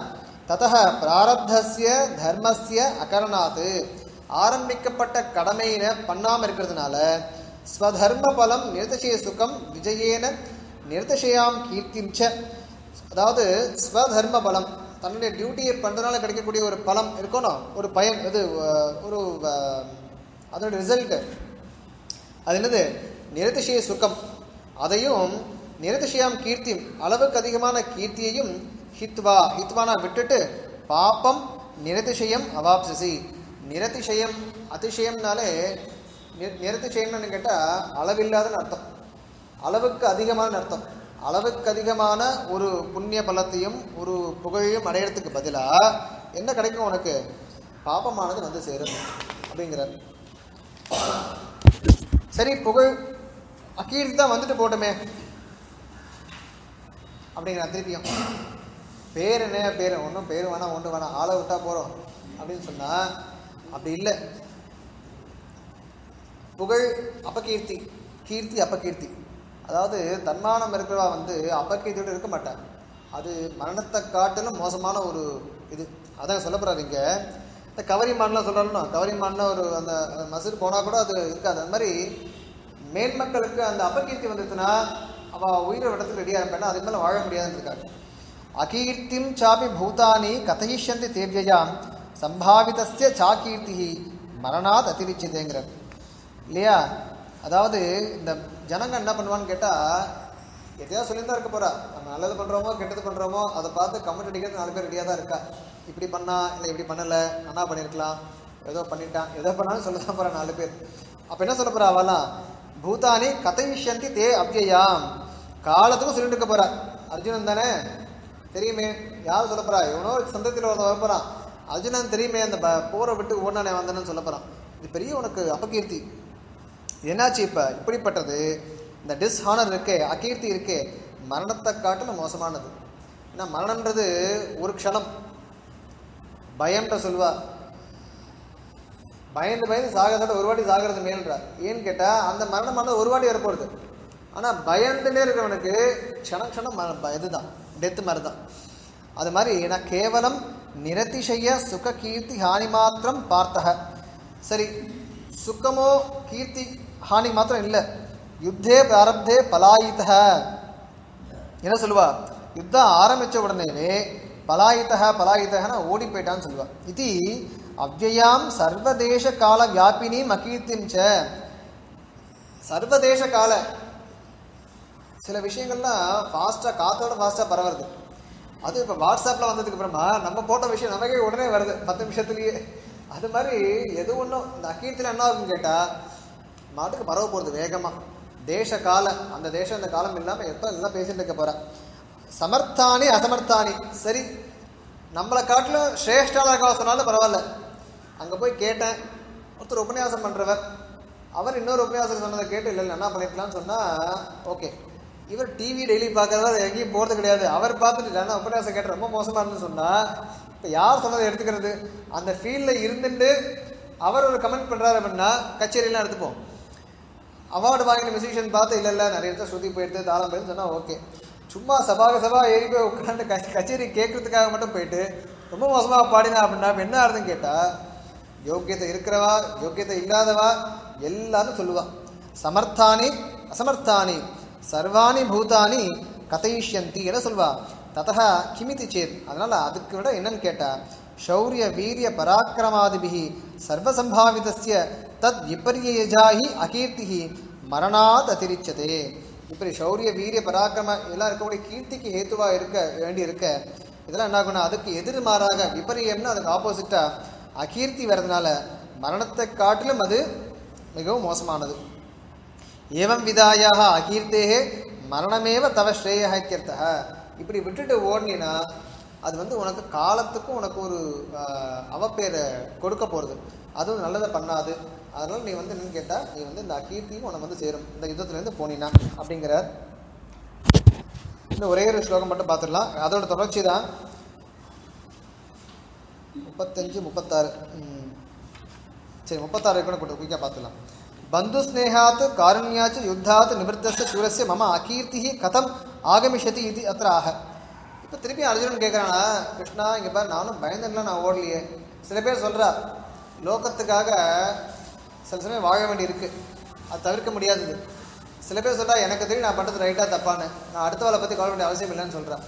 ததः பிராரப்தஸ்ய தர்மஸ்ய அகரணாத் ஆரம்பிக்கப்பட்ட கடமையினை பண்ணாம இருக்கிறதுனால ஸ்வதர்ம பலம் நிர்தசய சுகம் விஜயேன நிர்தசயாம் கீர்த்திம் ச அதாவது ஸ்வதர்ம பலம் தன்னுடைய டியூட்டியை பண்றதுனால கிடைக்கக்கூடிய ஒரு பலம் இருக்கணும் ஒரு பயன் இது அஹ், ஒரு அஹ், அதோட ரிசல்ட் அது என்னது நிரதிசய சுகம் அதையும் நிரதிசயாம் கீர்த்தி அளவுக்கு அதிகமான கீர்த்தியையும் ஹித்வா ஹித்வானா விட்டுட்டு பாப்பம் நிரதிசயம் அவாப்சிசி நிரதிசயம் அதிசயம்னாலே நி- நிரதிசயம்னு கேட்டால் அளவில்லாதன்னு அர்த்தம் அளவுக்கு அதிகமான அர்த்தம் அளவுக்கு அதிகமான ஒரு புண்ணிய பலத்தையும் ஒரு புகழையும் அடையறதுக்கு பதிலா என்ன கிடைக்கும் உனக்கு பாபமானது வந்து சேரும் அப்படிங்கிறார் சரி புகழ் அக்கீர்த்தி தான் வந்துட்டு போட்டுமே அப்படிங்கிற திருப்பியும் பேர் என்ன பேர் ஒன்றும் பேர் வேணாம் ஒன்று வேணாம் ஆளை விட்டா போகிறோம் அப்படின்னு சொன்னா அப்படி இல்லை புகழ் அபகீர்த்தி கீர்த்தி அபகீர்த்தி அதாவது தன்மானம் இருக்கிறவா வந்து அபகீர்த்தியோட இருக்க மாட்டாங்க அது மரணத்தை காட்டிலும் மோசமான ஒரு இது அதான் சொல்ல போறாரு இங்க இந்த கவரிமான்லாம் சொல்றாலும் கவரிமான்ல ஒரு அந்த மசூர் போனா கூட அது இருக்காது அந்த மாதிரி மேன்மக்களுக்கு அந்த அபகீர்த்தி வந்துச்சுன்னா அவ உயிரை விடத்துக்கு ரெடியா இருப்பேன்னா அதுக்கு மேல வாழ முடியாதுன்னு இருக்காங்க அகீர்த்திம் சாபி பூதானி கதயிஷ்யந்தி தேவ்யயாம் சம்பாவிதஸ்ய சாகீர்த்தி மரணாத் அதிரிச்சதேங்கிறார் இல்லையா அதாவது இந்த ஜனங்க என்ன பண்ணுவான்னு கேட்டா எதையாவது சொல்லிட்டு தான் இருக்க போறா நம்ம நல்லது பண்றோமோ கெட்டது பண்றோமோ அதை பார்த்து கமெண்ட் அடிக்கிறது நாலு பேர் ரெடியாக தான் இருக்கா இப்படி பண்ணா இல்லை இப்படி பண்ணல அண்ணா பண்ணியிருக்கலாம் ஏதோ பண்ணிட்டான் ஏதோ பண்ணாலும் சொல்ல தான் போறா நாலு பேர் அப்ப என்ன சொல்ல போறா அவெல்லாம் பூதானி கதைவிஷந்தி தே அவ்யயாம் காலத்துக்கும் சொல்லிட்டு இருக்க போறா அர்ஜுனன் தானே தெரியுமே யார் சொல்ல போறா எவனோ ஒரு சந்தத்தில் ஒருத்தன் வரப்போறான் அர்ஜுனன் தெரியுமே அந்த ப- போரை விட்டு ஓடானே வந்தேன்னு சொல்ல போறான் இது பெரிய உனக்கு அபகீர்த்தி என்னாச்சு இப்ப இப்படிப்பட்டது இந்த டிஸ்ஹானர் இருக்கே அகீர்த்தி இருக்கே மரணத்தை காட்டிலும் மோசமானது ஏன்னா மரணம்ன்றது ஒரு க்ஷணம் பயம்ன்ற சொல்வா பயந்து பயந்து சாகிறதோட ஒரு வாட்டி சாகிறது மேல்ன்றா ஏன்னு கேட்டா அந்த மரணமானது ஒரு வாட்டி வரப்போகுது ஆனா பயந்துட்டே இருக்கிறவனுக்கு க்ஷணம் க்ஷணம் ம- ப- இதுதான் டெத்து மாதிரி தான் அது மாதிரி நான் கேவலம் நிரதிசய சுக கீர்த்தி ஹானி மாத்திரம் பார்த்தக சரி சுக்கமோ கீர்த்தி ஹானி மாத்திரம் இல்லை யுத்தே பிராரப்தே பலாயித்தக என்ன சொல்லுவா யுத்தம் ஆரம்பிச்ச உடனேவே பலாயித்தக பலாயித்தகன ஓடி போயிட்டான்னு சொல்லுவா இது அவ்யயாம் சர்வதேச கால வியாபினியும் அகீர்த்திம் ச சர்வதேச கால சில விஷயங்கள்லாம் ஃபாஸ்ட்டாக காத்தோட ஃபாஸ்ட்டாக பரவுறது அது இப்போ வாட்ஸ்அப்பில் வந்ததுக்கு அப்புறமா நம்ம போட்ட விஷயம் நமக்கே உடனே வருது பத்து நிமிஷத்துலயே அது மாதிரி எது ஒன்றும் இந்த அக்கீர்த்தியில் என்ன ஆகும்னு கேட்டால் மாட்டுக்கு பரவ போகிறது வேகமாக தேச கால அந்த தேசம் அந்த காலம் இல்லாமல் எப்போ எல்லாம் பேசிட்டு இருக்க போகிறா சமர்த்தானி அசமர்த்தானி சரி நம்மளை காட்டிலும் சிரேஷ்டான இருக்கா சொன்னாலும் பரவாயில்ல அங்கே போய் கேட்டேன் ஒருத்தர் உபன்யாசம் பண்ணுறவர் அவர் இன்னொரு உபன்யாசம் சொன்னதை கேட்டு இல்லை இல்லை என்ன பண்ணிருக்கலாம்னு சொன்னால் ஓகே இவர் டிவி டெய்லி பார்க்குறவர் எங்கேயும் போகிறது கிடையாது அவர் பார்த்துட்டு இல்லைன்னா உபன்யாசம் கேட்டு ரொம்ப மோசமாக இருந்துன்னு சொன்னால் இப்போ யார் சொன்னதை எடுத்துக்கிறது அந்த ஃபீல்டில் இருந்துட்டு அவர் ஒரு கமெண்ட் பண்ணுறாரு அப்படின்னா கச்சேரியெல்லாம் எடுத்துப்போம் அவார்டு வாங்கின மியூசிஷியன் பார்த்து இல்லை இல்லை நிறைய இடத்துல ஸ்ருதி போயிட்டு தாளம் போயிட்டு சொன்னால் ஓகே சும்மா சபாக சபா ஏறி போய் உட்காந்து க கச்சேரி கேட்கறதுக்காக மட்டும் போயிட்டு ரொம்ப மோசமாக பாடினா அப்படின்னா இப்ப என்ன ஆகுதுன்னு கேட்டால் யோக்கியத்தை இருக்கிறவா யோக்கியத்தை இல்லாதவா எல்லாரும் சொல்லுவா சமர்த்தானி அசமர்த்தானி சர்வாணி பூதானி கதையிஷ்யந்தி என சொல்வா ததா கிமிதி சேத் அதனால அதுக்கு விட என்னன்னு கேட்டா शौर्य वीर्य पराक्रमादिभिः सर्वसम्भावितस्य तद् विपर्ययजाहि अकीर्तिः மரணாத் அதிரிச்சதே இப்படி சௌரிய வீரிய பராக்கிரம இதெல்லாம் இருக்கக்கூடிய கீர்த்திக்கு ஹேத்துவா இருக்க வேண்டி இருக்க இதெல்லாம் என்ன ஆகும்னா அதுக்கு எதிர்மாறாக விபரியம்னா அதுக்கு ஆப்போசிட்டா அகீர்த்தி வர்றதுனால மரணத்தை காட்டிலும் அது மிகவும் மோசமானது ஏவம் விதாயாக அகீர்த்தேகே மரணமேவ தவ ஸ்ரேயா இத்தியர்த்தः இப்படி விட்டுட்டு ஓடினா அது வந்து உனக்கு காலத்துக்கும் உனக்கு ஒரு ஆஹ், அவப்பேரை கொடுக்க போகிறது அதுவும் நல்லதை பண்ணாது அதனால நீ வந்து என்னன்னு கேட்டால் நீ வந்து இந்த அகீர்த்தியும் உனக்கு வந்து சேரும் இந்த யுத்தத்துலேருந்து போனீனா அப்படிங்கிறார் இன்னும் ஒரே ஒரு ஸ்லோகம் மட்டும் பார்த்துடலாம் அதோட தொடர்ச்சி தான் முப்பத்தஞ்சு முப்பத்தாறு ம். சரி முப்பத்தாறு கூட போட்டு குயிக்காக பார்த்துலாம் பந்து ஸ்னேகாத் காருண்யாச்சு யுத்தாத் நிவர்த்தஸ்ய சூரஸ்ய மம அகீர்த்தி கதம் ஆகமிஷதி இது அത്ര ஆக இப்போ திருப்பி அர்ஜுனன் கேட்குறானா கிருஷ்ணா இங்கே பாரு நானும் பயந்துலாம் நான் ஓடலையே சில பேர் சொல்கிறா லோகத்துக்காக சில சமயம் வாழ வேண்டி இருக்கு அது தவிர்க்க முடியாதது சில பேர் சொல்றா எனக்கு தெரியும் நான் பண்ணுறது ரைட்டாக தப்பான்னு நான் அடுத்த வேலை பற்றி கவலை வேண்டிய அவசியம் இல்லைன்னு சொல்கிறேன்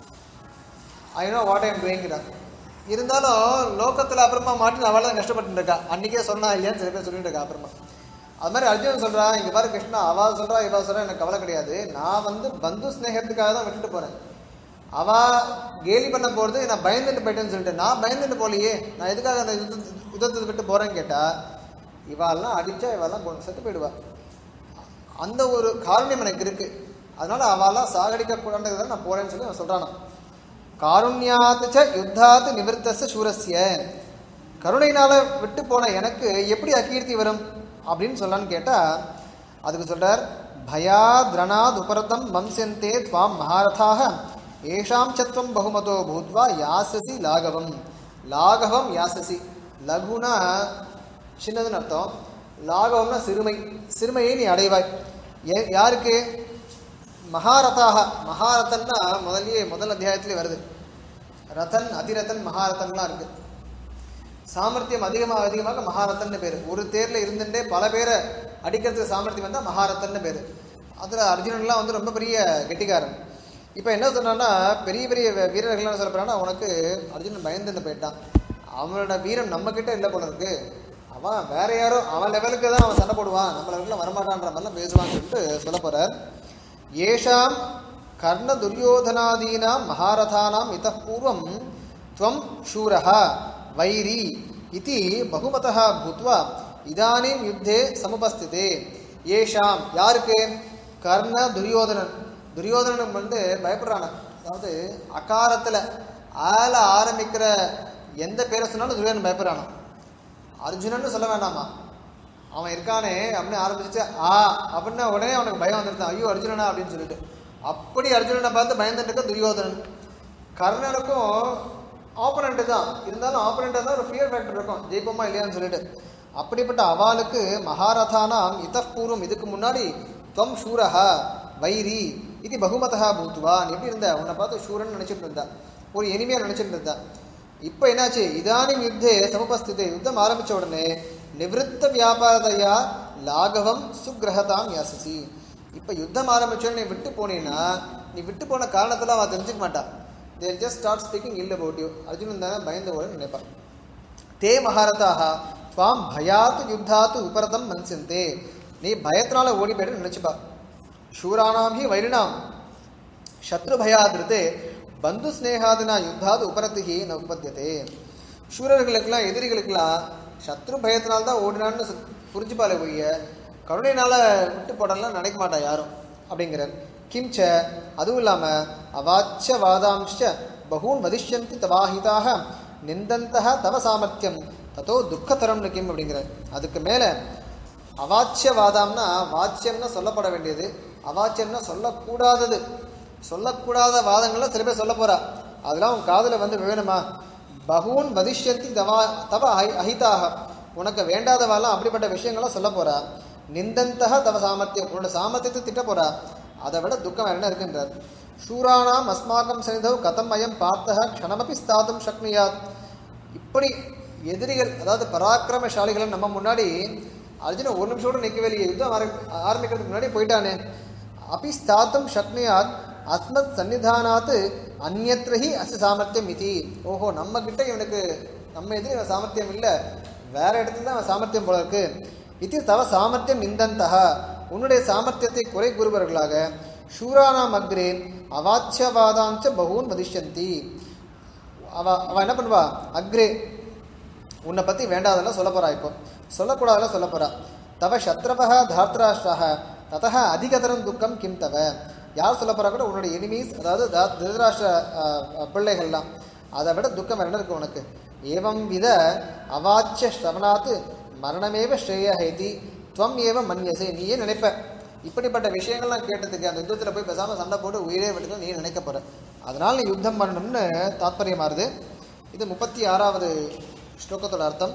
ஐ நோ வாட் ஐம் டூயிங்கிறா இருந்தாலும் லோகத்தில் அப்புறமா மாட்டி அவள் தான் கஷ்டப்பட்டு இருக்கா அன்றைக்கே சொன்னா இல்லையான்னு சில பேர் சொல்லிட்டு இருக்கா அப்புறமா அது மாதிரி அர்ஜுனன் சொல்றா இங்க பாரு கிருஷ்ணா அவ சொல்றா இவ சொல்றா எனக்கு கவலை கிடையாது நான் வந்து பந்து ஸ்நேகத்துக்காக தான் விட்டுட்டு போறேன் அவ கேலி பண்ண போறது நான் பயந்துட்டு போயிட்டேன்னு சொல்லிட்டு நான் பயந்துட்டு போலையே நான் எதுக்காக அந்த யுத்த யுத்தத்தை விட்டு போறேன்னு கேட்டா இவாள்லாம் அடிச்சா இவாள்லாம் கொண்டு செத்து போயிடுவா அந்த ஒரு காரணியம் எனக்கு இருக்கு அதனால அவெல்லாம் சாகடிக்க கூடாதுன்றதை நான் போறேன்னு சொல்லி அவன் சொல்றானா காருண்யாத்து ச யுத்தாத்து நிவர்த்தச சூரஸ்ய கருணையினால விட்டு போன எனக்கு எப்படி அகீர்த்தி வரும் அப்படின்னு சொல்லலான்னு கேட்டா அதுக்கு சொல்றார் பயாத்ரணாத் உபரதம் வம்சந்தே துவாம் மகாரதாக ஏஷாம் சத்வம் பகுமதோ பூத்வா யாசசி லாகவம் லாகவம் யாசசி லகுனா சின்னதுன்னு அர்த்தம் லாகவம்னா சிறுமை சிறுமையை நீ அடைவாய் ஏ- யாருக்கு மகாரதாக மகாரதன்னா முதல்லயே முதல் அத்தியாயத்திலே வருது ரதன் அதிரதன் மகாரதன்லாம் இருக்கு சாமர்த்தியம் அதிகமாக அதிகமாக மகாரதன்னு பேர் ஒரு தேர்ல இருந்துட்டே பல பேரை அடிக்கிறதுக்கு சாமர்த்தியம் வந்தால் மகாரதன்னு பேர் அதில் அர்ஜுனன்லாம் வந்து ரொம்ப பெரிய கெட்டிக்காரன் இப்போ என்ன சொன்னான்னா பெரிய பெரிய வீ- வீரர்கள்லாம் என்ன சொல்ல போறான்னா உனக்கு அர்ஜுனன் பயந்துன்னு போயிட்டான் அவனோட வீரம் நம்ம கிட்ட இல்லை போல இருக்கு அவன் வேற யாரோ அவன் லெவலுக்கு தான் அவன் சண்டை போடுவான் நம்ம லெவலில் வரமாட்டான்ற மாதிரிலாம் பேசுவான்னு சொல்லிட்டு சொல்ல போறார் ஏஷாம் கர்ண துரியோதனாதீனாம் மகாரதானாம் இத்தः பூர்வம் त्वं शूरः वैरी इति बहुमतः भूत्वा இதானீம் யுத்தே சமுபஸ்திதே ஏஷாம் யாருக்கு கர்ண துரியோதனன் துரியோதனன் வந்து பயப்படுறான அதாவது அகாரத்தில் ஆல ஆரம்பிக்கிற எந்த பேரை சொன்னாலும் துரியோதனன் பயப்படுறானா அர்ஜுனன்னு சொல்ல வேண்டாமா அவன் இருக்கானே அப்படின்னு ஆரம்பிச்சுட்டு ஆ அப்படின்னா உடனே அவனுக்கு பயம் வந்துருந்தான் ஐயோ அர்ஜுனனா அப்படின்னு சொல்லிட்டு அப்படி அர்ஜுனனை பார்த்து பயந்துட்டு இருக்க துரியோதனன் கர்ணனுக்கும் ஆப்பனண்ட் தான் இருந்தாலும் ஆப்பனண்ட் தான் ஒரு ஃபியர் ஃபேக்டர் இருக்கும் ஜெயிப்போமா இல்லையான்னு சொல்லிட்டு அப்படிப்பட்ட அவாளுக்கு மகாரதானாம் இத்தப்பூர்வம் இதுக்கு முன்னாடி துவம் சூரஹா வைரி இது பகுமதா பூத்துவா நீ எப்படி இருந்த உன்னை பார்த்து சூரன் நினைச்சிட்டு இருந்தா ஒரு எளிமையா நினைச்சிட்டு இருந்தா இப்போ என்னாச்சு இதானிம் யுத்தே சமுபஸ்திதே யுத்தம் ஆரம்பிச்ச உடனே நிவிருத்த வியாபாரதையா லாகவம் சுக்கிரகதாம் யாசசி இப்போ யுத்தம் ஆரம்பிச்சோன்னு நீ விட்டு போனீன்னா நீ விட்டு போன காரணத்தில் அவன் தெரிஞ்சுக்க மாட்டான் there just start speaking ill about you Arjunan தானே பயந்த ஒரு நினைப்பான் தே மகாரதாக துவாம் பயாத்து யுத்தாத்து உபரதம் மன்சிந்தே நீ பயத்தினால ஓடி போயிட்டு நினைச்சுப்பா சூரானாம் ஹி வைரினாம் சத்ரு பயாதிருத்தே பந்து ஸ்னேகாதினா யுத்தாது உபரத்துகி ந உபத்தியதே சூரர்களுக்கெல்லாம் எதிரிகளுக்கெல்லாம் சத்ரு பயத்தினால்தான் ஓடினான்னு சு- புரிஞ்சுப்பாலே ஒழிய கருணையினால விட்டு போடலாம் நினைக்க மாட்டா யாரும் அப்படிங்கிறார் கிம்ச அதுவும் இல்லாம அவாச்ச வாதாம்ச பகூன் வதிஷ்யந்தி தவாஹிதாக நிந்தந்தக தவ சாமர்த்தியம் ததோ துக்கத்தரம்னு கிம் அப்படிங்கிறார் அதுக்கு மேல அவாச்சிய வாதம்னா வாச்சியம்னா சொல்லப்பட வேண்டியது அவாச்சியம்னா சொல்லக்கூடாதது சொல்லக்கூடாத வாதங்களை சில பேர் சொல்ல போறா அதெல்லாம் உன் காதுல வந்து வேணுமா பகூன் வதிஷ்யந்தி தவா தவ அஹி- அஹிதாக உனக்கு வேண்டாதவாலாம் அப்படிப்பட்ட விஷயங்களை சொல்ல போறா நிந்தந்தக தவ சாமர்த்தியம் உன்னோட சாமர்த்தியத்தை திட்ட போறா அதை விட துக்கம் வேற என்ன இருக்குன்றார் சூரானாம் அஸ்மாக்கம் சனிதவ் கதம் அயம் பார்த்தக க்ஷணமபி ஸ்தாதும் சக்னியாத் இப்படி எதிரிகள் அதாவது பராக்கிரமசாலிகள் நம்ம முன்னாடி அர்ஜுனன் ஒரு நிமிஷம் கூட நிற்கவே இல்லையே யுத்தம் ஆரம்பி- ஆரம்பிக்கிறதுக்கு முன்னாடி போயிட்டானே அப்பி ஸ்தாத்தும் சக்னியாத் அஸ்மத் சன்னிதானாத் அந்நத்திரஹி அசு சாமர்த்தியம் இதி ஓஹோ நம்ம கிட்ட இவனுக்கு நம்ம எதிரி இவன் சாமர்த்தியம் இல்லை வேற இடத்துல தான் அவன் சாமர்த்தியம் போல இருக்கு இது தவ சாமர்த்தியம் நிந்தந்தக உன்னுடைய சாமர்த்தியத்தை குறை கூறுபவர்களாக சூரானாம் அக்ரே அவாச்சியவாதாஞ்ச பகூன் வதிஷ்யந்தி அவ அவ என்ன பண்ணுவா அக்ரே உன்னை பத்தி வேண்டாதெல்லாம் சொல்ல போறா இப்போ சொல்லக்கூடாதெல்லாம் சொல்ல போறா தவ சத்ரவக தார்த்தராஷ்டிராக ததக அதிகதரம் துக்கம் கிம் தவ யார் சொல்ல போறா கூட உன்னோட எனிமீஸ் அதாவது தா- திருதராஷ்டிர அஹ், அஹ், பிள்ளைகள்லாம் அதை விட துக்கம் வேற என்ன இருக்கு உனக்கு ஏவம் வித அவாச்சிய ஸ்ரவணாத்து மரணமேவ ஸ்ரேய ஹைதி துவம் ஏவ மன்யசே நீயே நினைப்ப இப்படிப்பட்ட விஷயங்கள்லாம் கேட்டதுக்கு அந்த யுத்தத்தில் போய் பேசாம சண்டை போட்டு உயிரே விட்டுட்டு நீ நினைக்க போற அதனால நீ யுத்தம் பண்ணணும்னு தாத்பரியமாறுது இது முப்பத்தி ஆறாவது ஸ்லோகத்தோட அர்த்தம்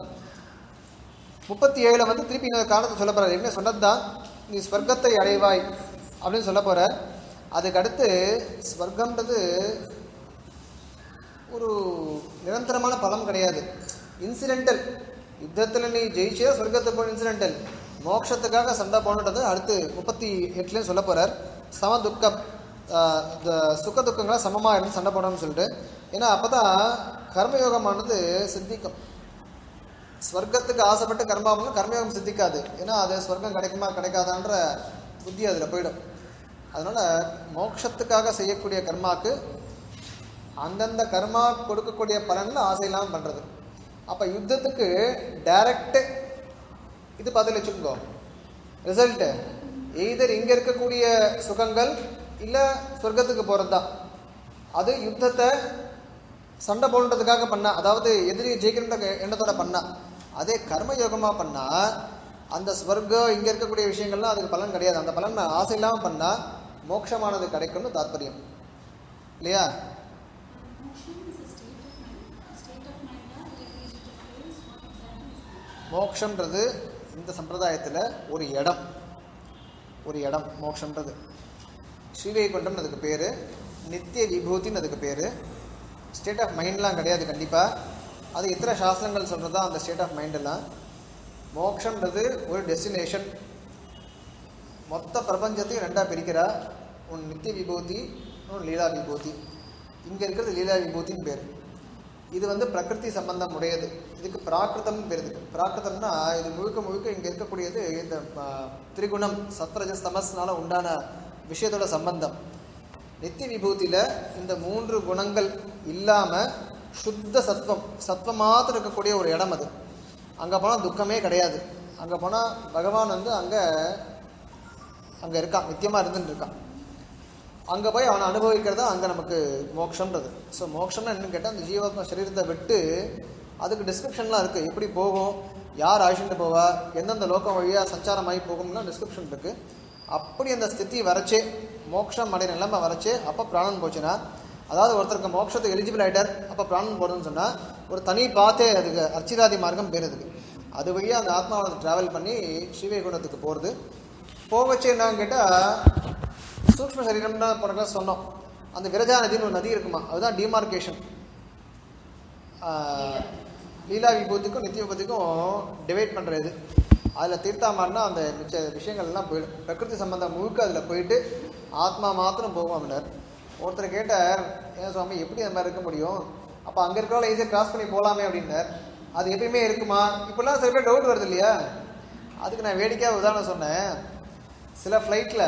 முப்பத்தி ஏழுல வந்து திருப்பி இன்னொரு காரணத்தை சொல்ல போறாரு என்ன சொன்னதுதான் நீ ஸ்வர்க்கத்தை அடைவாய் அப்படின்னு சொல்ல போற அதுக்கு அடுத்து ஸ்வர்க்கம்ன்றது ஒரு நிரந்தரமான பலம் கிடையாது இன்சிடென்டல் யுத்தத்தில் நீ ஜெயிச்சே சொர்க்கத்தை போய் இன்சிடென்டல் மோட்சத்துக்காக சண்டை போனது அடுத்து முப்பத்தி எட்டுலேயும் சொல்ல போகிறார் சம துக்கம் ஆஹ், இந்த சுக துக்கங்களை சமமாக இருந்து சண்டை போடணும்னு சொல்லிட்டு ஏன்னா அப்போ தான் கர்மயோகமானது சித்திக்கும் ஸ்வர்க்கத்துக்கு ஆசைப்பட்டு கர்மா பண்ணா கர்மயோகம் சித்திக்காது ஏன்னா அது ஸ்வர்க்கம் கிடைக்குமா கிடைக்காதான்ற புத்தி அதில் போயிடும் அதனால் மோட்சத்துக்காக செய்யக்கூடிய கர்மாக்கு அந்தந்த கர்மா கொடுக்கக்கூடிய பலனில் ஆசை இல்லாமல் பண்ணுறது அப்போ யுத்தத்துக்கு டைரக்ட் இது பதில் வச்சுக்கோங்க ரிசல்ட்டு எய்தர் இங்கே இருக்கக்கூடிய சுகங்கள் இல்லை சொர்க்கத்துக்கு போகிறது தான் அது யுத்தத்தை சண்டை போடுறதுக்காக பண்ணா அதாவது எதிரியை ஜெயிக்கிற எண்ணத்தோட பண்ணா அதே கர்மயோகமாக பண்ணா அந்த ஸ்வர்க்கம் இங்கே இருக்கக்கூடிய விஷயங்கள்லாம் அதுக்கு பலன் கிடையாது அந்த பலன் ஆசை இல்லாமல் பண்ணால் மோட்சமானது கிடைக்கும்னு தாத்பரியம் இல்லையா Motion is a state of mind. State of mind are related to place. What exactly is that? மோக்ஷன்றது இந்த சம்பிரதாயத்தில் ஒரு இடம் ஒரு இடம் மோக்ஷன்றது ஸ்ரீவைகுண்டம் அதுக்கு பேர் நித்திய விபூதின்னு அதுக்கு பேர் ஸ்டேட் ஆஃப் மைண்ட்லாம் கிடையாது கண்டிப்பாக அது இத்தனை சாஸ்திரங்கள் சொல்கிறது தான் அந்த ஸ்டேட் ஆஃப் மைண்டெல்லாம் மோக்ஷன்றது ஒரு டெஸ்டினேஷன் மொத்த பிரபஞ்சத்தையும் ரெண்டாக பிரிக்கிறா ஒன்று நித்திய விபூதி இன்னொன்று லீலா விபூதி இங்கே இருக்கிறது லீலா விபூதின்னு பேர் இது வந்து பிரகிருதி சம்பந்தம் உடையது இதுக்கு பிராகிருதம் பேர் இதுக்கு பிராகிருதம்னா இது முழுக்க முழுக்க இங்கே இருக்கக்கூடியது இந்த ஆ, திரிகுணம் சத்ரஜஸ் தமஸ்னால உண்டான விஷயத்தோட சம்பந்தம் நித்திய விபூதியில் இந்த மூன்று குணங்கள் இல்லாமல் சுத்த சத்வம் சத்வம் மாத்திரம் இருக்கக்கூடிய ஒரு இடம் அது அங்கே போனால் துக்கமே கிடையாது அங்கே போனால் பகவான் வந்து அங்கே அங்கே இருக்கான் நித்தியமாக இருந்துட்டு இருக்கான் அங்கே போய் அவனை அனுபவிக்கிறதா அங்கே நமக்கு மோட்சம்ன்றது ஸோ மோட்சம்னா என்னன்னு கேட்டால் அந்த ஜீவாத்மா சரீரத்தை விட்டு அதுக்கு டிஸ்கிரிப்ஷன்லாம் இருக்குது எப்படி போகும் யார் அழிச்சுட்டு போவா எந்தெந்த லோகம் வழியாக சஞ்சாரமாகி போகும்லாம் டிஸ்கிரிப்ஷன் இருக்குது அப்படி அந்த ஸ்திதி வரைச்சே மோட்சம் அடைய நிலைமை வரைச்சே அப்போ பிராணன் போச்சுன்னா அதாவது ஒருத்தருக்கு மோட்சத்துக்கு எலிஜிபிள் ஆகிட்டார் அப்போ பிராணன் போடுதுன்னு சொன்னால் ஒரு தனி பாத்தே அதுக்கு அர்ச்சிதாதி மார்க்கம் பேர் அதுக்கு அது வழியாக அந்த ஆத்மாவை ட்ராவல் பண்ணி ஸ்ரீவைகுண்டத்துக்கு போகிறது போகச்சு என்னன்னு கேட்டால் சூக்ஷ்ம சரீரம்னு போன சொன்னோம் அந்த விரஜா நதின்னு ஒரு நதி இருக்குமா அதுதான் டிமார்கேஷன் லீலா விபூதிக்கும் நித்திய விபூதிக்கும் டிவைட் பண்ணுற இது அதில் தீர்த்தாமார்னா அந்த மிச்ச விஷயங்கள் எல்லாம் போயிடும் பிரகிருதி சம்பந்தம் முழுக்க அதில் போயிட்டு ஆத்மா மாத்திரம் போகும் அப்படின்னார் ஒருத்தர் கேட்டார் ஏன் சுவாமி எப்படி அந்த மாதிரி இருக்க முடியும் அப்போ அங்கே இருக்கிறவங்கள ஈஸியாக கிராஸ் பண்ணி போகலாமே அப்படின்னார் அது எப்பயுமே இருக்குமா இப்போல்லாம் சில பேர் டவுட் வருது இல்லையா அதுக்கு நான் வேடிக்கையாக உதாரணம் சொன்னேன் சில ஃப்ளைட்டில்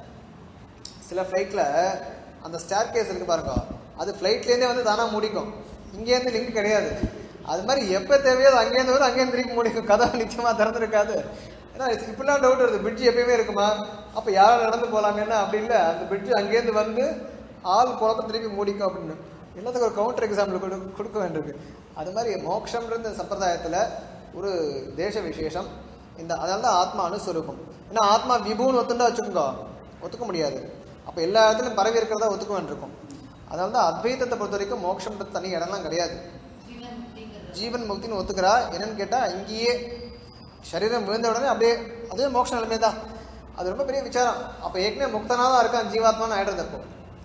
சில ஃப்ளைட்டில் அந்த ஸ்டார் கேஸ் இருக்கு பாருங்க அது ஃப்ளைட்லேருந்தே வந்து தானாக மூடிக்கும் இங்கேருந்து லிங்க் கிடையாது அது மாதிரி எப்போ தேவையோ அது அங்கேருந்து வரும் அங்கேருந்து திருப்பி மூடிக்கும் கதவு நிச்சயமாக திறந்துருக்காது ஏன்னா இது இப்படிலாம் டவுட் வருது பிரிட்ஜ் எப்பயுமே இருக்குமா அப்போ யாரும் நடந்து போகலாமேன்னா அப்படி இல்லை அந்த பிரிட்ஜ் அங்கேருந்து வந்து ஆள் போகிறப்ப திருப்பி மூடிக்கும் அப்படின்னு எல்லாத்துக்கும் ஒரு கவுண்டர் எக்ஸாம்பிள் கொடு கொடுக்க வேண்டியிருக்கு அது மாதிரி மோட்சம்ன்ற இந்த சம்பிரதாயத்தில் ஒரு தேச விசேஷம் இந்த அதனால தான் ஆத்மா அனுஸ்வரூபம் ஏன்னா ஆத்மா விபுன்னு ஒத்துண்டா வச்சுக்கோங்க ஒத்துக்க முடியாது அப்போ எல்லா இடத்துலையும் பரவி இருக்கிறதா ஒத்துக்க வேண்டியிருக்கும் அதனால தான் அத்வைத்தத்தை பொறுத்த வரைக்கும் மோட்சம்ன்றது தனி இடம்லாம் கிடையாது ஜீவன் முக்திங்கிறது. ஜீவன் முக்தின்னு ஒத்துக்கிறா என்னன்னு கேட்டால் இங்கேயே சரீரம் விழுந்த உடனே அப்படியே அதுவே மோட்ச நிலைமை தான் அது ரொம்ப பெரிய விசாரம் அப்போ ஏற்கனவே முக்தனாக தான் இருக்கான் ஜீவாத்மான்னு ஆயிடுறது அப்போ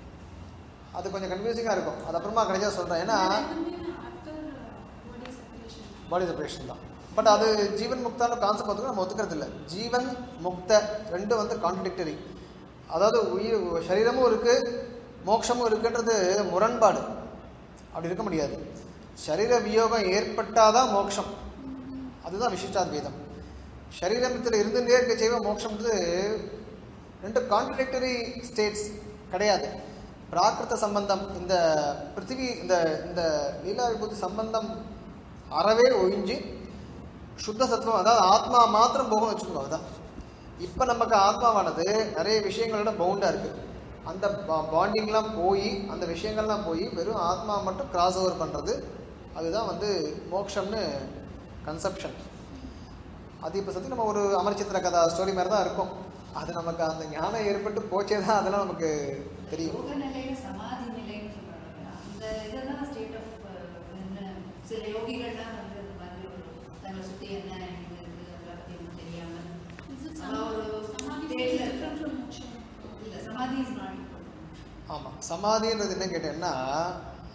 அது கொஞ்சம் கன்ஃபியூசிங்காக இருக்கும் அது அப்புறமா கிடைச்சா சொல்கிறேன் ஏன்னா After uh, body separation. Body separation தான் பட் அது ஜீவன் முக்தான கான்செப்ட் வந்து நம்ம ஒத்துக்கிறது இல்லை ஜீவன் முக்த ரெண்டும் வந்து கான்ட்ரடிக்டரி அதாவது உயிர் சரீரமும் இருக்கு மோட்சமும் இருக்குன்றது முரண்பாடு அப்படி இருக்க முடியாது சரீர வியோகம் ஏற்பட்டாதான் மோட்சம் அதுதான் விசிஷ்டாத்வைதம் சரீரத்தில் இருந்துட்டே இருக்க செய்வ மோட்சம்ன்றது ரெண்டு கான்ட்ரடிக்டரி ஸ்டேட்ஸ் கிடையாது பிராகிருத சம்பந்தம் இந்த பிருத்திவி இந்த இந்த லீலா விபூதி சம்பந்தம் அறவே ஒழிஞ்சு சுத்த சத்துவம் அதாவது ஆத்மா மாத்திரம் போகணும்னு வச்சுக்கோங்க அதுதான் இப்போ நமக்கு ஆத்மாவானது நிறைய விஷயங்களோட பவுண்டாக இருக்குது அந்த பாண்டிங்லாம் போய் அந்த விஷயங்கள்லாம் போய் வெறும் ஆத்மா மட்டும் கிராஸ் ஓவர் பண்ணுறது அதுதான் வந்து மோக்ஷம்னு கன்செப்ஷன் அது இப்போ சத்தி நம்ம ஒரு அமர்ச்சித்திர கதா ஸ்டோரி மாதிரி தான் இருக்கும் அது நமக்கு அந்த ஞானம் ஏற்பட்டு போச்சே தான் அதெல்லாம் நமக்கு தெரியும் யோக நிலையில சமாதி நிலைன்னு சொல்றாங்க அந்த இதெல்லாம் ஸ்டேட் ஆஃப் என்ன சில யோகிகள்லாம் வந்து இந்த மாதிரி ஒரு தங்களை சுத்தி என்ன இது இருக்கு அதை பத்தி ஒன்றும் தெரியாம Is it ஆனா ஒரு samadhi? Samadhi state is ல different from moksha. இல்ல சமாதி இஸ் நாட் ஆமாம் சமாதின்றது என்ன கேட்டேன்னா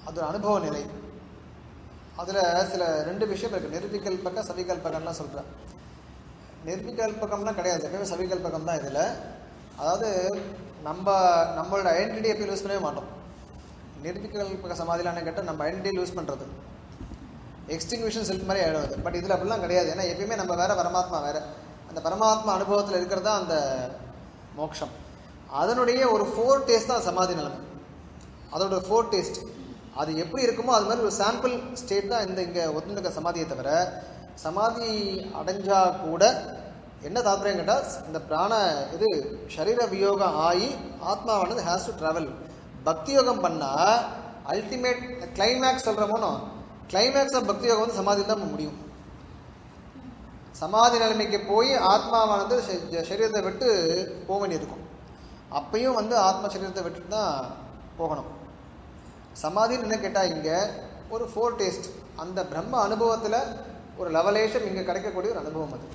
அது ஒரு அனுபவ நிலை அதில் சில ரெண்டு விஷயம் இருக்குது நிர்விகல்பக சவிகல்பகம்லாம் சொல்கிறேன் நிர்விகல்பகம்லாம் கிடையாது எப்பவுமே சவிகல்பகம் தான் இதில் அதாவது நம்ம நம்மளோட ஐடென்டிட்டி எப்பயும் லூஸ் பண்ணவே மாட்டோம் நிர்விகல்பக சமாதிலான்னு கேட்டால் நம்ம ஐடென்டிட்டி லூஸ் பண்ணுறது எக்ஸ்டிங்விஷன் செல்ஃப் மாதிரி ஆகிடுவது பட் இதில் அப்படிலாம் கிடையாது ஏன்னா எப்பயுமே நம்ம வேற பரமாத்மா வேற அந்த பரமாத்மா அனுபவத்தில் இருக்கிறது தான் அந்த மோட்சம் அதனுடைய ஒரு ஃபோர் டேஸ்ட் தான் சமாதி நிலைமை அதோட ஃபோர் டேஸ்ட் அது எப்படி இருக்குமோ அது மாதிரி ஒரு சாம்பிள் ஸ்டேட் தான் இந்த இங்கே ஒத்துணுக்க சமாதியை தவிர சமாதி அடைஞ்சா கூட என்ன தாத்பரியம் கேட்டால் இந்த பிராண இது சரீர வியோகம் ஆகி ஆத்மாவானது ஹேஸ் டு ட்ராவல் பக்தி யோகம் பண்ணால் அல்டிமேட் கிளைமேக்ஸ் சொல்கிறோமோனோ கிளைமேக்ஸ் ஆஃப் பக்தி யோகம் வந்து சமாதி தான் முடியும் சமாதி நிலைமைக்கு போய் ஆத்மாவானது ச- சரீரத்தை விட்டு போக வேண்டியிருக்கும் அப்பயும் வந்து ஆத்மா சரீரத்தை விட்டுட்டு தான் போகணும் சமாதின்னு என்ன கேட்டால் இங்கே ஒரு ஃபோர் டேஸ்ட் அந்த பிரம்ம அனுபவத்தில் ஒரு லெவலேஷன் இங்கே கிடைக்கக்கூடிய ஒரு அனுபவம் அது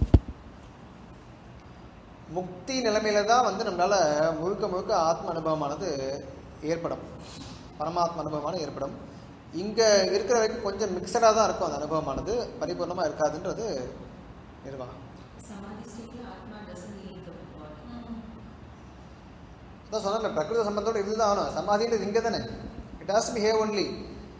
முக்தி நிலைமையில தான் வந்து நம்மளால முழுக்க முழுக்க ஆத்ம அனுபவமானது ஏற்படும் பரமாத்ம அனுபவமான ஏற்படும் இங்கே இருக்கிற வரைக்கும் கொஞ்சம் மிக்சடாக தான் இருக்கும் அந்த அனுபவமானது பரிபூர்ணமாக இருக்காதுன்றது நிர்வாகம் Samadhi state la Atma doesn't leave the body. அதான் சொன்னல பிரகிருத சம்பந்தோட இதுதான் ஆகணும் சமாதின்றது இங்கே தானே it has be have only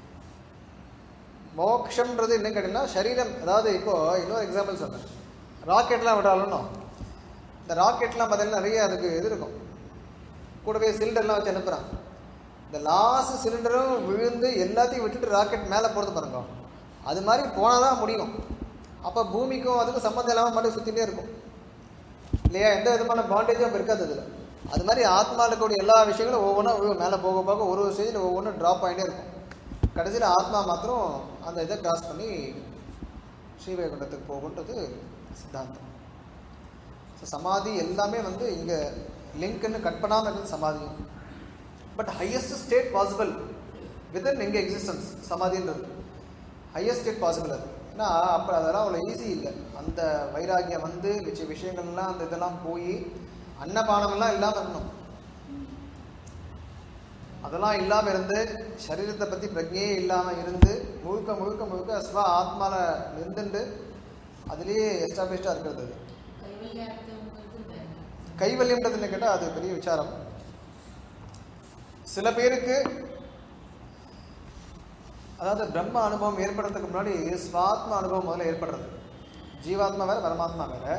மோக்ஷம்ன்றது என்ன கேட்டீங்கன்னா சரீரம் அதாவது இப்போ இன்னொரு எக்ஸாம்பிள் சொன்னேன் ராக்கெட்லாம் விடாலும் இந்த ராக்கெட்லாம் பார்த்தீங்கன்னா நிறைய அதுக்கு இது இருக்கும் கூடவே சிலிண்டர்லாம் வச்சு அனுப்புகிறான் இந்த லாஸ்ட் சிலிண்டரும் விழுந்து எல்லாத்தையும் விட்டுட்டு ராக்கெட் மேலே போகிறது பாருங்க அது மாதிரி போனால் தான் முடியும் அப்போ பூமிக்கும் அதுக்கும் சம்மந்தம் இல்லாமல் மட்டும் சுற்றிட்டே இருக்கும் இல்லையா எந்த விதமான பாண்டேஜும் அப்போ இருக்காது அதில் அது மாதிரி ஆத்மாவில் கூடிய எல்லா விஷயங்களும் ஒவ்வொன்றா விழும் மேலே போக போக ஒரு ஒரு ஸ்டேஜில் ஒவ்வொன்றும் ட்ராப் ஆகிட்டே இருக்கும் கடைசியில் ஆத்மா மாத்திரம் அந்த இதை கிராஸ் பண்ணி ஸ்ரீவைகுண்டத்துக்கு போகுன்றது சித்தாந்தம் ஸோ சமாதி எல்லாமே வந்து இங்கே லிங்க்னு கட் பண்ணாமல் இருக்கிறது சமாதியும் but highest state possible within எங்கள் எக்ஸிஸ்டன்ஸ் சமாதின்றது ஹையஸ்ட் ஸ்டேட் பாசிபிள் அது ஏன்னா அப்போ அதெல்லாம் அவ்வளோ ஈஸி இல்லை அந்த வைராகியம் வந்து மிச்ச விஷயங்கள்லாம் அந்த இதெல்லாம் போய் அன்னபானமெல்லாம் இல்லாமல் இருக்கணும் அதெல்லாம் இல்லாமல் இருந்து சரீரத்தை பற்றி பிரஜையே இல்லாமல் இருந்து முழுக்க முழுக்க முழுக்க ஸ்வ ஆத்மாவில் இருந்துட்டு அதுலேயே எஸ்டாப்ளிஷ்டாக இருக்கிறது அது கைவல்யார்த்தம்ங்கிறது வேற. கைவல்யம்ன்றது என்ன கேட்டால் அது பெரிய விசாரம் சில பேருக்கு அதாவது பிரம்ம அனுபவம் ஏற்படுறதுக்கு முன்னாடி ஸ்வாத்ம அனுபவம் முதல்ல ஏற்படுறது ஜீவாத்மா வேற பரமாத்மா வேற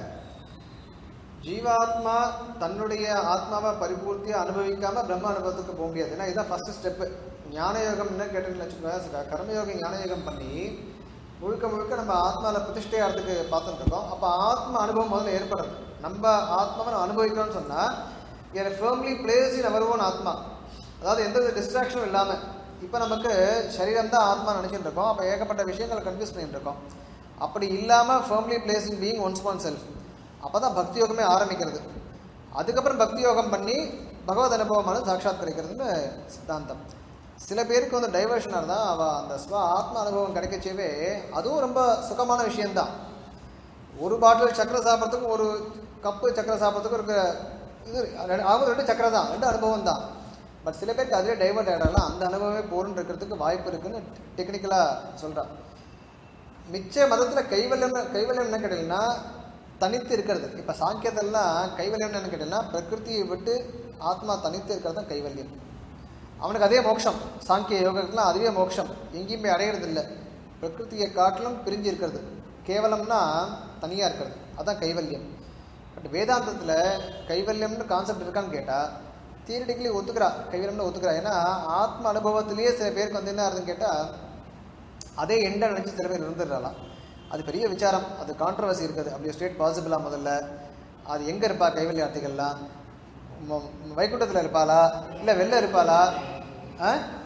ஜீவாத்மா தன்னுடைய ஆத்மாவை பரிபூர்த்தியா அனுபவிக்காம பிரம்ம அனுபவத்துக்கு போக முடியாது ஏன்னா இதுதான் ஃபர்ஸ்ட் ஸ்டெப்பு ஞான யோகம் என்ன கேட்டீங்கன்னு வச்சுக்கோங்க கர்மயோகம் ஞான யோகம் பண்ணி முழுக்க முழுக்க நம்ம ஆத்மாவில் பிரதிஷ்டையாகிறதுக்கு பார்த்துட்டு இருக்கோம் அப்போ ஆத்ம அனுபவம் முதல்ல ஏற்படுறது நம்ம ஆத்மாவை நம்ம அனுபவிக்கிறோம்னு சொன்னால் are firmly place in our own ஆத்மா அதாவது எந்த வித டிஸ்ட்ராக்ஷனும் இல்லாமல் இப்போ நமக்கு சரீரம் தான் ஆத்மா நினச்சிட்டு இருக்கோம் அப்போ ஏகப்பட்ட விஷயங்களை கன்ஃபியூஸ் பண்ணிட்டு இருக்கோம் அப்படி இல்லாமல் firmly place in being one's own self அப்போ தான் பக்தி யோகமே ஆரம்பிக்கிறது அதுக்கப்புறம் பக்தி யோகம் பண்ணி பகவத் அனுபவமான சாட்சாத் கிடைக்கிறதுன்னு சித்தாந்தம் சில பேருக்கு வந்து டைவர்ஷனாக இருந்தால் அவள் அந்த ஸ்வ ஆத்ம அனுபவம் கிடைக்கச்சேவே அதுவும் ரொம்ப சுகமான விஷயம்தான் ஒரு பாட்டில் சக்கரை சாப்பிட்றதுக்கும் ஒரு கப்பு சக்கரை சாப்பிட்றதுக்கும் இருக்கிற இது ரெண்டு- அவங்க ரெண்டு சக்கரை தான் ரெண்டு அனுபவம் தான் பட் சில பேருக்கு அதிலே டைவர்ட் ஆகிடலாம் அந்த அனுபவமே போர்னு இருக்கிறதுக்கு வாய்ப்பு இருக்குன்னு டெக்னிக்கலாக சொல்கிறான் மிச்ச மதத்தில் கைவல்யம் கைவல்யம் என்ன கேட்டீங்கன்னா தனித்து இருக்கிறது இப்போ சாங்கியத்தெல்லாம் கைவல்யம் என்ன கேட்டீங்கன்னா பிரகிருதியை விட்டு ஆத்மா தனித்து இருக்கிறது தான் கைவல்யம் அவனுக்கு அதே மோட்சம் சாங்கிய யோகத்துலாம் அதுவே மோட்சம் எங்கேயும் போய் அடையிறது இல்லை பிரகிருதியை காட்டிலும் பிரிஞ்சு இருக்கிறது கேவலம்னா தனியாக இருக்கிறது அதான் கைவல்யம் பட் வேதாந்தத்தில் கைவல்யம்னு கான்செப்ட் இருக்கான்னு கேட்டால் தியரிட்டிக்கலி ஒத்துக்கிறா கைவல்யம்னு ஒத்துக்கிறா ஏன்னா ஆத்ம அனுபவத்திலேயே சில பேருக்கு வந்து என்ன ஆகுதுன்னு கேட்டால் அதே எண்டை நினச்சி சில பேர் இருந்துடுறாலாம் அது பெரிய விசாரம் அது கான்ட்ரவர்சி இருக்குது அப்படி ஸ்டேட் பாசிபிளா முதல்ல அது எங்கே இருப்பா கைவல்யார்த்திகள்லாம் வைகுண்டத்தில் இருப்பாளா இல்லை வெளில இருப்பாளா ஆ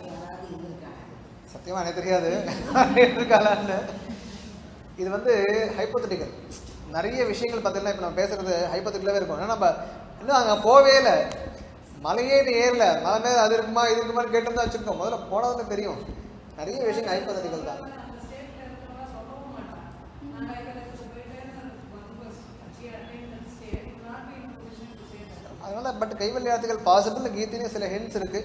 சத்தியமாக எனக்கு தெரியாது இருக்காளான்னு இது வந்து ஹைப்போத்தட்டிக்கல் நிறைய விஷயங்கள் பார்த்தீங்கன்னா இப்போ நம்ம பேசுறது ஹைப்போத்தட்டிக்கலாகவே இருக்கும் ஏன்னா நம்ம இன்னும் அங்கே போவே இல்லை மலையே நீ ஏறல மலை மேலே அது இருக்குமா இது இருக்குமான்னு கேட்டு தான் வச்சுருக்கோம் முதல்ல போனவங்க தெரியும் நிறைய விஷயங்கள் ஹைப்போத்தட்டிக்கல் தான் அந்த ஸ்டேட்ல இருக்கிறவங்க சொல்லவும் மாட்டான் நான் கைகளுக்கு போயிட்டேன்னு she attained that state, not be in position to say that. அதனால பட் கைவல்யார்த்திகள் பாசிபிள் கீதையிலே சில ஹிண்ட்ஸ் இருக்கு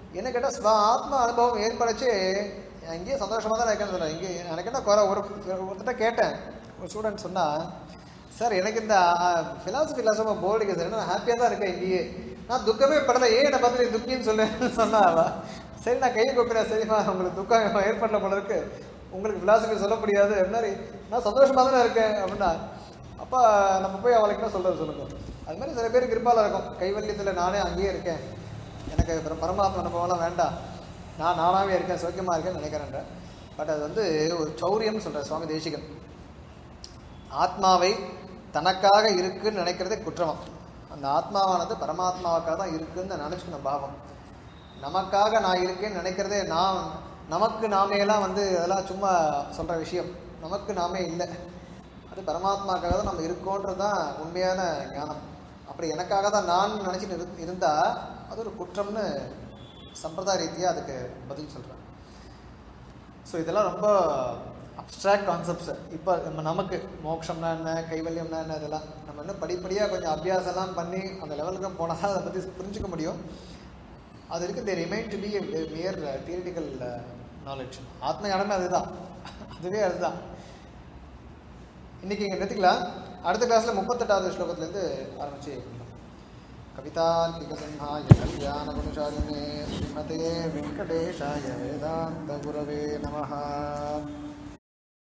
என்ன கேட்டால் ஸ்வ ஆத்ம அனுபவம் ஏற்படுச்சு இங்கேயே சந்தோஷமாக தான் இருக்கேன்னு சொல்கிறேன் இங்கே எனக்கு என்ன குறை ஒரு ஒருத்தட்ட கேட்டேன் ஒரு ஸ்டூடெண்ட் சொன்னால் சார் எனக்கு இந்த ஃபிலாசபி கிளாஸ் ரொம்ப போர் அடிக்குது சார் நான் ஹாப்பியாக தான் இருக்கேன் இங்கேயே நான் துக்கமே படலை ஏன் என்னை பார்த்து நீ துக்கின்னு சொல்லுன்னு சொன்னா அவ சரி நான் கையை கூப்பிடுறேன் சரிம்மா உங்களுக்கு துக்கம் ஏற்படல போல இருக்கு உங்களுக்கு ஃபிலாசபி சொல்ல முடியாது அப்படின்னாரு நான் சந்தோஷமாக தானே இருக்கேன் அப்படின்னா அப்பா நம்ம போய் அவளுக்கு என்ன சொல்கிறது சொல்லுங்க அது மாதிரி சில பேருக்கு கிருப்பால இருக்கும் கைவல்யத்தில் நானே அங்கேயே இருக்கேன் எனக்கு பர- பரமாத்ம அனுபவம்லாம் வேண்டாம் நான் நானாகவே இருக்கேன் சௌக்கியமாக இருக்கேன்னு நினைக்கிறேன் பட் அது வந்து ஒரு சௌரியம்னு சொல்கிறார் சுவாமி தேசிகன் ஆத்மாவை தனக்காக இருக்குன்னு நினைக்கிறதே குற்றமம் அந்த ஆத்மாவானது பரமாத்மாவுக்காக தான் இருக்குன்னு நினச்சிக்கணும் பாவம் நமக்காக நான் இருக்கேன்னு நினைக்கிறதே நான் நமக்கு நாமேலாம் வந்து அதெல்லாம் சும்மா சொல்கிற விஷயம் நமக்கு நாமே இல்லை அது பரமாத்மாக்காக தான் நம்ம இருக்கோன்றது தான் உண்மையான ஞானம் அப்படி எனக்காக தான் நான் நினச்சிட்டு இரு இருந்தால் அது ஒரு குற்றம்னு சம்பிரதாய ரீதியாக அதுக்கு பதில் சொல்கிறேன் ஸோ இதெல்லாம் ரொம்ப அப்ட்ராக்ட் கான்செப்ட்ஸ் இப்போ நம்ம நமக்கு மோட்சம்னா என்ன கைவல்யம்னா என்ன இதெல்லாம் நம்ம இன்னும் படிப்படியாக கொஞ்சம் அபியாசம்லாம் பண்ணி அந்த லெவலுக்கு போனால் தான் அதை பற்றி புரிஞ்சுக்க முடியும் அது இருக்கு they remain to be mere theoretical knowledge ஆத்ம ஞானமே அதுதான் அதுவே அதுதான் இன்னைக்கு இங்கே நிறுத்திக்கலாம் அடுத்த கிளாஸில் முப்பத்தெட்டாவது ஸ்லோகத்துலேருந்து ஆரம்பிச்சு कवितार्किकसिंहाय कल्याणगुणशालिने श्रीमते वेङ्कटेशाय वेदान्तगुरवे नमः